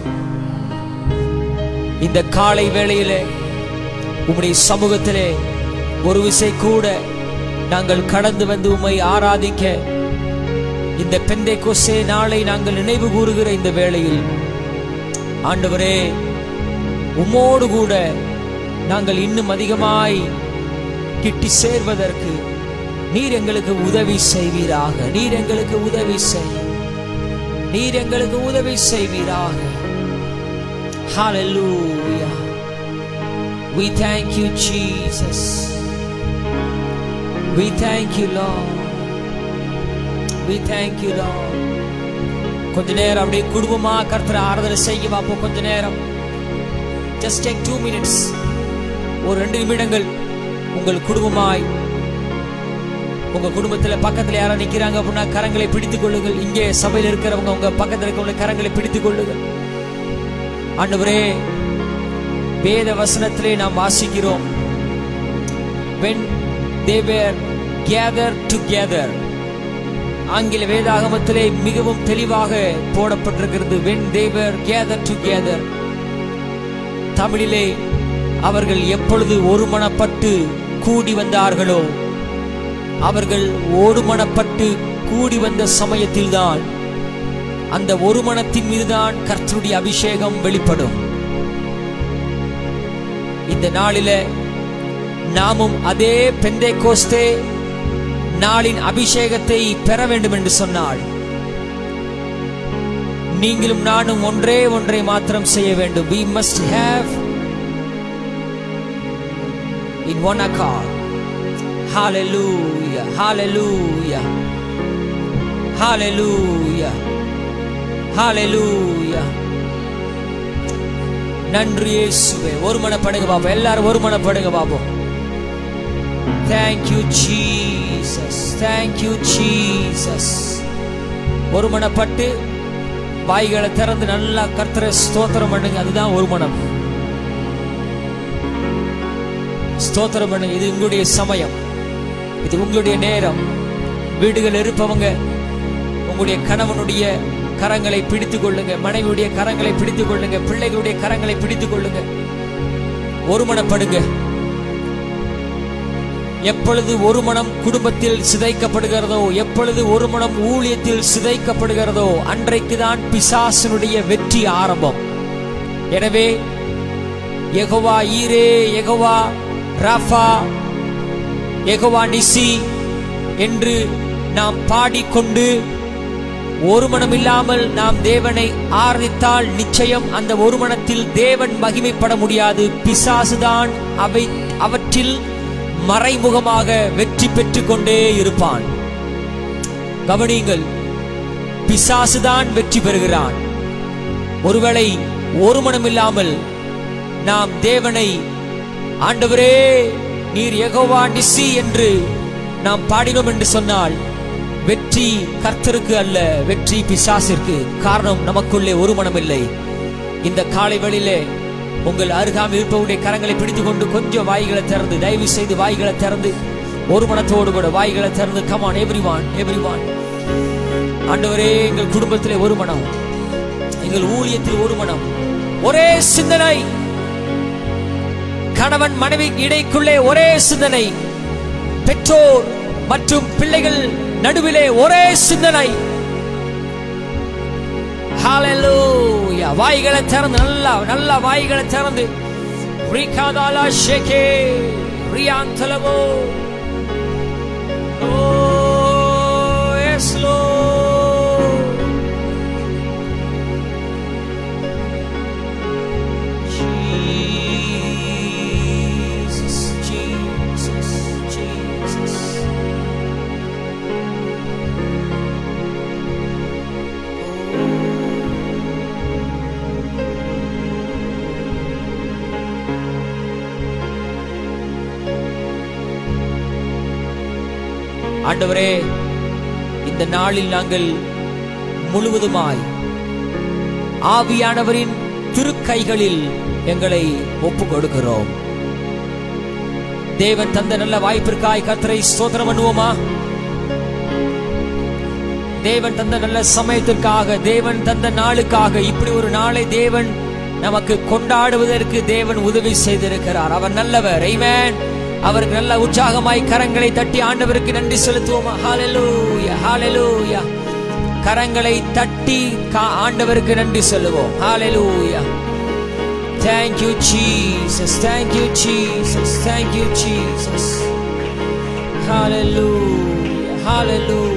இந்த காலை வேளையிலே உம்முடைய சமூகத்திலே ஒரு விசை கூட நாங்கள் கடந்து வந்து உம்மை ஆராதிக்க இந்த பெந்தை கொசே நாளை நாங்கள் நினைவு கூறுகிற இந்த வேளையில் ஆண்டவரே உம்மோடு கூட நாங்கள் இன்னும் அதிகமாய் கிட்டி சேர்வதற்கு நீர் எங்களுக்கு உதவி செய்வீராக நீர் எங்களுக்கு உதவி செய் நீர் எங்களுக்கு உதவி செய்வீராக ஹalleluya We thank you, Jesus. We thank you, Lord. We thank you, Lord. கொஞ்ச நேரம் அப்படியே குடும்பமா கர்த்தரை ஆராதனை செய்ய பார்ப்போம் கொஞ்ச நேரம் ஜஸ்ட் டேக் டூ மினிட்ஸ் ஒரு ரெண்டு நிமிடங்கள் உங்கள் குடும்பமாய் உங்க குடும்பத்துல பக்கத்துல யாரோ நிக்கிறாங்க அப்படின்னா கரங்களை பிடித்துக் கொள்ளுங்கள் இங்கே சபையில் இருக்கிறவங்க உங்க பக்கத்துல இருக்கிறவங்க கரங்களை பிடித்துக் கொள்ளுங்கள் ஆண்டவரே வேத வசனத்திலே நாம் வாசிக்கிறோம் when they were gathered together ஆங்கில வேதாகமத்திலே மிகவும் தெளிவாக போடப்பட்டிருக்கிறது when they were gathered together தமிழிலே அவர்கள் எப்பொழுது ஒருமனப்பட்டு கூடி வந்தார்களோ அவர்கள் ஒருமனப்பட்டு கூடி வந்த சமயத்தில்தான் அந்த ஒரு மனத்தின் மீதுதான் கர்த்தருடைய அபிஷேகம் வெளிப்படும் இந்த நாளில நாமும் அதே பெந்தை கோஸ்தே நாளின் அபிஷேகத்தை பெற வேண்டும் என்று சொன்னாள் நீங்களும் நானும் ஒன்றே ஒன்றை மாத்திரம் செய்ய வேண்டும் we must have in one accord hallelujah hallelujah hallelujah hallelujah நன்றி இயேசுவே ஒரு மனப்படுங்க பாப்போம் எல்லாரும் ஒரு மனப்படுங்க பாப்போம் தேங்க்யூ ஜீசஸ் தேங்க்யூ ஜீசஸ் ஒரு மனப்பட்டு வாய்களை திறந்து நல்லா கர்த்தரை ஸ்தோத்திரம் பண்ணுங்க அதுதான் ஒரு மனம் ஸ்தோத்திரம் பண்ணுங்க இது உங்களுடைய சமயம் இது உங்களுடைய நேரம் வீடுகள் இருப்பவங்க உங்களுடைய கணவனுடைய கரங்களை பிடித்துக் கொள்ளுங்க மனைவியுடைய கரங்களை பிடித்துக் கொள்ளுங்க பிள்ளைகளுடைய கரங்களை பிடித்துக் கொள்ளுங்க ஒருமனப்படுங்க எப்பொழுது ஒரு மனம் குடும்பத்தில் சிதைக்கப்படுகிறதோ எப்பொழுது ஒரு மனம் ஊழியத்தில் சிதைக்கப்படுகிறதோ அன்றைக்குதான் பிசாசனுடைய வெற்றி ஆரம்பம் எனவே எகோவா ஈரே எகோவா ராஃபா எகோவா நிசி என்று நாம் பாடிக்கொண்டு ஒரு மனம் இல்லாமல் நாம் தேவனை ஆராதித்தால் நிச்சயம் அந்த ஒரு மனத்தில் தேவன் மகிமைப்பட முடியாது பிசாசுதான் அவை அவற்றில் மறைமுகமாக வெற்றி பெற்றுக் கொண்டே இருப்பான் கவனியுங்கள் பிசாசுதான் வெற்றி பெறுகிறான் ஒருவேளை ஒரு மனம் இல்லாமல் நாம் தேவனை ஆண்டவரே நீர் எகோவா நிசி என்று நாம் பாடினோம் என்று சொன்னால் வெற்றி கர்த்தருக்கு அல்ல வெற்றி பிசாசிற்கு காரணம் நமக்குள்ளே ஒரு மனம் இல்லை இந்த காலை வேளையிலே உங்கள் அருகாமல் இருப்பவருடைய கரங்களை பிடித்துக் கொண்டு கொஞ்சம் வாய்களை திறந்து தயவு செய்து வாய்களை திறந்து ஒரு மனத்தோடு கூட வாய்களை திறந்து கமான் எவ்ரிவான் எவ்ரிவான் ஆண்டவரே எங்கள் குடும்பத்திலே ஒரு மனம் எங்கள் ஊழியத்தில் ஒரு மனம் ஒரே சிந்தனை கணவன் மனைவி இடைக்குள்ளே ஒரே சிந்தனை பெற்றோர் மற்றும் பிள்ளைகள் நடுவிலே ஒரே சிந்தனை ஹalleluya வாய்களை திறந்து நல்லா நல்லா வாய்களை திறந்து ரிகாதாலா ஷேகே ரியாந்தலவோ ஓ எஸ் லோ Jesus, Jesus, Jesus. ஆண்டவரே இந்த நாளில் நாங்கள் முழுவதுமாய் ஆவியானவரின் திருக்கைகளில் எங்களை ஒப்பு கொடுக்கிறோம் தேவன் தந்த நல்ல வாய்ப்பிற்காய் கர்த்தரை ஸ்தோத்திரம் பண்ணுவோமா தேவன் தந்த நல்ல சமயத்திற்காக தேவன் தந்த நாளுக்காக இப்படி ஒரு நாளை தேவன் நமக்கு கொண்டாடுவதற்கு தேவன் உதவி செய்திருக்கிறார் அவர் நல்லவர் Amen. அவருக்கு நல்ல உற்சாகமாய் கரங்களை தட்டி ஆண்டவருக்கு நன்றி செலுத்துவோமா ஹalleluya ஹalleluya கரங்களை தட்டி கா- ஆண்டவருக்கு நன்றி சொல்லுவோம் ஹalleluya Thank you Jesus thank you Jesus thank you Jesus Hallelujah hallelujah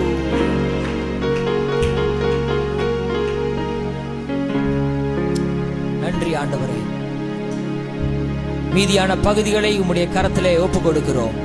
நன்றி ஆண்டவரே மீதியான பகுதிகளை உம்முடைய கரத்திலே ஒப்புக் கொடுக்கிறோம்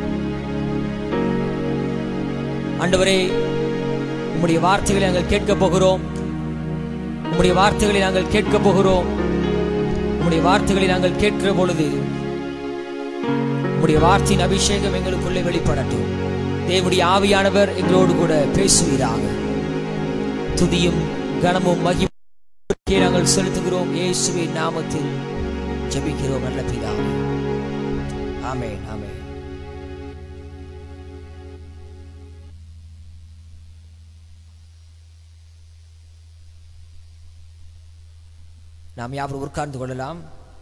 ஆண்டவரே உம்முடைய வார்த்தைகளை நாங்கள் கேட்கப் போகிறோம் உம்முடைய வார்த்தைகளை நாங்கள் கேட்கப் போகிறோம் உம்முடைய வார்த்தைகளை நாங்கள் கேட்கிற பொழுது உம்முடைய வார்த்தையின் அபிஷேகம் எங்களுக்குள்ளே வெளிப்படட்டும் தேவனுடைய ஆவியானவர் எங்களோடு கூட பேசுவீராக துதியும் கனமும் மகிமையும் நாங்கள் செலுத்துகிறோம் இயேசுவின் நாமத்தில் ஜெபிக்கிறோம் நல்ல பிதாவே ஆமென் ஆமென் நாம் யாவரும் உட்கார்ந்து கொள்ளலாம்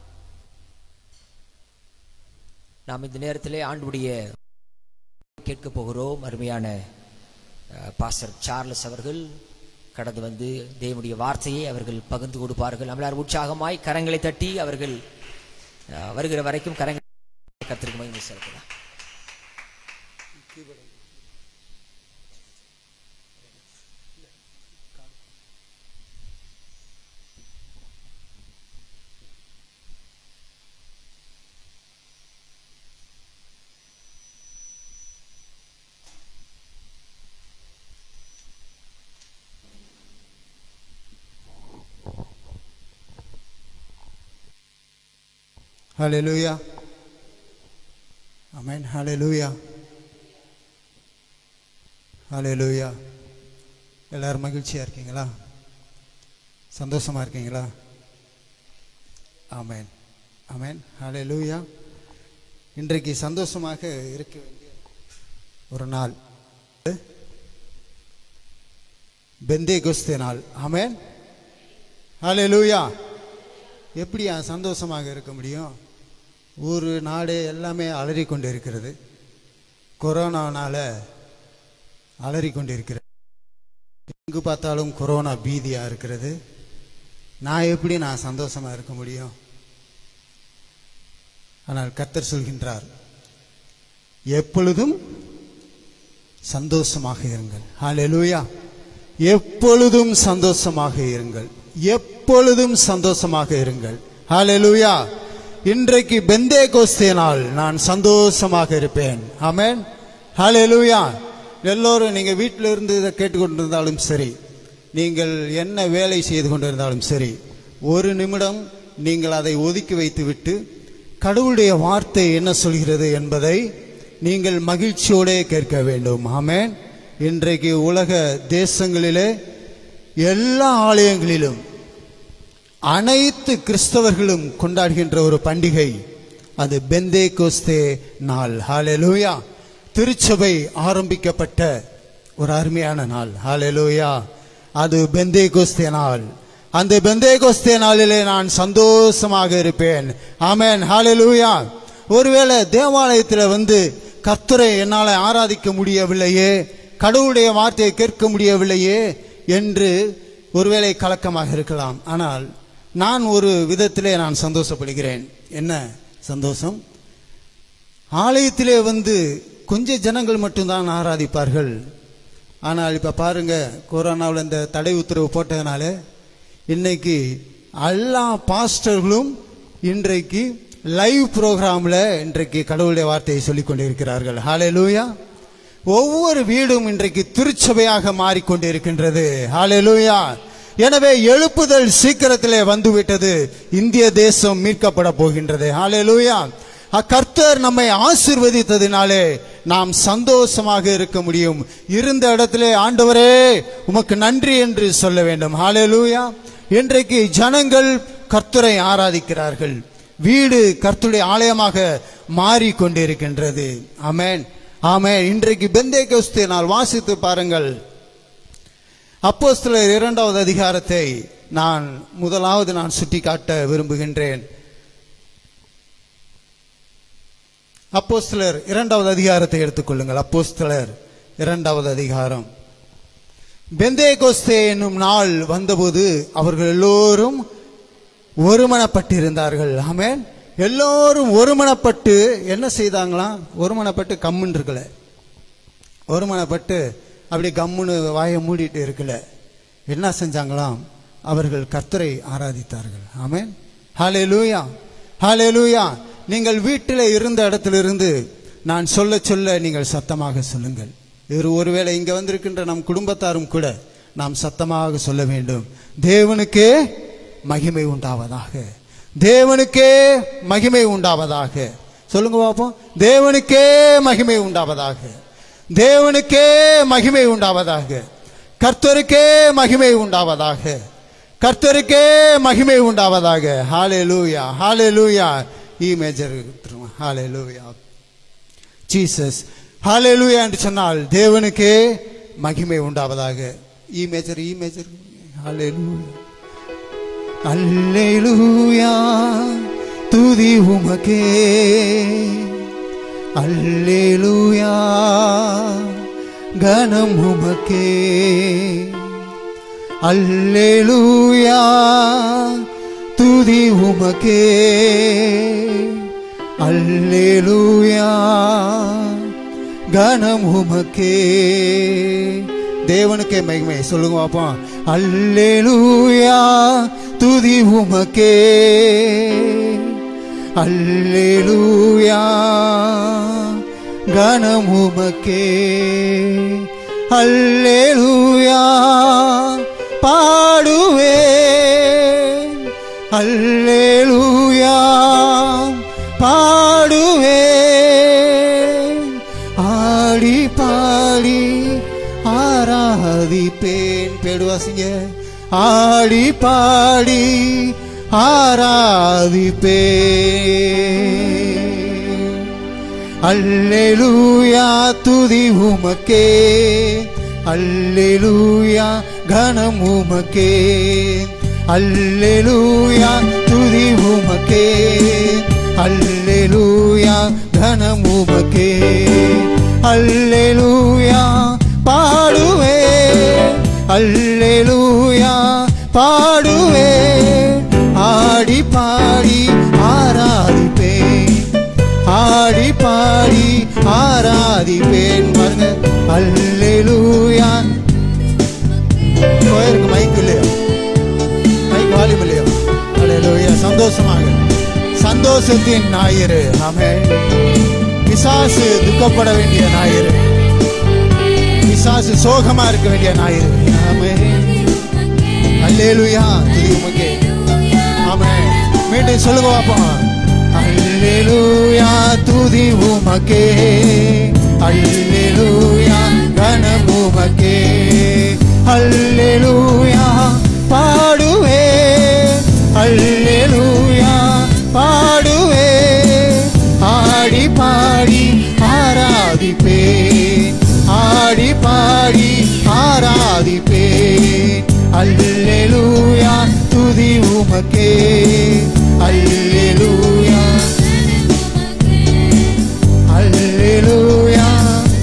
நாம் இந்த நேரத்திலே ஆண்டுடைய கேட்க போகிறோம் அருமையான அஹ், பாஸ்டர் சார்லஸ் அவர்கள் கடந்து வந்து தேவனுடைய வார்த்தையை அவர்கள் பகிர்ந்து கொடுப்பார்கள் நம்மளார் உற்சாகமாய் கரங்களை தட்டி அவர்கள் அஹ், வருகிற வரைக்கும் கரங்களை கத்திற்கு மகிமை செலுத்தலாம் Hallelujah. Amen. Hallelujah. Hallelujah. எல்லாரும் மகிழ்ச்சியா இருக்கீங்களா சந்தோஷமா இருக்கீங்களா ஆமென் ஆமென் ஹalleluya இன்றைக்கு சந்தோஷமாக இருக்க வேண்டிய ஒரு நாள் பெந்தே குஸ்தே நாள் ஆமென் ஹalleluya எப்படியா சந்தோஷமாக இருக்க முடியும் ஊர் நாடு எல்லாமே அலறி கொண்டு இருக்கிறது கொரோனானால அலறி கொண்டு இருக்கிறது எங்கு பார்த்தாலும் கொரோனா பீதியா இருக்கிறது நான் எப்படி நான் சந்தோஷமா இருக்க முடியும் ஆனால் கர்த்தர் சொல்கின்றார் எப்பொழுதும் சந்தோஷமாக இருங்கள் ஹalleluya எப்பொழுதும் சந்தோஷமாக இருங்கள் எப்பொழுதும் சந்தோஷமாக இருங்கள் ஹalleluya இன்றைக்கு பெந்தே கோஸ்தே நாள் நான் சந்தோஷமாக இருப்பேன் ஆமென் ஹalleluya எல்லோரும் நீங்க வீட்டில் இருந்து இதை கேட்டுக்கொண்டிருந்தாலும் சரி நீங்கள் என்ன வேலை செய்து கொண்டிருந்தாலும் சரி ஒரு நிமிடம் நீங்கள் அதை ஒதுக்கி வைத்துவிட்டு கடவுளுடைய வார்த்தை என்ன சொல்கிறது என்பதை நீங்கள் மகிழ்ச்சியோடே கேட்க வேண்டும் ஆமென் இன்றைக்கு உலக தேசங்களிலே எல்லா ஆலயங்களிலும் அனைத்து கிறிஸ்தவர்களும் கொண்டாடுகின்ற ஒரு பண்டிகை அது பெந்தே கோஸ்தே நாள் ஹalleluya திருச்சபை ஆரம்பிக்கப்பட்ட ஒரு அருமையான நாள் ஹalleluya அது பெந்தே கோஸ்தே நாள் அந்த பெந்தே கோஸ்தே நாளிலே நான் சந்தோஷமாக இருப்பேன் ஆமென் ஹalleluya ஒருவேளை தேவாலயத்தில் வந்து கர்த்தரை என்னால் ஆராதிக்க முடியவில்லையே கடவுளுடைய வார்த்தையை கேட்க முடியவில்லையே என்று ஒருவேளை கலக்கமாக இருக்கலாம் ஆனால் நான் ஒரு விதத்திலே நான் சந்தோஷப்படுகிறேன் என்ன சந்தோஷம் ஆலயத்திலே வந்து கொஞ்ச ஜனங்கள் மட்டும்தான் ஆராதிப்பார்கள் ஆனால் இப்ப பாருங்க கொரோனாவில் இந்த தடை உத்தரவு போட்டதுனால இன்னைக்கு எல்லா பாஸ்டர்களும் இன்றைக்கு லைவ் ப்ரோக்ராம்ல இன்றைக்கு கடவுளுடைய வார்த்தையை சொல்லிக் கொண்டிருக்கிறார்கள் ஹalleluya ஒவ்வொரு வீடும் இன்றைக்கு திருச்சபையாக மாறிக்கொண்டிருக்கின்றது ஹalleluya எனவே எழுப்புதல் சீக்கிரத்திலே வந்துவிட்டது இந்திய தேசம் மீட்கப்பட போகின்றது ஹalleluya கர்த்தர் நம்மை ஆசிர்வதித்ததினாலே நாம் சந்தோஷமாக இருக்க முடியும் இருந்த இடத்திலே ஆண்டவரே உமக்கு நன்றி என்று சொல்ல வேண்டும் ஹalleluya இன்றைக்கு ஜனங்கள் கர்த்தரை ஆராதிக்கிறார்கள் வீடு கர்த்தருடைய ஆலயமாக மாறிக்கொண்டிருக்கின்றது ஆமென் ஆமென் இன்றைக்கு பெந்தே கோஸ்தே நாள் வாசித்து பாருங்கள் அப்போஸ்தலர் இரண்டாவது அதிகாரத்தை நான் முதலாவது நான் சுட்டிக்காட்ட விரும்புகின்றேன் அப்போஸ்தலர் இரண்டாவது அதிகாரத்தை எடுத்துக்கொள்ளுங்கள் அப்போஸ்தலர் இரண்டாவது அதிகாரம் பெந்தே கோஸ்தே என்னும் நாள் வந்தபோது அவர்கள் எல்லோரும் ஒருமனப்பட்டிருந்தார்கள் ஆமென் எல்லோரும் ஒருமனப்பட்டு என்ன செய்தாங்களாம் ஒருமனப்பட்டு கம்முன்னு இருக்கல ஒருமனப்பட்டு அப்படி கம்முன்னு வாயை மூடிட்டு இருக்கல என்ன செஞ்சாங்களாம் அவர்கள் கர்த்தரை ஆராதித்தார்கள் ஆமென் ஹalleluya ஹalleluya நீங்கள் வீட்டில் இருந்த இடத்திலிருந்து நான் சொல்ல சொல்ல நீங்கள் சத்தமாக சொல்லுங்கள் இது ஒருவேளை இங்க வந்திருக்கின்ற நம் குடும்பத்தாரும் கூட நாம் சத்தமாக சொல்ல வேண்டும் தேவனுக்கே மகிமை உண்டாவதாக தேவனுக்கே மகிமை உண்டாவதாக சொல்லுங்க பாப்போம் தேவனுக்கே மகிமை உண்டாவதாக தேவனுக்கே மகிமை உண்டாவதாக கர்த்தருக்கே மகிமை உண்டாவதாக கர்த்தருக்கே மகிமை உண்டாவதாக ஹalleluya ஹalleluya ஈ மேஜர் ஹalleluya ஜீசஸ் ஹalleluya என்று சொன்னால் தேவனுக்கே மகிமை உண்டாவதாக ஈ மேஜர் ஈ மேஜர் ஹalleluya அல்லேலூயா துதி உமக்கே அல்லேலூயா கனம் உமக்கே அல்லேலூயா துதி உமக்கே அல்லேலூயா கனம் உமக்கே தேவனுக்கே மகிமை சொல்லுங்க பாப்போம் அல்லேலூயா துதி உமக்கே அல்லேலூயா கனம் உமக்கே அல்லேலூயா பாடுவேன் அல்லேலூயா பாடுவேன் ஆடி பாடி ஆராதிப்பேன் பேடுவாசிங்க ஆடி பாடி ஆராதிப்பேன் அல்லேலூயா துதி உமக்கே அல்லேலூயா கனம் உமக்கே அல்லேலூயா துதி உமக்கே அல்லேலூயா கனம் உமக்கே அல்லேலூயா பாடுவே அல்லேலூயா பாடுவே ஆடி பாடி ஆராதிப்பேன் ஆடி பாடி ஆராதிப்பேன் பாருங்க அல்லேலூயா கோயிலுக்கு மைக் இல்லையா மைக் வால்யூம் இல்லையா அல்லேலூயா சந்தோஷமாக சந்தோஷத்தின் ஞாயிறு ஆமே பிசாசு துக்கப்பட வேண்டிய ஞாயிறு பிசாசு சோகமா இருக்க வேண்டிய ஞாயிறு ஆமே அல்லேலூயா துதி உமக்கே ஆமே மீண்டும் சொல்லுங்க பாப்போம் அல்லேலூயா துதி உமக்கே அல்லேலூயா கனம் உமக்கே அல்லேலூயா பாடுவே அல்லேலூயா பாடுவே ஆடி பாடி ஆராதிப்பேன் ஆடி பாடி ஆராதிப்பேன் அல்லேலூயா துதி உமக்கே அல்லேலூயா அல்லேலூயா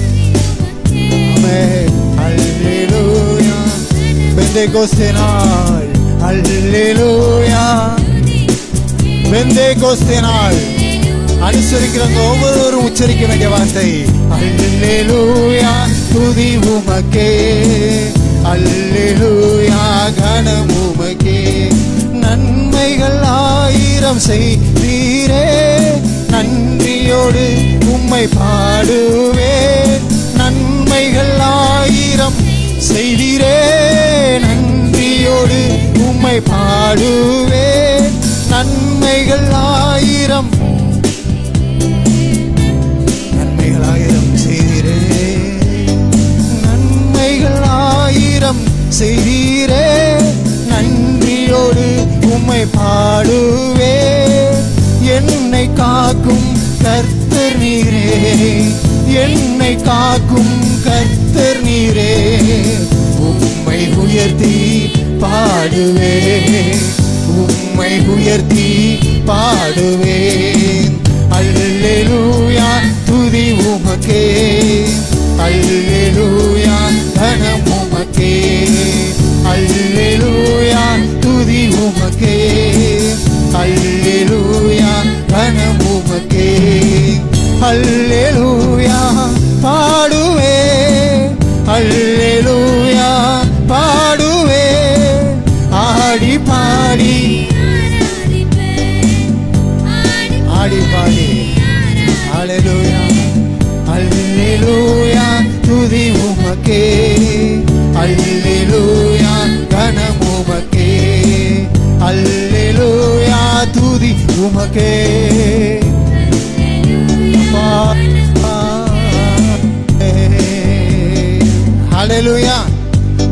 ஆமென் அல்லேலூயா பெந்தேகோஸ்தே நாள் அல்லேலூயா பெந்தேகோஸ்தே நாள் அனுசரிக்கிறவங்க ஒவ்வொருவரும் உச்சரிக்க வேண்டிய வார்த்தை அல்லேலூயா துதி உமக்கே அல்லேலூயா கனம் உமக்கே நன்மைகள் ஆயிரம் செய்தீரே நன்றியோடு உம்மை பாடுவேன் நன்மைகள் ஆயிரம் செய்தீரே நன்றியோடு உம்மை பாடுவேன் நன்மைகள் ஆயிரம் நன்மைகள் ஆயிரம் செய்தீரே நன்மைகள் ஆயிரம் செய்தீரே நன்றியோடு உம்மை பாடுவே என்னை காக்கும் கர்த்தர் நீரே என்னை காக்கும் கர்த்தர் நீரே உம்மை உயர்த்தி பாடுவே உம்மை உயர்த்தி பாடுவேன் அல்லேலூயா துதி உமக்கே அல்லேலூயா கனம் உமக்கே அல்லேலூயா துதி உமக்கே அல்லேலூயா கனம் உமக்கே அல்லேலூயா பாடுவே அல்லேலூயா பாடுவே ஆடி பாடி ஆடி பாடி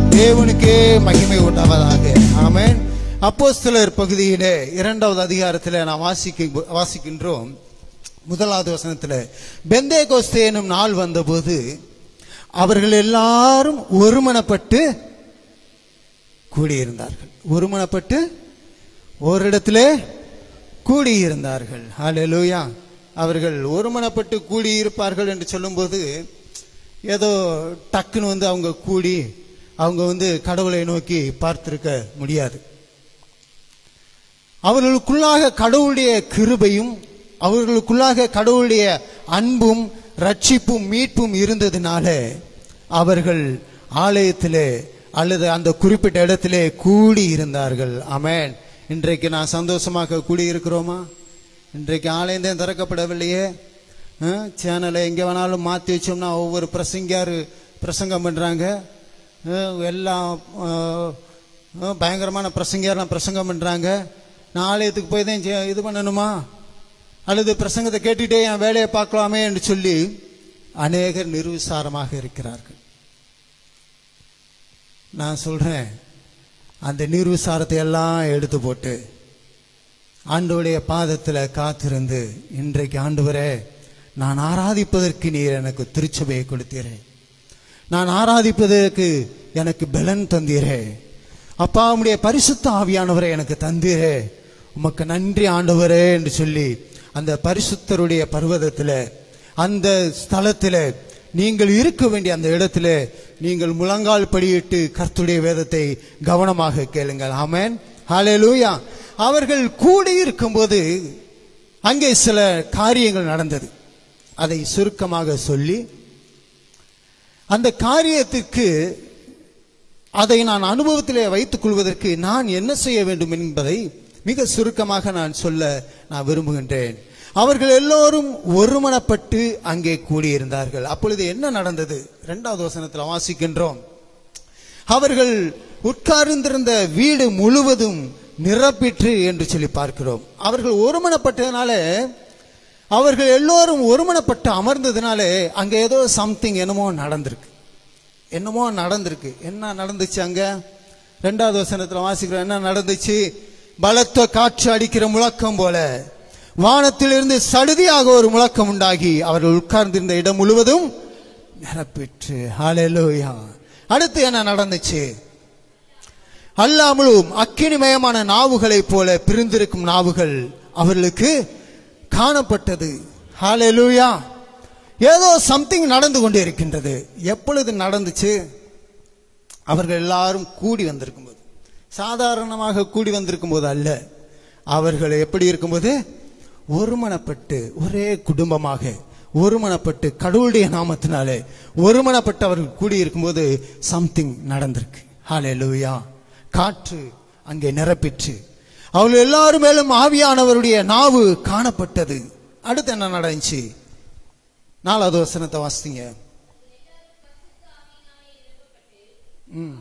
தேவனுக்கே மகிமை உண்டாவதாக ஆமென் அப்போஸ்தலர் பகுதியிலே இரண்டாவது அதிகாரத்தில் நாம் வாசிக்க வாசிக்கின்றோம் முதலாவது வசனத்தில் பெந்தே கோஸ்தே எனும் நாள் வந்தபோது அவர்கள் எல்லாரும் ஒருமனப்பட்டு கூடியிருந்தார்கள் ஒருமனப்பட்டு ஓரிடத்திலே கூடியிருந்தார்கள் ஹalleluya அவர்கள் ஒருமனப்பட்டு கூடியிருப்பார்கள் என்று சொல்லும்போது ஏதோ டக்குன்னு வந்து அவங்க கூடி அவங்க வந்து கடவுளை நோக்கி பார்த்திருக்க முடியாது அவர்களுக்குள்ளாக கடவுளுடைய கிருபையும் அவர்களுக்குள்ளாக கடவுளுடைய அன்பும் ரட்சிப்பும் மீட்பும் இருந்ததினால அவர்கள் ஆலயத்திலே அல்லது அந்த குறிப்பிட்ட இடத்திலே கூடி இருந்தார்கள் ஆமென் இன்றைக்கு நான் சந்தோஷமாக கூடி இருக்கிறோமா இன்றைக்கு ஆலயம் திறக்கப்படவில்லையே அஹ், சேனலை எங்கே வேணாலும் மாற்றி வச்சோம்னா ஒவ்வொரு பிரசங்கியார் பிரசங்கம் பண்ணுறாங்க எல்லாம் அஹ், அஹ், பயங்கரமான பிரசங்கியாரெலாம் பிரசங்கம் பண்ணுறாங்க நான் ஆலயத்துக்கு போய் தான் ஜெ- இது பண்ணணுமா அல்லது பிரசங்கத்தை கேட்டுட்டே என் வேலையை பார்க்கலாமே என்று சொல்லி அநேகர் நிர்விசாரமாக இருக்கிறார்கள் நான் சொல்றேன் அந்த நிர்விசாரத்தை எல்லாம் எடுத்து போட்டு ஆண்டவருடைய பாதத்தில் காத்திருந்து இன்றைக்கு ஆண்டவரே நான் ஆராதிப்பதற்கு நீர் எனக்கு திருச்சபையை கொடுத்தீரே நான் ஆராதிப்பதற்கு எனக்கு பலன் தந்தீரே அப்பா உம்முடைய பரிசுத்த ஆவியானவரை எனக்கு தந்தீரே உமக்கு நன்றி ஆண்டவரே என்று சொல்லி அந்த பரிசுத்தருடைய பர்வதத்தில் அந்த ஸ்தலத்தில் நீங்கள் இருக்க வேண்டிய அந்த இடத்துல நீங்கள் முழங்கால் படியிட்டு கர்த்தருடைய வேதத்தை கவனமாக கேளுங்கள் ஆமென் ஹalleluya அவர்கள் கூடி இருக்கும்போது அங்கே சில காரியங்கள் நடந்தது அதை சுருக்கமாக சொல்லி அந்த காரியத்திற்கு அதை நான் அனுபவத்திலே வைத்துக் கொள்வதற்கு நான் என்ன செய்ய வேண்டும் என்பதை மிக சுருக்கமாக நான் சொல்ல நான் விரும்புகின்றேன் அவர்கள் எல்லோரும் ஒருமனப்பட்டு அங்கே கூடியிருந்தார்கள் அப்பொழுது என்ன நடந்தது இரண்டாவது வசனத்தில் வாசிக்கின்றோம் அவர்கள் உட்கார்ந்திருந்த வீடு முழுவதும் நிரப்பிற்று என்று சொல்லி பார்க்கிறோம் அவர்கள் ஒருமனப்பட்டதுனால அவர்கள் எல்லோரும் ஒருமனப்பட்டு அமர்ந்ததுனாலே அங்க ஏதோ சம்திங் என்னமோ நடந்திருக்கு என்னமோ நடந்திருக்கு என்ன நடந்துச்சு அங்க ரெண்டாவது வசனத்துல வாசிக்கிறோம் என்ன நடந்துச்சு பலத்த காற்று அடிக்கிற முழக்கம் போல வானத்திலிருந்து சடுதியாக ஒரு முழக்கம் உண்டாகி அவர்கள் உட்கார்ந்திருந்த இடம் முழுவதும் நிரப்பிற்று ஹalleluya அடுத்து என்ன நடந்துச்சு அல்லாமலும் அக்கினிமயமான நாவுகளைப் போல பிரிந்திருக்கும் நாவுகள் அவர்களுக்கு காணப்பட்டது ஹalleluya ஏதோ சம்திங் நடந்து கொண்டே இருக்கின்றது எப்பொழுது நடந்துச்சு அவர்கள் எல்லாரும் கூடி வந்திருக்கும் போது சாதாரணமாக கூடி வந்திருக்கும் போது அல்ல அவர்கள் எப்படி இருக்கும்போது ஒருமனப்பட்டு ஒரே குடும்பமாக ஒருமனப்பட்டு கடவுளுடைய நாமத்தினாலே ஒருமனப்பட்டு அவர்கள் கூடி இருக்கும்போது சம்திங் நடந்திருக்கு ஹalleluya காற்று அங்கே நிரப்பிற்று அவர்கள் எல்லாரும் மேலும் ஆவியானவருடைய நாவு காணப்பட்டது அடுத்து என்ன நடந்துச்சு நாலாவது வசனத்தை வாசிங்க ம்.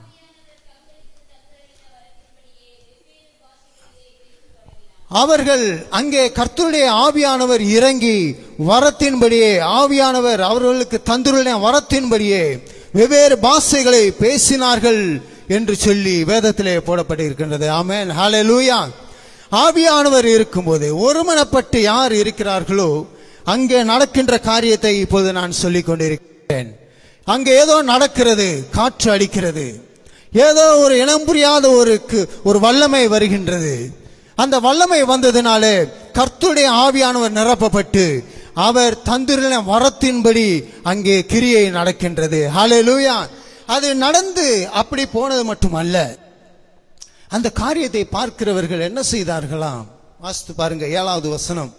அவர்கள் அங்கே கர்த்தருடைய ஆவியானவர் இறங்கி வரத்தின்படியே ஆவியானவர் அவர்களுக்கு தந்துள்ள வரத்தின்படியே வெவ்வேறு பாஷைகளை பேசினார்கள் என்று சொல்லி வேதத்திலே போடப்பட்டிருக்கின்றது ஆமென் ஹalleluya ஆவியானவர் இருக்கும்போது ஒருமனப்பட்டு யார் இருக்கிறார்களோ அங்கே நடக்கின்ற காரியத்தை இப்போது நான் சொல்லிக் கொண்டிருக்கிறேன் அங்கே ஏதோ நடக்கிறது காற்று அடிக்கிறது ஏதோ ஒரு இனம் புரியாத ஒரு கு- ஒரு வல்லமை வருகின்றது அந்த வல்லமை வந்ததினாலே கர்த்தருடைய ஆவியானவர் நிரப்பப்பட்டு அவர் தந்திருந்த வரத்தின்படி அங்கே கிரியை நடக்கின்றது ஹalleluya அது நடந்து அப்படி போனது மட்டுமல்ல அந்த காரியத்தை பார்க்கிறவர்கள் என்ன செய்தார்களாம் வாசித்து பாருங்க ஏழாவது வசனம்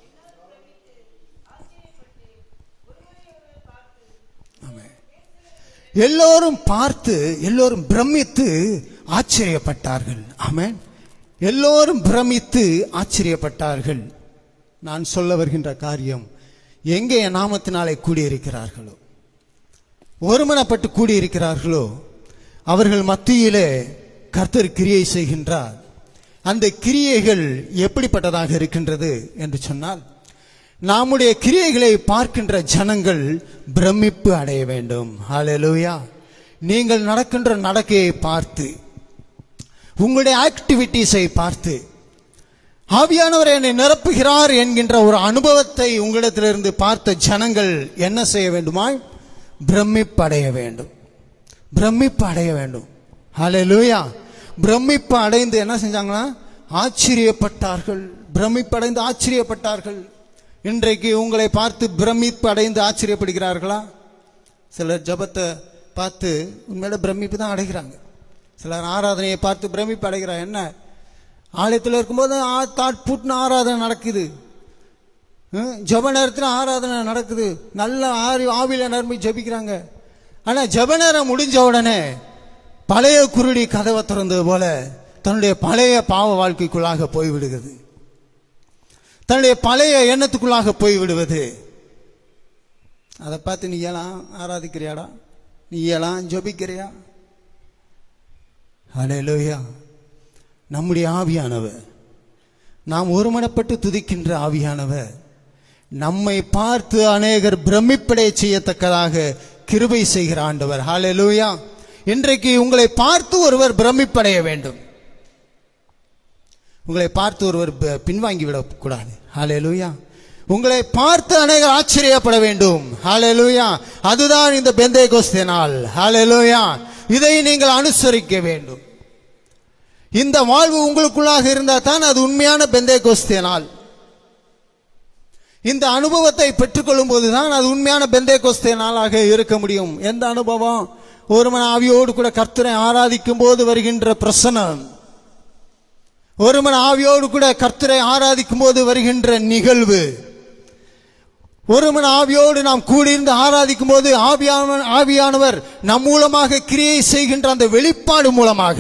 ஆமென். எல்லோரும் பார்த்து எல்லோரும் பிரமித்து ஆச்சரியப்பட்டார்கள் ஆமென் எல்லோரும் பிரமித்து ஆச்சரியப்பட்டார்கள் நான் சொல்ல வருகின்ற காரியம் எங்கே என் நாமத்தினாலே கூடியிருக்கிறார்களோ ஒருமனப்பட்டு கூடியிருக்கிறார்களோ அவர்கள் மத்தியிலே கர்த்தர் கிரியை செய்கின்றார் அந்த கிரியைகள் எப்படிப்பட்டதாக இருக்கின்றது என்று சொன்னால் நம்முடைய கிரியைகளை பார்க்கின்ற ஜனங்கள் பிரமிப்பு அடைய வேண்டும் ஹalleluya நீங்கள் நடக்கின்ற நடக்கையை பார்த்து உங்களுடைய ஆக்டிவிட்டீஸை பார்த்து ஆவியானவர் என்னை நிரப்புகிறார் என்கின்ற ஒரு அனுபவத்தை உங்களிடத்திலிருந்து பார்த்த ஜனங்கள் என்ன செய்ய வேண்டுமாய் பிரமிப்படைய வேண்டும் பிரமிப்பு அடைய வேண்டும் ஹalleluya பிரமிப்பு அடைந்து என்ன செஞ்சாங்கன்னா ஆச்சரியப்பட்டார்கள் பிரமிப்பு அடைந்து ஆச்சரியப்பட்டார்கள் இன்றைக்கு உங்களை பார்த்து பிரமிப்பு அடைந்து ஆச்சரியப்படுகிறார்களா சிலர் ஜபத்தை பார்த்து உண்மையில பிரமிப்பு தான் அடைகிறாங்க சிலர் ஆராதனையை பார்த்து பிரமிப்பு அடைகிறார் என்ன ஆலயத்தில் இருக்கும்போது ஆ தாட் புட்னு ஆராதனை நடக்குது ஹம், ஜெப நேரத்தில் ஆராதனை நடக்குது நல்ல ஆரி ஆவில நரம்பி ஜெபிக்கிறாங்க ஆனால் ஜெப நேரம் முடிஞ்ச உடனே பழைய குருடி கதவை திறந்தது போல தன்னுடைய பழைய பாவ வாழ்க்கைக்குள்ளாக போய்விடுகிறது தன்னுடைய பழைய எண்ணத்துக்குள்ளாக போய்விடுவது அதை பார்த்து நீ ஏலாம் ஆராதிக்கிறியாடா நீ ஏலாம் ஜெபிக்கிறியா ஹalleluya நம்முடைய ஆவியானவர் நாம் ஒருமனப்பட்டு துதிக்கின்ற ஆவியானவர் நம்மை பார்த்து அநேகர் பிரமிப்படைய செய்யத்தக்கதாக கிருபை செய்கிற ஆண்டவர் ஹalleluya இன்றைக்கு உங்களை பார்த்து ஒருவர் பிரமிப்படைய வேண்டும் உங்களை பார்த்து ஒருவர் ப- பின்வாங்கி விடக்கூடாது ஹalleluya உங்களை பார்த்து அநேகர் ஆச்சரியப்பட வேண்டும் ஹalleluya அதுதான் இந்த பெந்தேகோஸ்தே நாள் ஹalleluya இதை நீங்கள் அனுசரிக்க வேண்டும் இந்த வாழ்வு உங்களுக்குள்ளாக இருந்தால் தான் அது உண்மையான பெந்தேகோஸ்தே நாள் இந்த அனுபவத்தை பெற்றுக்கொள்ளும் போதுதான் அது உண்மையான பெந்தேகோஸ்தே நாளாக இருக்க முடியும் எந்த அனுபவம் ஒரு மன ஆவியோடு கூட கர்த்தரை ஆராதிக்கும் போது வருகின்ற பிரசனம் ஒரு மன ஆவியோடு கூட கர்த்தரை ஆராதிக்கும் போது வருகின்ற நிகழ்வு ஒரு மன ஆவியோடு நாம் கூடியிருந்து ஆராதிக்கும் போது ஆவியான ஆவியானவர் நம் மூலமாக கிரியை செய்கின்ற அந்த வெளிப்பாடு மூலமாக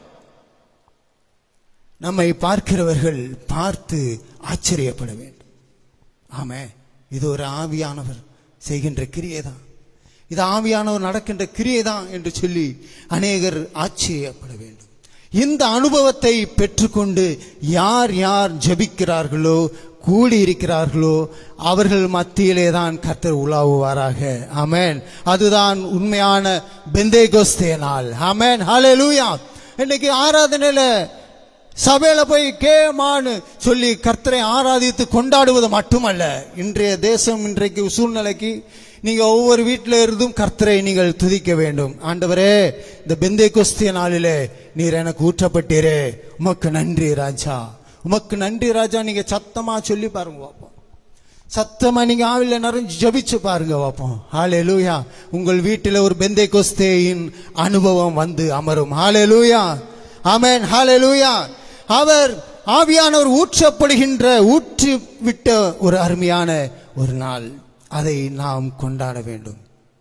நம்மை பார்க்கிறவர்கள் பார்த்து ஆச்சரியப்பட வேண்டும் ஆமே இது ஒரு ஆவியானவர் செய்கின்ற கிரியை தான் இது ஆவியானவர் நடக்கின்ற கிரியை தான் என்று சொல்லி அநேகர் ஆச்சரியப்பட வேண்டும் இந்த அனுபவத்தை பெற்றுக்கொண்டு யார் யார் ஜெபிக்கிறார்களோ கூடி இருக்கிறார்களோ அவர்கள் மத்தியிலே தான் கர்த்தர் உலாவுவாராக ஆமென் அதுதான் உண்மையான பெந்தேகோஸ்தே நாள் ஆமென் ஹalleluya இன்னைக்கு ஆராதனையில சபையில போய் கேமான்னு சொல்லி கர்த்தரை ஆராதித்து கொண்டாடுவது மட்டுமல்ல இன்றைய தேசம் இன்றைக்கு சூழ்நிலைக்கு நீங்க ஒவ்வொரு வீட்டில இருந்தும் கர்த்தரை நீங்கள் துதிக்க வேண்டும் ஆண்டவரே இந்த பெந்தை கொஸ்திய நாளிலே நீர் எனக்கு ஊற்றப்பட்டீரே உமக்கு நன்றி ராஜா உமக்கு நன்றி ராஜா நீங்க சத்தமா சொல்லி பாருங்க பாப்போம் சத்தமா நீங்க ஆவில நிறைஞ்சு ஜபிச்சு பாருங்க பாப்போம் ஹாலே லூயா உங்கள் வீட்டில் ஒரு பெந்தை கொஸ்தேயின் அனுபவம் வந்து அமரும் ஹாலே லூயா ஆமென் ஹாலே லூயா அவர் ஆவியானவர் ஊற்றப்படுகின்ற ஊற்றி விட்ட ஒரு அருமையான ஒரு நாள் அதை நாம் கொண்டாட வேண்டும்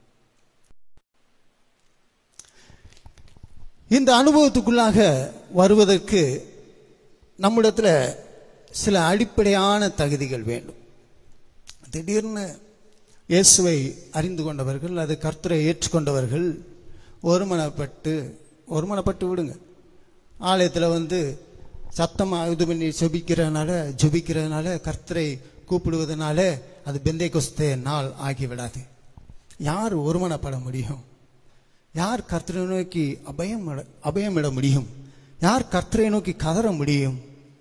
இந்த அனுபவத்துக்குள்ளாக வருவதற்கு நம்மிடத்துல சில அடிப்படையான தகுதிகள் வேண்டும் திடீர்னு இயேசுவை அறிந்து கொண்டவர்கள் அது கர்த்தரை ஏற்றுக்கொண்டவர்கள் ஒருமனப்பட்டு ஒருமனப்பட்டு விடுங்க ஆலயத்தில் வந்து சத்தமாக இது பண்ணி ஜெபிக்கிறதுனால ஜெபிக்கிறதுனால கர்த்தரை கூப்பிடுவதனால அது பெந்தை கொஸ்தே நாள் ஆகிவிடாது யார் ஒருமனப்பட முடியும் யார் கர்த்தரை நோக்கி அபயம் இட- அபயமிட முடியும் யார் கர்த்தரை நோக்கி கதற முடியும்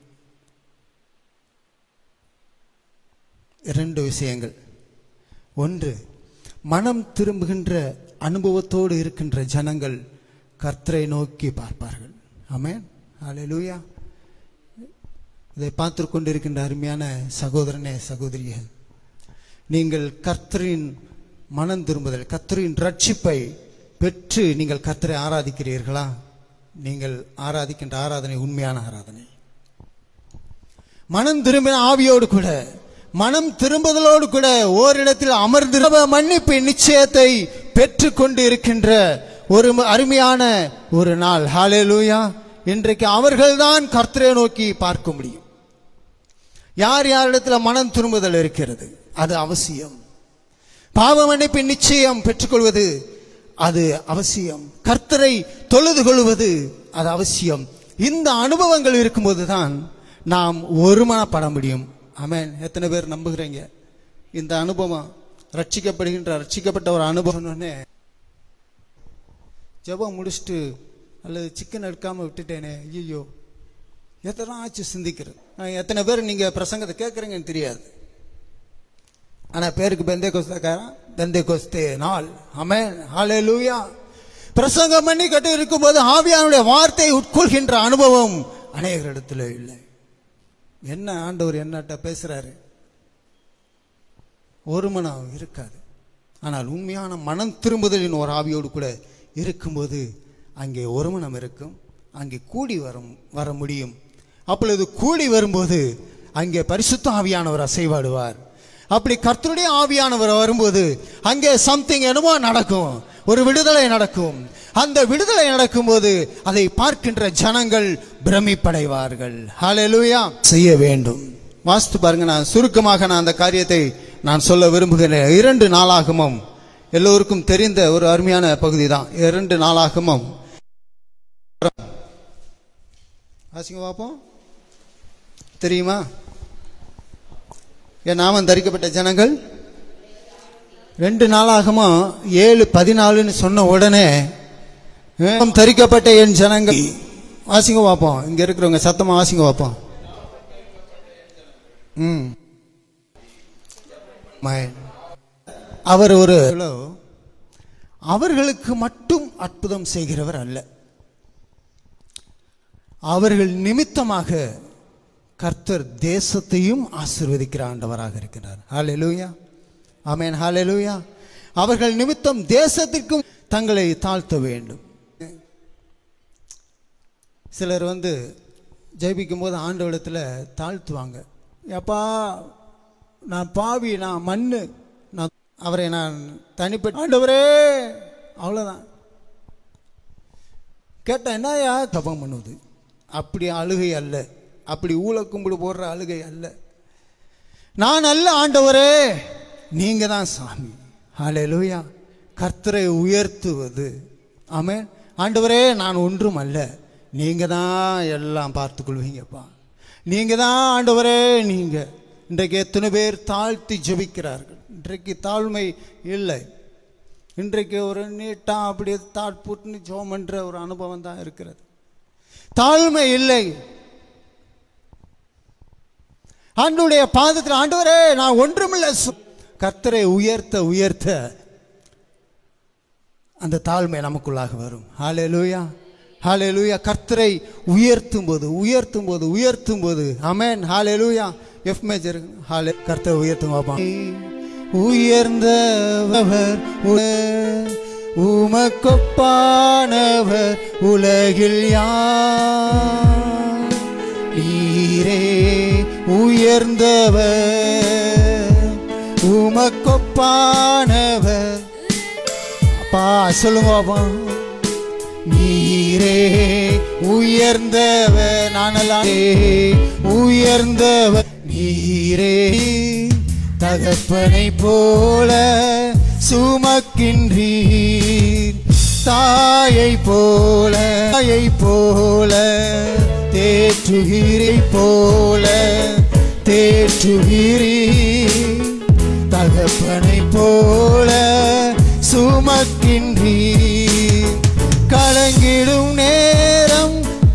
இரண்டு விஷயங்கள் ஒன்று மனம் திரும்புகின்ற அனுபவத்தோடு இருக்கின்ற ஜனங்கள் கர்த்தரை நோக்கி பார்ப்பார்கள் ஆமென் ஹalleluya இதை பார்த்து கொண்டிருக்கின்ற அருமையான சகோதரனே சகோதரியே நீங்கள் கர்த்தரின் மனம் திரும்புதல் கர்த்தரின் ரட்சிப்பை பெற்று நீங்கள் கர்த்தரை ஆராதிக்கிறீர்களா நீங்கள் ஆராதிக்கின்ற ஆராதனை உண்மையான ஆராதனை மனம் திரும்பின ஆவியோடு கூட மனம் திரும்புதலோடு கூட ஓரிடத்தில் அமர்ந்து மன்னிப்பு நிச்சயத்தை பெற்றுக்கொண்டு இருக்கின்ற ஒரு ம- அருமையான ஒரு நாள் ஹalleluya இன்றைக்கு அவர்கள்தான் கர்த்தரை நோக்கி பார்க்க முடியும் யார் யாரிடத்தில் மனம் திரும்புதல் இருக்கிறது அது அவசியம் பாவ மன்னிப்பின் நிச்சயம் பெற்றுக்கொள்வது அது அவசியம் கர்த்தரை தொழுது கொள்வது அது அவசியம் இந்த அனுபவங்கள் இருக்கும்போதுதான் நாம் ஒருமனப்பட முடியும் ஆமென் எத்தனை பேர் நம்புகிறீங்க இந்த அனுபவம் ரட்சிக்கப்படுகின்ற ரட்சிக்கப்பட்ட ஒரு அனுபவம் ஜெபம் முடிச்சுட்டு அல்லது சிக்கன் எடுக்காமல் விட்டுட்டேனே ஐயோ எத்தனை ஆச்சு சிந்திக்கிறது நான் எத்தனை பேர் நீங்கள் பிரசங்கத்தை கேட்குறீங்கன்னு தெரியாது ஆனால் பேருக்கு பெந்தே கொஸ்தக்காரன் பெந்தே கொஸ்தே நாள் அமேன் ஹாலே லூயா பிரசங்கம் பண்ணி கட்டு இருக்கும்போது ஆவியானுடைய வார்த்தையை உட்கொள்கின்ற அனுபவம் அநேகரிடத்துல இல்லை என்ன ஆண்டவர் என்னட்ட பேசுறாரு ஒரு மனம் இருக்காது ஆனால் உண்மையான மனம் திரும்புதலின் ஒரு ஆவியோடு கூட இருக்கும்போது அங்கே ஒரு மனம் இருக்கும் அங்கே கூடி வரும் வர முடியும் அப்பொழுது கூடி வரும்போது அங்கே பரிசுத்த ஆவியானவர் அசைவாடுவார் அப்படி கர்த்தருடைய ஆவியானவர் வரும்போது அங்கே சம்திங் என்னமோ நடக்கும் ஒரு விடுதலை நடக்கும் அந்த விடுதலை நடக்கும்போது அதை பார்க்கின்ற ஜனங்கள் பிரமிப்படைவார்கள் ஹalleluya செய்ய வேண்டும் வாஸ்து பாருங்க நான் சுருக்கமாக நான் அந்த காரியத்தை நான் சொல்ல விரும்புகிறேன் இரண்டு நாளாகமும் எல்லோருக்கும் தெரிந்த ஒரு அருமையான பகுதி தான் இரண்டு நாளாகமும் வாசிங்க பார்ப்போம் தெரியுமா என் நாமம் தரிக்கப்பட்ட ஜனங்கள் ரெண்டு நாளாகமா ஏழு பதினாலுன்னு சொன்ன உடனே நாமம் தரிக்கப்பட்ட என் ஜனங்கள் வாசிங்க பார்ப்போம் இங்க இருக்கிறவங்க சத்தமா வாசிங்க பார்ப்போம் ம் மயன். அவர் ஒரு அவர்களுக்கு மட்டும் அற்புதம் செய்கிறவர் அல்ல அவர்கள் நிமித்தமாக கர்த்தர் தேசத்தையும் ஆசீர்வதிக்கிற ஆண்டவராக இருக்கிறார் ஹalleluya ஆமென் ஹalleluya அவர்கள் நிமித்தம் தேசத்திற்கும் தங்களை தாழ்த்த வேண்டும் சிலர் வந்து ஜெபிக்கும் போது ஆண்டவடத்தில் தாழ்த்துவாங்க எப்பா நான் பாவி நான் மண்ணு நான் அவரை நான் தனிப்பட்ட ஆண்டவரே அவ்வளோதான் கேட்டா என்னயா தபம் பண்ணுவது அப்படி அழுகை அல்ல அப்படி ஊழ கும்பிடு போடுற அழுகை அல்ல நான் அல்ல ஆண்டவரே நீங்க தான் சாமி ஹalleluya கர்த்தரை உயர்த்துவது ஆமென் ஆண்டவரே நான் ஒன்றும் அல்ல நீங்க தான் எல்லாம் பார்த்து கொள்வீங்கப்பா நீங்க தான் ஆண்டவரே நீங்க இன்றைக்கு எத்தனை பேர் தாழ்த்தி ஜெபிக்கிறார்கள் இன்றைக்கு தாழ்மை இல்லை இன்றைக்கு ஒரு நீட்டா அப்படியே தாட்புட்டுன்னு ஜோம் என்ற ஒரு அனுபவம் தான் இருக்கிறது தாழ்மை இல்லை ஆண்டுடைய பாதத்தில் ஆண்டவரே நான் ஒன்றுமில்ல சு- கர்த்தரை உயர்த்த உயர்த்த அந்த தாழ்மை நமக்குள்ளாக வரும் ஹalleluya ஹalleluya கர்த்தரை உயர்த்தும் போது உயர்த்தும் போது உயர்த்தும் போது அமேன் ஹalleluya எஃப் மேஜர் ஹாலே கர்த்தரை உயர்த்தும் பாப்பா உயர்ந்தவர் உல- உமக்கொப்பானவர் உலகில் யார் நீரே உயர்ந்தவர் உமக்கொப்பானவர் அப்பா சொல்லுங்க பாப்பா நீரே உயர்ந்தவர் நானெல்லாம் உயர்ந்தவர் நீரே தகப்பனை போல சுமக்கின்றீர் தாயை போல தாயை போல தேற்றுகிறீரை போல தேற்றுகிறீர் தகப்பனை போல சுமக்கின்றீர் கலங்கிடும் நேரம்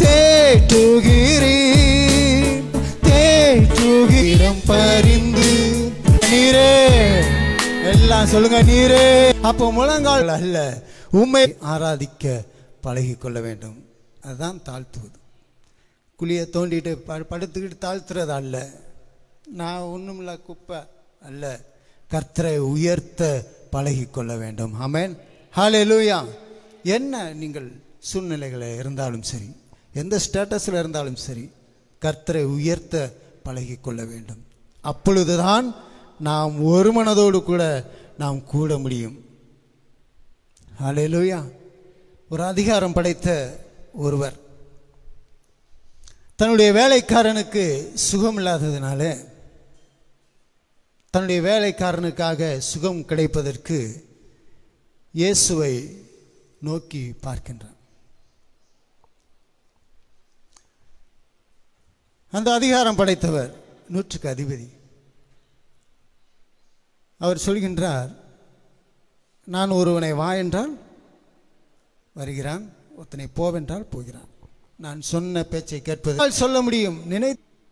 தேற்றுகிறீர் தேற்றுகிறோம் பரிந்து நீரே எல்லாம் சொல்லுங்க நீரே அப்போ முழங்கால் அல்ல உண்மை ஆராதிக்க பழகி கொள்ள வேண்டும் அதுதான் தாழ்த்துவது குழியை தோண்டிட்டு ப- படுத்துக்கிட்டு தாழ்த்துறது அல்ல நான் ஒண்ணுமில்ல குப்பை அல்ல கர்த்தரை உயர்த்த பழகி கொள்ள வேண்டும் ஆமென் ஹalleluya என்ன நீங்கள் சூழ்நிலைகளை இருந்தாலும் சரி எந்த ஸ்டேட்டஸில் இருந்தாலும் சரி கர்த்தரை உயர்த்த பழகி கொள்ள வேண்டும் அப்பொழுதுதான் நாம் ஒரு மனதோடு கூட நாம் கூட முடியும் ஹalleluya ஒரு அதிகாரம் படைத்த ஒருவர் தன்னுடைய வேலைக்காரனுக்கு சுகம் இல்லாததினால தன்னுடைய வேலைக்காரனுக்காக சுகம் கிடைப்பதற்கு இயேசுவை நோக்கி பார்க்கின்றான் அந்த அதிகாரம் படைத்தவர் நூற்றுக்கு அதிபதி அவர் சொல்கின்றார் நான் ஒருவனை வா என்றால் வருகிறான் ஒருத்தனை போவென்றால் போகிறான் நான் சொன்ன பேச்சை கேட்பது சொல்ல முடியும் நினை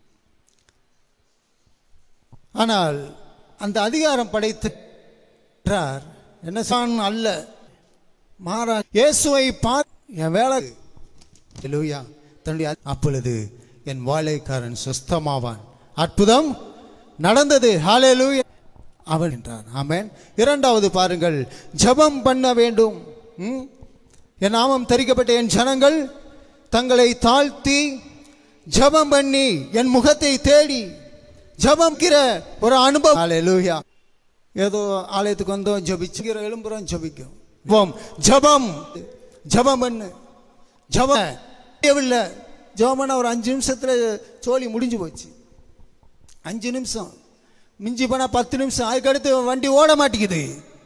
ஆனால் அந்த அதிகாரம் படைத்தார் என்ன சான் அல்ல மாறா இயேசுவை பார் என் வேலை ஹalleluya. தன்னுடைய அப்பொழுது என் வாழைக்காரன் சுஸ்தமாவான் அற்புதம் நடந்தது ஹalleluya அவன் என்றார் ஆமென் இரண்டாவது பாருங்கள் ஜெபம் பண்ண வேண்டும் ம்? என் நாமம் தரிக்கப்பட்ட என் ஜனங்கள் தங்களை தாழ்த்தி ஜெபம் பண்ணி என் முகத்தை தேடி ஜெபம்கிற ஒரு அனுபவம் ஹalleluya ஏதோ ஆலயத்துக்கு வந்தோம் ஜெபிச்சுக்கிற எழும்புறோம் ஜெபிக்கும் ஜெபம் ஜெபம் ஜெபம் பண்ணு ஜெபம் இல்லை ஜெபம் பண்ண ஒரு அஞ்சு நிமிஷத்துல சோலி முடிஞ்சு போச்சு அஞ்சு நிமிஷம் மிஞ்சி போனா பத்து நிமிஷம் அதுக்கடுத்து வண்டி ஓட மாட்டேங்குது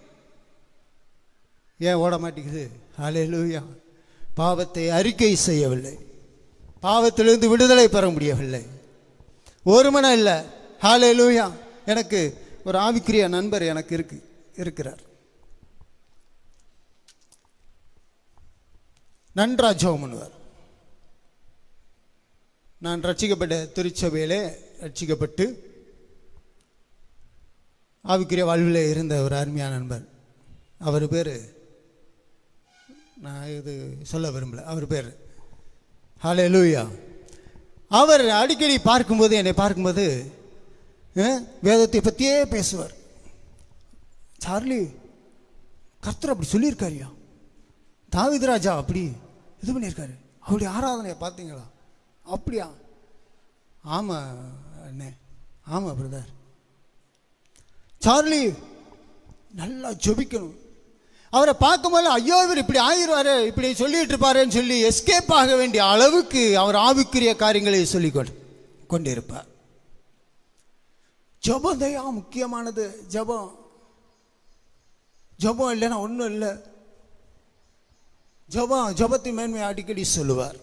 ஏன் ஓட மாட்டேங்குது ஹalleluya பாவத்தை அறிக்கை செய்யவில்லை பாவத்திலிருந்து விடுதலை பெற முடியவில்லை ஒரு மனம் இல்லை ஹalleluya எனக்கு ஒரு ஆவிக்குரிய நண்பர் எனக்கு இருக்கு இருக்கிறார் நன்றா ஜெபம் பண்ணுவார் நான் ரட்சிக்கப்பட்ட திருச்சபையிலே ரட்சிக்கப்பட்டு ஆவிக்குரிய வாழ்வில் இருந்த ஒரு அருமையான நண்பர் அவர் பேர் நான் இது சொல்ல விரும்பல அவர் பேர் ஹாலே லூயா அவர் அடிக்கடி பார்க்கும்போது என்னை பார்க்கும்போது அஹ், வேதத்தை பற்றியே பேசுவார் சார்லி கர்த்தர் அப்படி சொல்லியிருக்காருயா தாவீது ராஜா அப்படி இது பண்ணியிருக்காரு அவருடைய ஆராதனையை பார்த்தீங்களா அப்படியா ஆமாம் அண்ணே ஆமாம் பிரதர் சார்லி நல்லா ஜெபிக்கணும் அவரை பார்க்கும்போது ஐயோ இவர் இப்படி ஆயிடுவாரு இப்படி சொல்லிட்டு இருப்பாருன்னு சொல்லி எஸ்கேப் ஆக வேண்டிய அளவுக்கு அவர் ஆவிக்குரிய காரியங்களை சொல்லி கொண்டு கொண்டிருப்பார் ஜெபம் தயா முக்கியமானது ஜெபம் ஜெபம் இல்லைன்னா ஒன்றும் இல்லை ஜெபம் ஜெபத்தின் மேன்மை அடிக்கடி சொல்லுவார்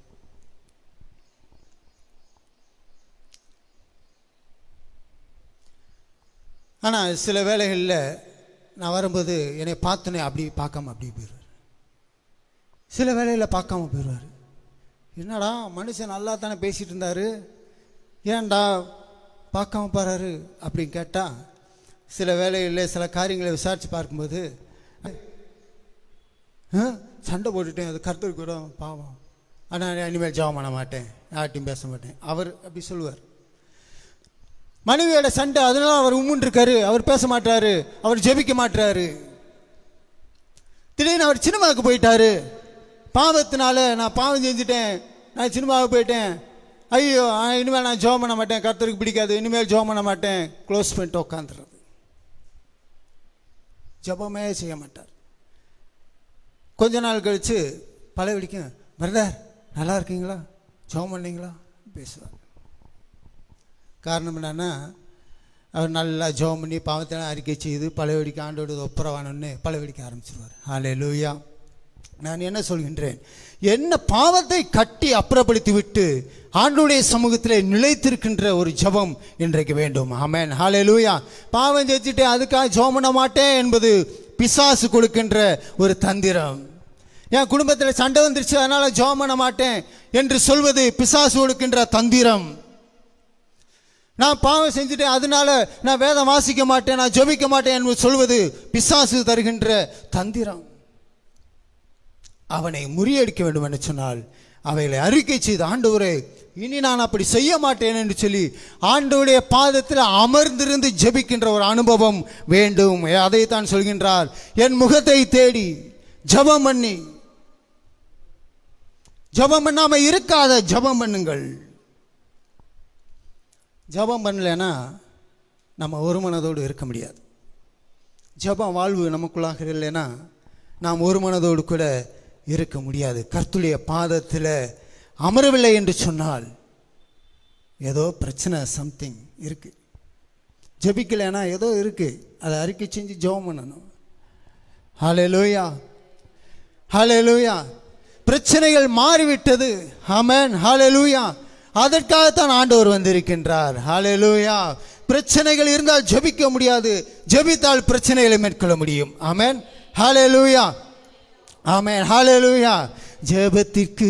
ஆனால் சில வேளைகளில் நான் வரும்போது என்னை பார்த்தோன்னே அப்படி பார்க்காம அப்படி போயிடுவார் சில வேளையில் பார்க்காம போயிடுவார் என்னடா மனுஷன் நல்லா தானே பேசிகிட்டு இருந்தார் ஏன்டா பார்க்காம போகிறாரு அப்படின்னு கேட்டால் சில வேளைகளில் சில காரியங்களை விசாரித்து பார்க்கும்போது "ஆ, சண்டை போட்டுட்டேன் அது கருத்துக்கு கூட பாவம் ஆனால் இனிமேல் ஜெபம் பண்ண மாட்டேன் யார்ட்டையும் பேச மாட்டேன் அவர் அப்படி சொல்லுவார் மனைவியோட சண்டை அதனால அவர் உம்முன் இருக்காரு அவர் பேச மாட்டாரு அவர் ஜெபிக்க மாட்டாரு திடீர்னு அவர் சினிமாவுக்கு போயிட்டாரு பாவத்தினால நான் பாவம் செஞ்சுட்டேன் நான் சினிமாவுக்கு போயிட்டேன் ஐயோ ஆ, இனிமேல் நான் ஜோம் பண்ண மாட்டேன் கர்த்தருக்கு பிடிக்காது இனிமேல் ஜோம் பண்ண மாட்டேன் க்ளோஸ் பண்ணிட்டு உட்காந்துறது ஜெபமே செய்ய மாட்டார் கொஞ்ச நாள் கழிச்சு பழையபடிக்கும் பிரதர் நல்லா இருக்கீங்களா ஜெபம் பண்ணீங்களா பேசுவார் காரணம் என்னன்னா அவர் நல்லா ஜெபம் பண்ணி பாவத்தெல்லாம் அறிக்கை செய்து பழையபடிக்கு ஆண்டோடு ஒப்புரவானோன்னு பழையபடிக்க ஆரம்பிச்சிருவார் ஹாலே லூயா நான் என்ன சொல்கின்றேன் என்ன பாவத்தை கட்டி அப்புறப்படுத்தி விட்டு ஆண்டுடைய சமூகத்தில் நிலைத்திருக்கின்ற ஒரு ஜெபம் இன்றைக்கு வேண்டும் ஆமென் ஹாலே லூயா பாவம் செஞ்சுட்டு அதுக்காக ஜெபம் பண்ண மாட்டேன் என்பது பிசாசு கொடுக்கின்ற ஒரு தந்திரம் என் குடும்பத்தில் சண்டை வந்துருச்சு அதனால ஜெபம் பண்ண மாட்டேன் என்று சொல்வது பிசாசு கொடுக்கின்ற தந்திரம் நான் பாவம் செஞ்சுட்டேன் அதனால நான் வேதம் வாசிக்க மாட்டேன் நான் ஜெபிக்க மாட்டேன் என்று சொல்வது பிசாசு தருகின்ற தந்திரம் அவனை முறியடிக்க வேண்டும் என்று சொன்னால் அவைகளை அறிக்கை செய்து ஆண்டவரே இனி நான் அப்படி செய்ய மாட்டேன் என்று சொல்லி ஆண்டவருடைய பாதத்தில் அமர்ந்திருந்து ஜெபிக்கின்ற ஒரு அனுபவம் வேண்டும் அதைத்தான் சொல்கின்றார் என் முகத்தை தேடி ஜெபம் பண்ணி ஜெபம் பண்ணாம இருக்காத ஜெபம் பண்ணுங்கள் ஜெபம் பண்ணலைன்னா நம்ம ஒரு மனதோடு இருக்க முடியாது ஜெபம் வாழ்வு நமக்குள்ளாக இல்லைன்னா நாம் ஒரு மனதோடு கூட இருக்க முடியாது கர்த்துடைய பாதத்தில் அமரவில்லை என்று சொன்னால் ஏதோ பிரச்சனை சம்திங் இருக்கு ஜெபிக்கலைன்னா ஏதோ இருக்கு அதை அறிக்கை செஞ்சு ஜெபம் பண்ணணும் ஹலே லோயா ஹலே லூயா பிரச்சனைகள் மாறிவிட்டது ஆமென் ஹலே லூயா அதற்காகத்தான் ஆண்டவர் வந்திருக்கின்றார் ஹலே லூயா பிரச்சனைகள் இருந்தால் ஜெபிக்க முடியாது ஜெபித்தால் பிரச்சனைகளை மேற்கொள்ள முடியும் ஆமென் ஹலே லூயா ஆமென் ஹalleluya ஜெபத்திற்கு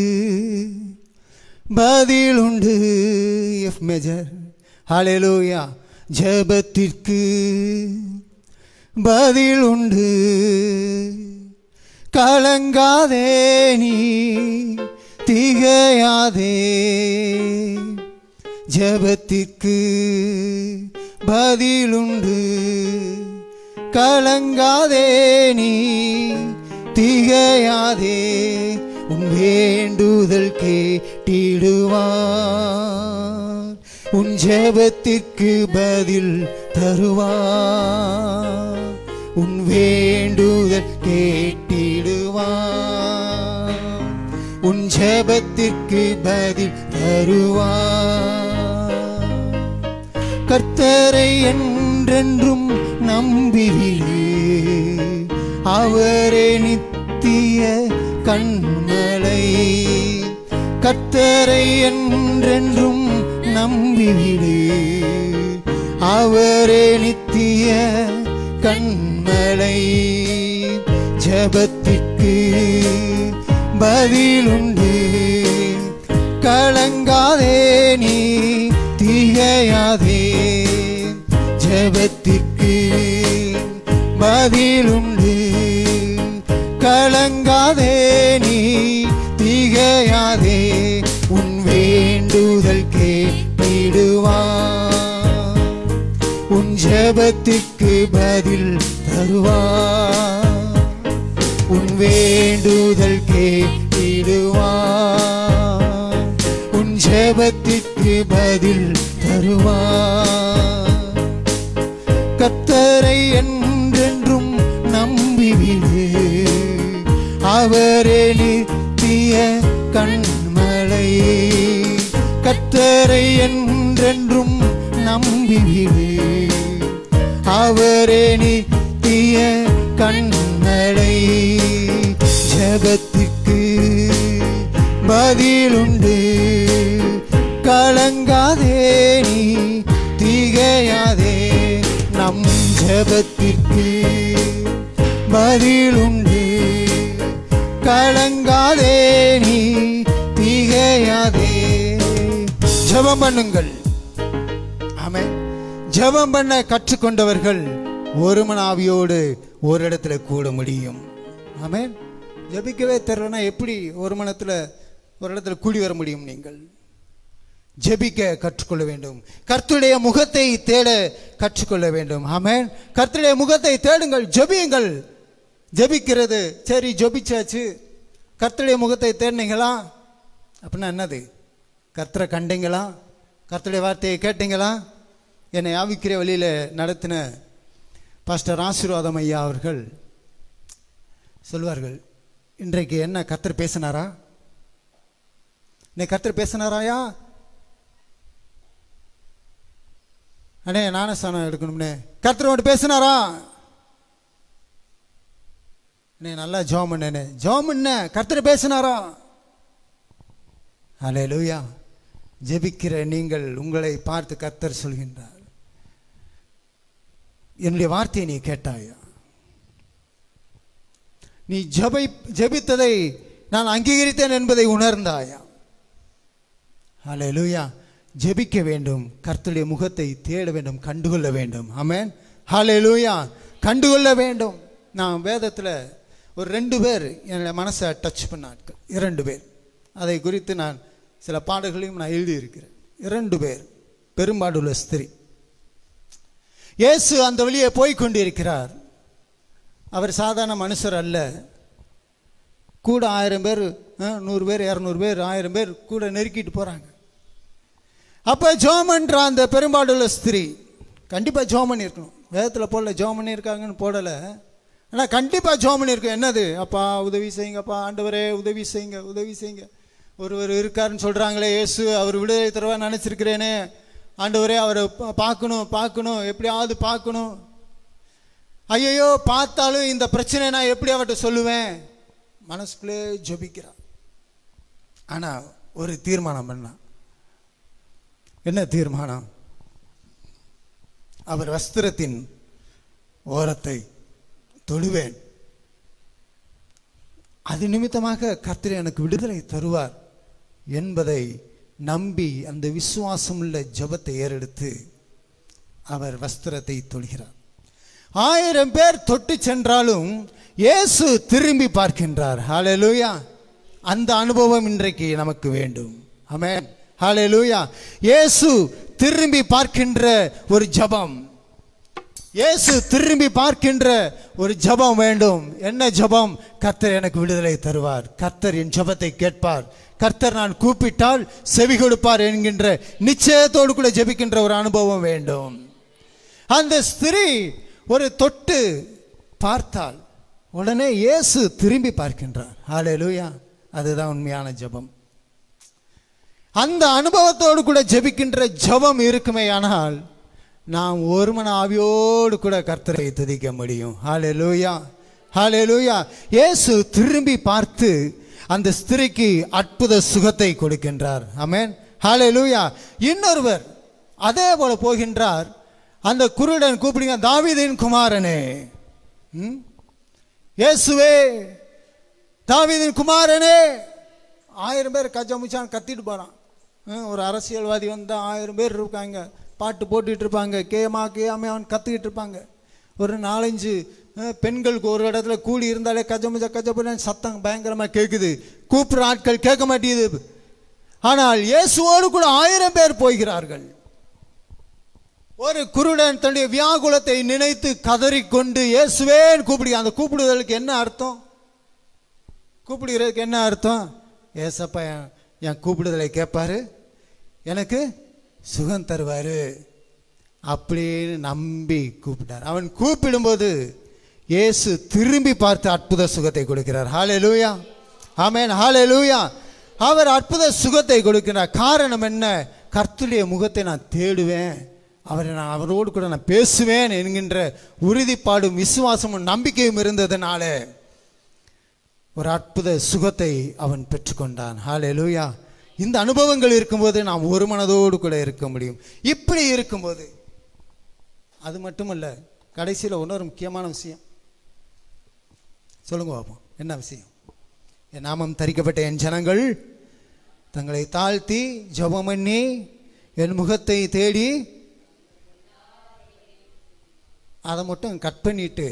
பதில் உண்டு எஃப் மேஜர் ஹalleluya ஜெபத்திற்கு பதில் உண்டு கலங்காதே நீ திகையாதே ஜெபத்திற்கு பதிலுண்டு கலங்காதே நீ திகையாதே உன் வேண்டுதல் கேட்டிடுவார் உன் ஜெபத்திற்கு பதில் தருவார் உன் வேண்டுதல் கேட்டிடுவார் உன் ஜெபத்திற்கு பதில் தருவார் கர்த்தரை என்றென்றும் நம்பிவிடு அவரே நித்திய கண்மலை கர்த்தரை என்றென்றும் நம்பிவிடு அவரே நித்திய கண்மலை ஜபத்திற்கு பதிலுண்டு கலங்காதே நீ திகையாதே ஜபத்திற்கு பதிலுண்டு கலங்காதே நீ திகையாதே உன் வேண்டுதல் கேட்டிடுவான் உன் ஜெபத்திற்கு பதில் தருவான் உன் வேண்டுதல் கேட்டிடுவான் உன் ஜெபத்திற்கு பதில் தருவான் கத்தரை என்றென்றும் நம்பிவிடு அவரே நித்திய கண்மலை கத்தரை என்றென்றும் நம்பிவிடு அவரே நித்திய கண்மலை ஜகத்திற்கு பதிலுண்டு கலங்காதே நீ திகையாதே நம் ஜபத்திற்கு பதிலுண்டு கலங்காதே நீ திகையாதே ஜெபம் பண்ணுங்கள் ஆமென் ஜெபம் பண்ண கற்றுக்கொண்டவர்கள் ஒரு மனாவியோடு ஒரு இடத்துல கூட முடியும் ஆமென் ஜெபிக்கவே தெரியலனா எப்படி ஒரு மனத்துல ஒரு இடத்துல கூடி வர முடியும் நீங்கள் ஜெபிக்க கற்றுக்கொள்ள வேண்டும் கர்த்தருடைய முகத்தை தேட கற்றுக்கொள்ள வேண்டும் ஆமென் கர்த்தருடைய முகத்தை தேடுங்கள் ஜெபியுங்கள் ஜெபிக்கிறது சரி ஜெபிச்சாச்சு கர்த்தருடைய முகத்தை தேடினீங்களா அப்படின்னா என்னது கர்த்தரை கண்டீங்களா கர்த்தருடைய வார்த்தையை கேட்டீங்களா என்னை ஆவிக்கிற வழியில் நடத்தின பாஸ்டர் ஆசீர்வாதம் ஐயா அவர்கள் சொல்வார்கள் இன்றைக்கு என்ன கர்த்தர் பேசினாரா இன்னைக்கு கர்த்தர் பேசினாராயா அண்ணே ஞானஸ்தானம் எடுக்கணும்னே கர்த்தர் மட்டும் பேசினாரா அண்ணே நல்லா ஜோம் பண்ணே ஜோம் பண்ண கர்த்தர் பேசினாரா அலே லூயா ஜெபிக்கிற நீங்கள் உங்களை பார்த்து கர்த்தர் சொல்கின்றார் என்னுடைய வார்த்தையை நீ கேட்டாயா நீ ஜெபை ஜெபித்ததை நான் அங்கீகரித்தேன் என்பதை உணர்ந்தாயா ஹalleluya ஜெபிக்க வேண்டும் கர்த்தருடைய முகத்தை தேட வேண்டும் கண்டுகொள்ள வேண்டும் ஆமென் ஹalleluya கண்டுகொள்ள வேண்டும் நான் வேதத்தில் ஒரு ரெண்டு பேர் என்னுடைய மனசை டச் பண்ண ஆட்கள் இரண்டு பேர் அதை குறித்து நான் சில பாடல்களையும் நான் எழுதியிருக்கிறேன் இரண்டு பேர் பெரும்பாடுள்ள ஸ்திரீ இயேசு அந்த வழியே போய் கொண்டிருக்கிறார் அவர் சாதாரண மனுஷர் அல்ல கூட ஆயிரம் பேர் அஹ், நூறு பேர் இரநூறு பேர் ஆயிரம் பேர் கூட நெருக்கிட்டு போகிறாங்க அப்போ ஜோமன்ற அந்த பெரும்பாடுள்ள ஸ்திரீ கண்டிப்பாக ஜோமன் இருக்கணும் வேதத்தில் போடல ஜோமன் இருக்காங்கன்னு போடலை ஆனால் கண்டிப்பாக ஜோமன் இருக்கும் என்னது அப்பா உதவி செய்யுங்கப்பா ஆண்டவரே உதவி செய்யுங்க உதவி செய்யுங்க ஒருவர் இருக்காருன்னு சொல்கிறாங்களே இயேசு அவர் விடுதலை தருவா நினச்சிருக்கிறேனே ஆண்டவரே அவரை பா- பார்க்கணும் பார்க்கணும் எப்படியாவது பார்க்கணும் ஐயையோ பார்த்தாலும் இந்த பிரச்சனை நான் எப்படி அவர்கிட்ட சொல்லுவேன் மனசுக்குள்ளே ஜெபிக்கிறான் ஆனால் ஒரு தீர்மானம் பண்ணான் என்ன தீர்மானம் அவர் வஸ்திரத்தின் ஓரத்தை தொடுவேன் அது நிமித்தமாக கர்த்தர் எனக்கு விடுதலை தருவார் என்பதை நம்பி அந்த விசுவாசமுள்ள ஜெபத்தை ஏறெடுத்து அவர் வஸ்திரத்தை தொழுகிறார் ஆயிரம் பேர் தொட்டு சென்றாலும் இயேசு திரும்பி பார்க்கின்றார் ஹalleluya அந்த அனுபவம் இன்றைக்கு நமக்கு வேண்டும் ஆமென் ஹalleluya இயேசு திரும்பி பார்க்கின்ற ஒரு ஜெபம் இயேசு திரும்பி பார்க்கின்ற ஒரு ஜெபம் வேண்டும் என்ன ஜெபம் கர்த்தர் எனக்கு விடுதலை தருவார் கர்த்தர் என் ஜெபத்தை கேட்பார் கர்த்தர் நான் கூப்பிட்டால் செவி கொடுப்பார் என்கின்ற நிச்சயத்தோடு கூட ஜெபிக்கின்ற ஒரு அனுபவம் வேண்டும் அந்த ஸ்திரீ ஒரு தொட்டு பார்த்தால் உடனே இயேசு திரும்பி பார்க்கின்றார் ஹalleluya அதுதான் உண்மையான ஜெபம் அந்த அனுபவத்தோடு கூட ஜெபிக்கின்ற ஜெபம் இருக்குமேயானால் நாம் ஒரு மன ஆவியோடு கூட கர்த்தரை துதிக்க முடியும் ஹalleluya ஹalleluya இயேசு திரும்பி பார்த்து அந்த ஸ்திரிக்கு அற்புத சுகத்தை கொடுக்கின்றார் ஆமென் ஹalleluya இன்னொருவர் அதே போல போகின்றார் அந்த குருடன் கூப்பிடுங்க தாவீதின் குமாரனே ம்? இயேசுவே தாவீதின் குமாரனே ஆயிரம் பேர் கஜமுச்சான் கத்திட்டு போகிறான் ஒரு அரசியல்வாதி வந்தால் ஆயிரம் பேர் இருக்காங்க பாட்டு போட்டுட்டு இருப்பாங்க கேமா கேயாமே அவன் கத்திக்கிட்டு இருப்பாங்க ஒரு நாலஞ்சு அஹ், பெண்களுக்கு ஒரு இடத்துல கூடி இருந்தாலே கஜமுச்சா கஜபுஜான்னு சத்தம் பயங்கரமாக கேட்குது கூப்பிட்ற ஆட்கள் கேட்க மாட்டேங்குது ஆனால் இயேசுவோடு கூட ஆயிரம் பேர் போகிறார்கள் ஒரு குருடன் தன்னுடைய வியாகுலத்தை நினைத்து கதறிக்கொண்டு இயேசுவேன்னு கூப்பிடு அந்த கூப்பிடுதலுக்கு என்ன அர்த்தம் கூப்பிடுகிறதுக்கு என்ன அர்த்தம் ஏசப்பா என் என் கூப்பிடுதலை கேட்பாரு எனக்கு சுகம் தருவாரு அப்படின்னு நம்பி கூப்பிட்டார் அவன் கூப்பிடும்போது இயேசு திரும்பி பார்த்து அற்புத சுகத்தை கொடுக்கிறார் ஹாலே லூயா ஆமேன் ஹாலே லூயா அவர் அற்புத சுகத்தை கொடுக்கிறார் காரணம் என்ன கர்த்தருடைய முகத்தை நான் தேடுவேன் அவரை நான் அவரோடு கூட நான் பேசுவேன் என்கின்ற உறுதிப்பாடும் விசுவாசமும் நம்பிக்கையும் இருந்ததுனால ஒரு அற்புத சுகத்தை அவன் பெற்றுக்கொண்டான் ஹalleluya இந்த அனுபவங்கள் இருக்கும்போது நாம் ஒரு மனதோடு கூட இருக்க முடியும் இப்படி இருக்கும்போது அது மட்டுமல்ல கடைசியில் இன்னொரு முக்கியமான விஷயம் சொல்லுங்க பார்ப்போம் என்ன விஷயம் என் நாமம் தரிக்கப்பட்ட என் ஜனங்கள் தங்களை தாழ்த்தி ஜெபம் பண்ணி என் முகத்தை தேடி அதை மட்டும் கட் பண்ணிட்டு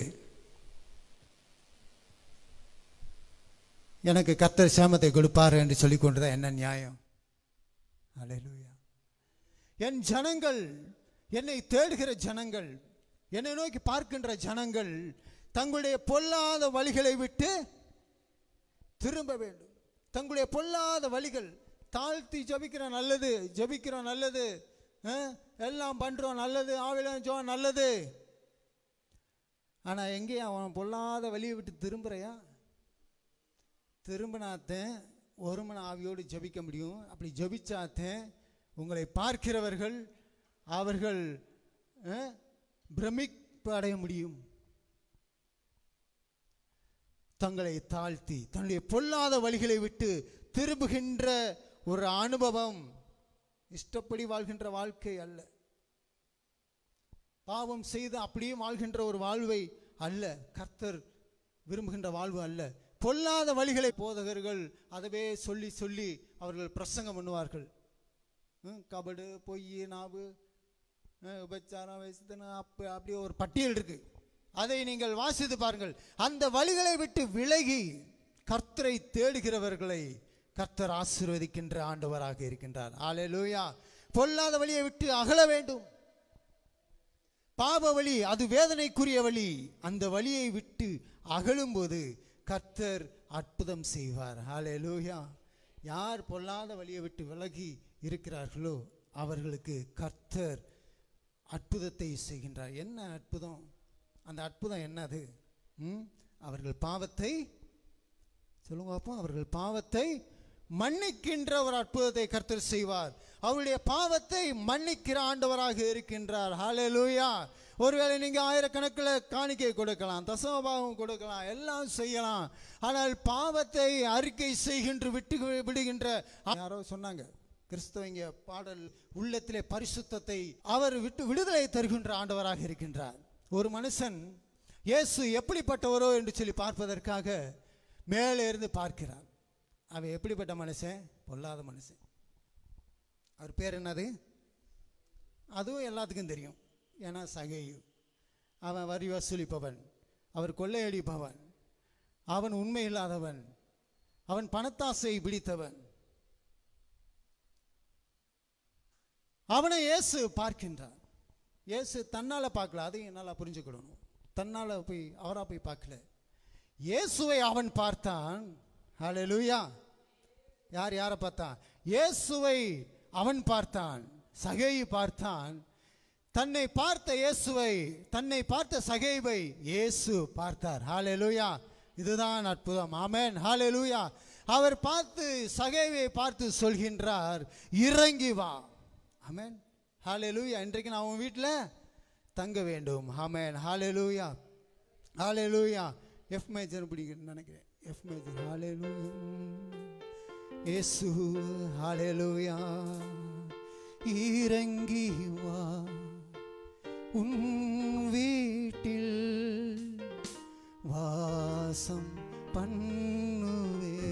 எனக்கு கர்த்தர் சேமத்தை கொடுப்பார் என்று சொல்லிக் கொண்டுதான் என்ன நியாயம் அல்லேலூயா என் ஜனங்கள் என்னை தேடுகிற ஜனங்கள் என்னை நோக்கி பார்க்கின்ற ஜனங்கள் தங்களுடைய பொல்லாத வழிகளை விட்டு திரும்ப வேண்டும் தங்களுடைய பொல்லாத வழிகள் தாழ்த்தி ஜபிக்கிறோம் நல்லது ஜபிக்கிறோம் நல்லது அஹ், எல்லாம் பண்றோம் நல்லது ஆவிலம் ஜோம் நல்லது ஆனா எங்கே அவன் பொல்லாத வழியை விட்டு திரும்புறையா திரும்பினாத்தேன் ஒரு மன ஆவியோடு ஜெபிக்க முடியும் அப்படி ஜெபிச்சாத்தேன் உங்களை பார்க்கிறவர்கள் அவர்கள் அஹ், பிரமிப்பு அடைய முடியும் தங்களை தாழ்த்தி தன்னுடைய பொல்லாத வழிகளை விட்டு திரும்புகின்ற ஒரு அனுபவம் இஷ்டப்படி வாழ்கின்ற வாழ்க்கை அல்ல பாவம் செய்து அப்படியே வாழ்கின்ற ஒரு வாழ்வை அல்ல கர்த்தர் விரும்புகின்ற வாழ்வு அல்ல பொல்லாத வழிகளை போதகர்கள் அதவே சொல்லி சொல்லி அவர்கள் பிரசங்கம் பண்ணுவார்கள் ஹம், கபடு பொய் நாவு அஹ், உபச்சாரம் வயசுத்தன அப்ப அப்படியே ஒரு பட்டியல் இருக்கு அதை நீங்கள் வாசித்து பாருங்கள் அந்த வழிகளை விட்டு விலகி கர்த்தரை தேடுகிறவர்களை கர்த்தர் ஆசீர்வதிக்கின்ற ஆண்டவராக இருக்கின்றார் ஆலேலூயா பொல்லாத வழியை விட்டு அகல வேண்டும் பாவ வழி அது வேதனைக்குரிய வழி அந்த வழியை விட்டு அகலும்போது கர்த்தர் அற்புதம் செய்வார் ஹalleluya யார் பொல்லாத வழியை விட்டு விலகி இருக்கிறார்களோ அவர்களுக்கு கர்த்தர் அற்புதத்தை செய்கின்றார் என்ன அற்புதம் அந்த அற்புதம் என்னது ம்? அவர்கள் பாவத்தை சொல்லுங்க பார்ப்போம் அவர்கள் பாவத்தை மன்னிக்கின்ற ஒரு அற்புதத்தை கர்த்தர் செய்வார் அவருடைய பாவத்தை மன்னிக்கிற ஆண்டவராக இருக்கின்றார் ஹalleluya ஒருவேளை நீங்க ஆயிரக்கணக்கில் காணிக்கை கொடுக்கலாம் தசமபாகம் கொடுக்கலாம் எல்லாம் செய்யலாம் ஆனால் பாவத்தை அறிக்கை செய்கின்ற விட்டு விடுகின்ற யாரோ சொன்னாங்க கிறிஸ்தவங்க பாடல் உள்ளத்திலே பரிசுத்தத்தை அவர் விட்டு விடுதலை தருகின்ற ஆண்டவராக இருக்கின்றார் ஒரு மனுஷன் இயேசு எப்படிப்பட்டவரோ என்று சொல்லி பார்ப்பதற்காக மேலே இருந்து பார்க்கிறார் அவன் எப்படிப்பட்ட மனுஷன் பொல்லாத மனுஷன் அவர் பேர் என்னது அதுவும் எல்லாத்துக்கும் தெரியும் ஏன்னா சகையு அவன் வரி வசூலிப்பவன் அவர் கொள்ளையடிப்பவன் அவன் உண்மை இல்லாதவன் அவன் பணத்தாசை பிடித்தவன் அவனை இயேசு பார்க்கின்றார் இயேசு தன்னால் பார்க்கல அதையும் என்னால் புரிஞ்சுக்கிடணும் தன்னால் போய் அவராக போய் பார்க்கல இயேசுவை அவன் பார்த்தான் ஹalleluya யார் யாரை பார்த்தான் இயேசுவை அவன் பார்த்தான் சகையை பார்த்தான் தன்னை பார்த்த இயேசுவை தன்னை பார்த்த சகைவை இயேசு பார்த்தார் ஹalleluya இதுதான் அற்புதம் ஆமென் ஹalleluya அவர் பார்த்து சகைவை பார்த்து சொல்கின்றார் இறங்கி வா ஆமென் ஹalleluya இன்றைக்கு நான் உன் வீட்டில் தங்க வேண்டும் ஆமென் ஹalleluya ஹalleluya எஃப் மேஜர் பிடிக்குன்னு நினைக்கிறேன் எஃப் மேஜர் ஹalleluya இயேசு ஹalleluya இறங்கி வா உன் வீட்டில் வாசம் பண்ணுவே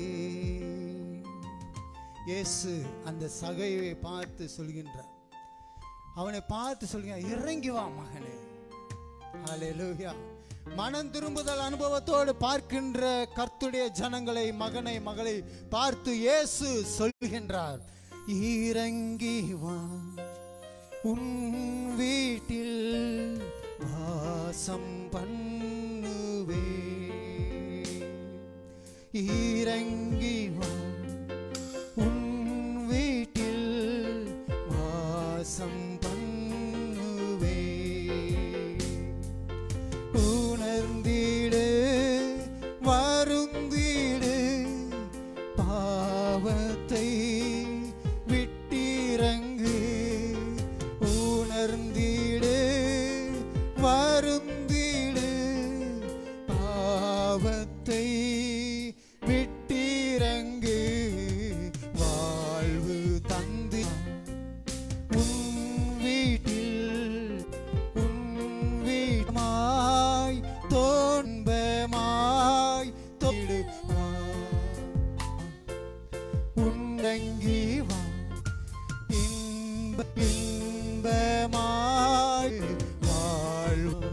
இயேசு அந்த சகையை பார்த்து சொல்கின்றார் அவனை பார்த்து சொல்கிறான் இறங்கி வா மகனே ஹalleluya மனம் திரும்புதல் அனுபவத்தோடு பார்க்கின்ற கர்த்துடைய ஜனங்களை மகனை மகளை பார்த்து இயேசு சொல்கின்றார் இறங்கி வா உன் வீட்டில் வாசம் பண்ணுவே இறங்கி வா உன் வீட்டில் வாசம் பண்ணுவே உணர்ந்திடு வருந்திடு பாவத்தை விட்டிறங்கு உணர்ந்திடு வருந்திடு பாவத்தை விட்டிறங்கு வாழ்வு தந்து உன் வீட்டில் உன் வீட்மாய் தோன்பமாய் தொடுவா உண்டங்கி வா இன்ப இன்பமாய் வாழ்வு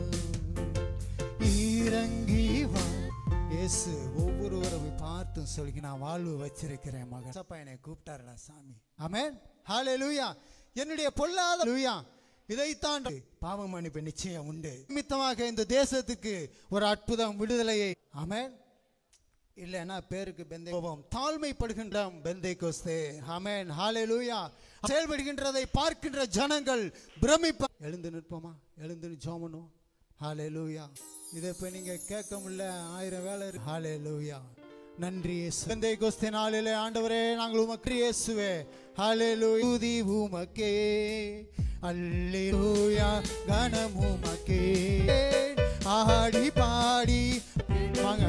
இறங்கி வா இயேசு ஒவ்வொருவரை பார்த்தும் சொல்லி நான் வாழ்வு வச்சிருக்கிறேன் மகன் அப்பா என்னை கூப்பிட்டாருடா சாமி ஆமென் ஹalleluya என்னுடைய பொல்லாத லூயா இதைத்தான் பாவ மன்னிப்பு நிச்சயம் உண்டு நிமித்தமாக இந்த தேசத்துக்கு ஒரு அற்புதம் விடுதலையை ஆமென் இல்லைன்னா பேருக்கு பெந்தை கோபம் தாழ்மைப்படுகின்ற பெந்தை கோஸ்தே ஆமென் ஹalleluya செயல்படுகின்றதை பார்க்கின்ற ஜனங்கள் பிரமிப்பா எழுந்து நிற்போமா எழுந்து ஜெபம் பண்ணுவோம் ஹalleluya இதை இப்போ நீங்க கேட்க முடியல ஆயிரம் வேலை இருக்கு ஹalleluya நன்றி இயேசு பெந்தை கோஸ்தே நாளிலே ஆண்டவரே நாங்கள் உமக்கு இயேசுவே ஹalleluya துதி உமக்கே அல்லேலூயா கனம் உமக்கே ஆடி பாடி வாங்க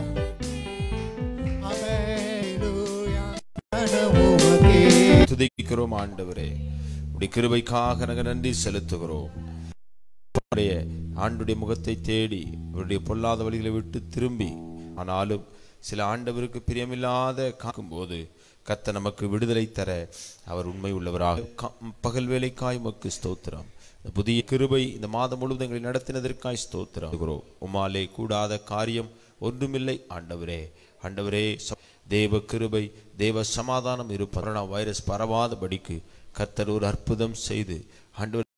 Hallelujah. கனம் உமக்கே துதிக்கிறோம் ஆண்டவரே உடைய கிருபைக்காக நாங்கள் நன்றி செலுத்துகிறோம் உடைய ஆண்டுடைய முகத்தை தேடி அவருடைய பொல்லாத வழிகளை விட்டு திரும்பி ஆனாலும் சில ஆண்டவருக்கு பிரியமில்லாத காக்கும்போது கத்த நமக்கு விடுதலை தர அவர் உண்மை உள்ளவராக கா- பகல் வேலைக்காய் உமக்கு ஸ்தோத்திரம் இந்த புதிய கிருபை இந்த மாதம் முழுவதும் எங்களை நடத்தினதற்காய் ஸ்தோத்திரம் உமாலே கூடாத காரியம் ஒன்றுமில்லை ஆண்டவரே ஆண்டவரே ச- தேவ கிருபை தேவ சமாதானம் இருப்ப கொரோனா வைரஸ் பரவாதபடிக்கு கர்த்தர் ஒரு அற்புதம் செய்து ஆண்டவர்